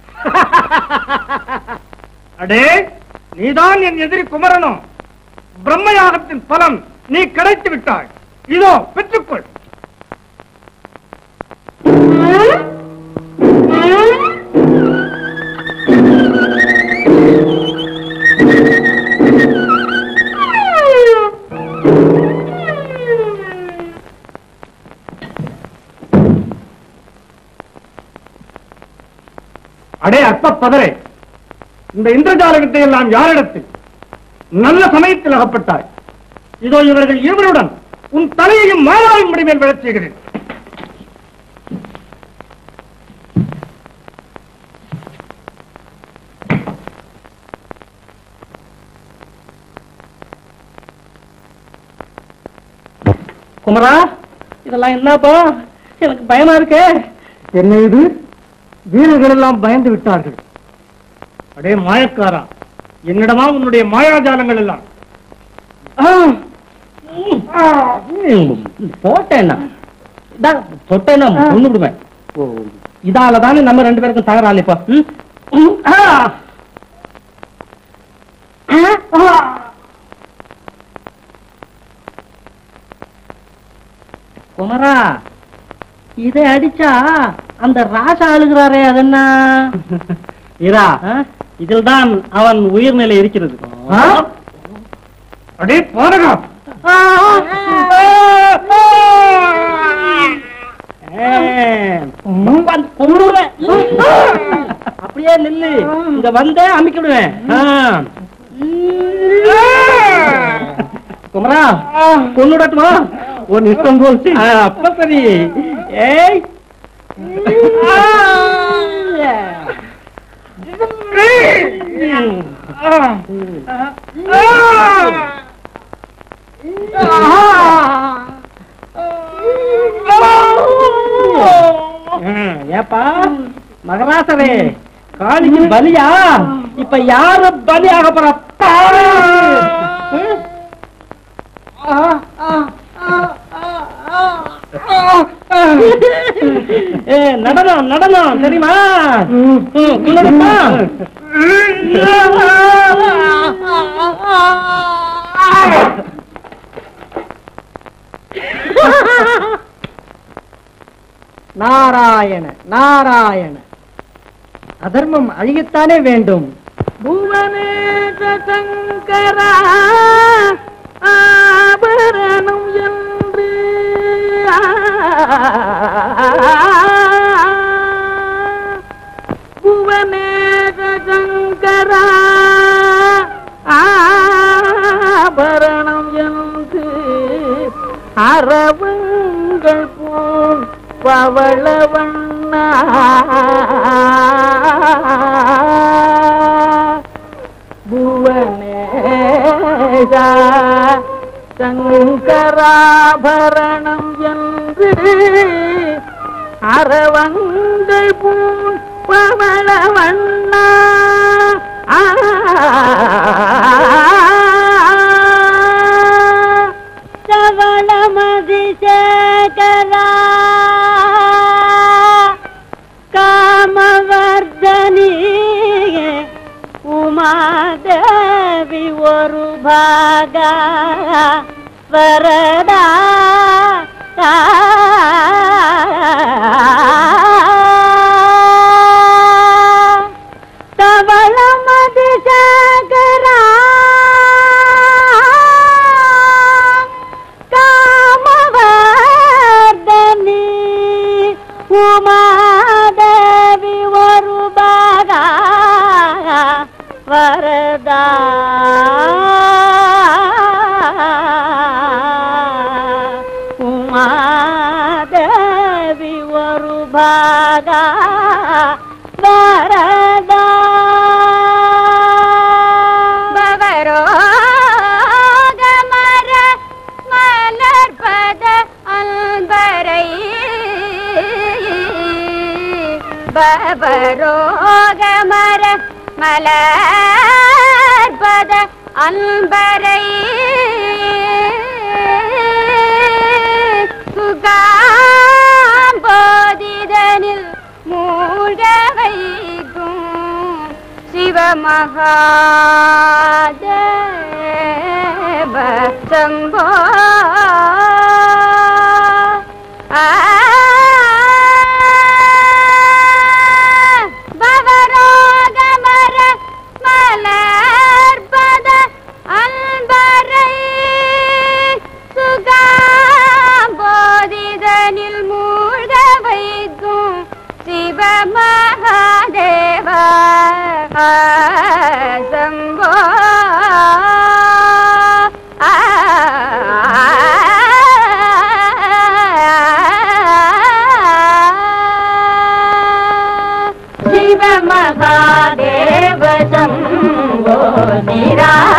அடே நீதான் என் எதிரி குமரனும் பிரம்மயாகத்தின் பலன் நீ கிடைத்து விட்டாய் இதோ பெற்றுக்கொள் அடே அற்ப பதரே இந்த இந்திரஜால வித்தை எல்லாம் யாரிடத்தில் நல்ல சமயத்தில் அகப்பட்டாய் இதோ இவர்கள் இருவருடன் உன் தலையையும் மாலாவின் முடிமேல் விழச் செய்கிறேன் குமரா இதெல்லாம் என்னப்பா எனக்கு பயமா இருக்கே என்ன இது வீரர்கள் எல்லாம் பயந்து விட்டார்கள் அடே மாயக்காரா என்னிடமா உன்னுடைய மாயாஜாலங்கள் எல்லாம் போட்டேன்னா தொட்டேன்னா கொண்டு விடுவேன் இதால தானே நம்ம ரெண்டு பேருக்கும் தகராறு இப்ப ம்? ம், ஆ. குமரா இதை அடிச்சா அந்த ராசா அழுகிறாரே அது என்ன இரா இதில் தான் அவன் உயிர்நிலை இருக்கிறது ஆ? அடே பாரகா அப்படியே நில்லு இங்க வந்த அமைக்கிடுவேன் குமரா கொண்டுடட்டுமா உன் இஷ்டம் போல் செய். ஆ, அப்ப சரி ஏய் ம், ஏப்பா மகராசரே காளிக்கு பலியா இப்ப யாரு பலியாக போற பாரு ம்? ஏ, நடனம் நடனம் தெரியுமா ம், குள்ளடப்பா. நாராயண நாராயண அதர்மம் அழியத்தானே வேண்டும் புவனேச சங்கரா ஆபரணம் என்று புவனேச சங்கரா ஆபரணம் என்று அரவங்கள் போல் பவளவண்ணா புவனேசா சங்கராபரணம் என்று அரவங்கள் பூன் பவளவண்ணா சவளமதி சேகரா ಭಾಗ ವರದ ತವಳ ಮಧುಸಾಗರ ಕಾಮವರ್ಧನಿ ಉಮಾದೇವಿ ವರು ಭಾಗ ವರದ ಉಮಾದೇವಿ ವರು ಭಾಗ ವರದ பவரோக மர மலர்பத அன்பரை பவரோக மர மலர்பத அன்பரை சுகாம்போதிதனில் மூழ்க வைக்கும் சிவமகாதேவ சம்போ ஆ பவரோகமர மலர்பத அன்பரை சுகாம்போதிதனில் மூழ்க வைக்கும் சிவமகாதேவ சம்போ ஆ சிவ மகாதேவ சம்போ நிரா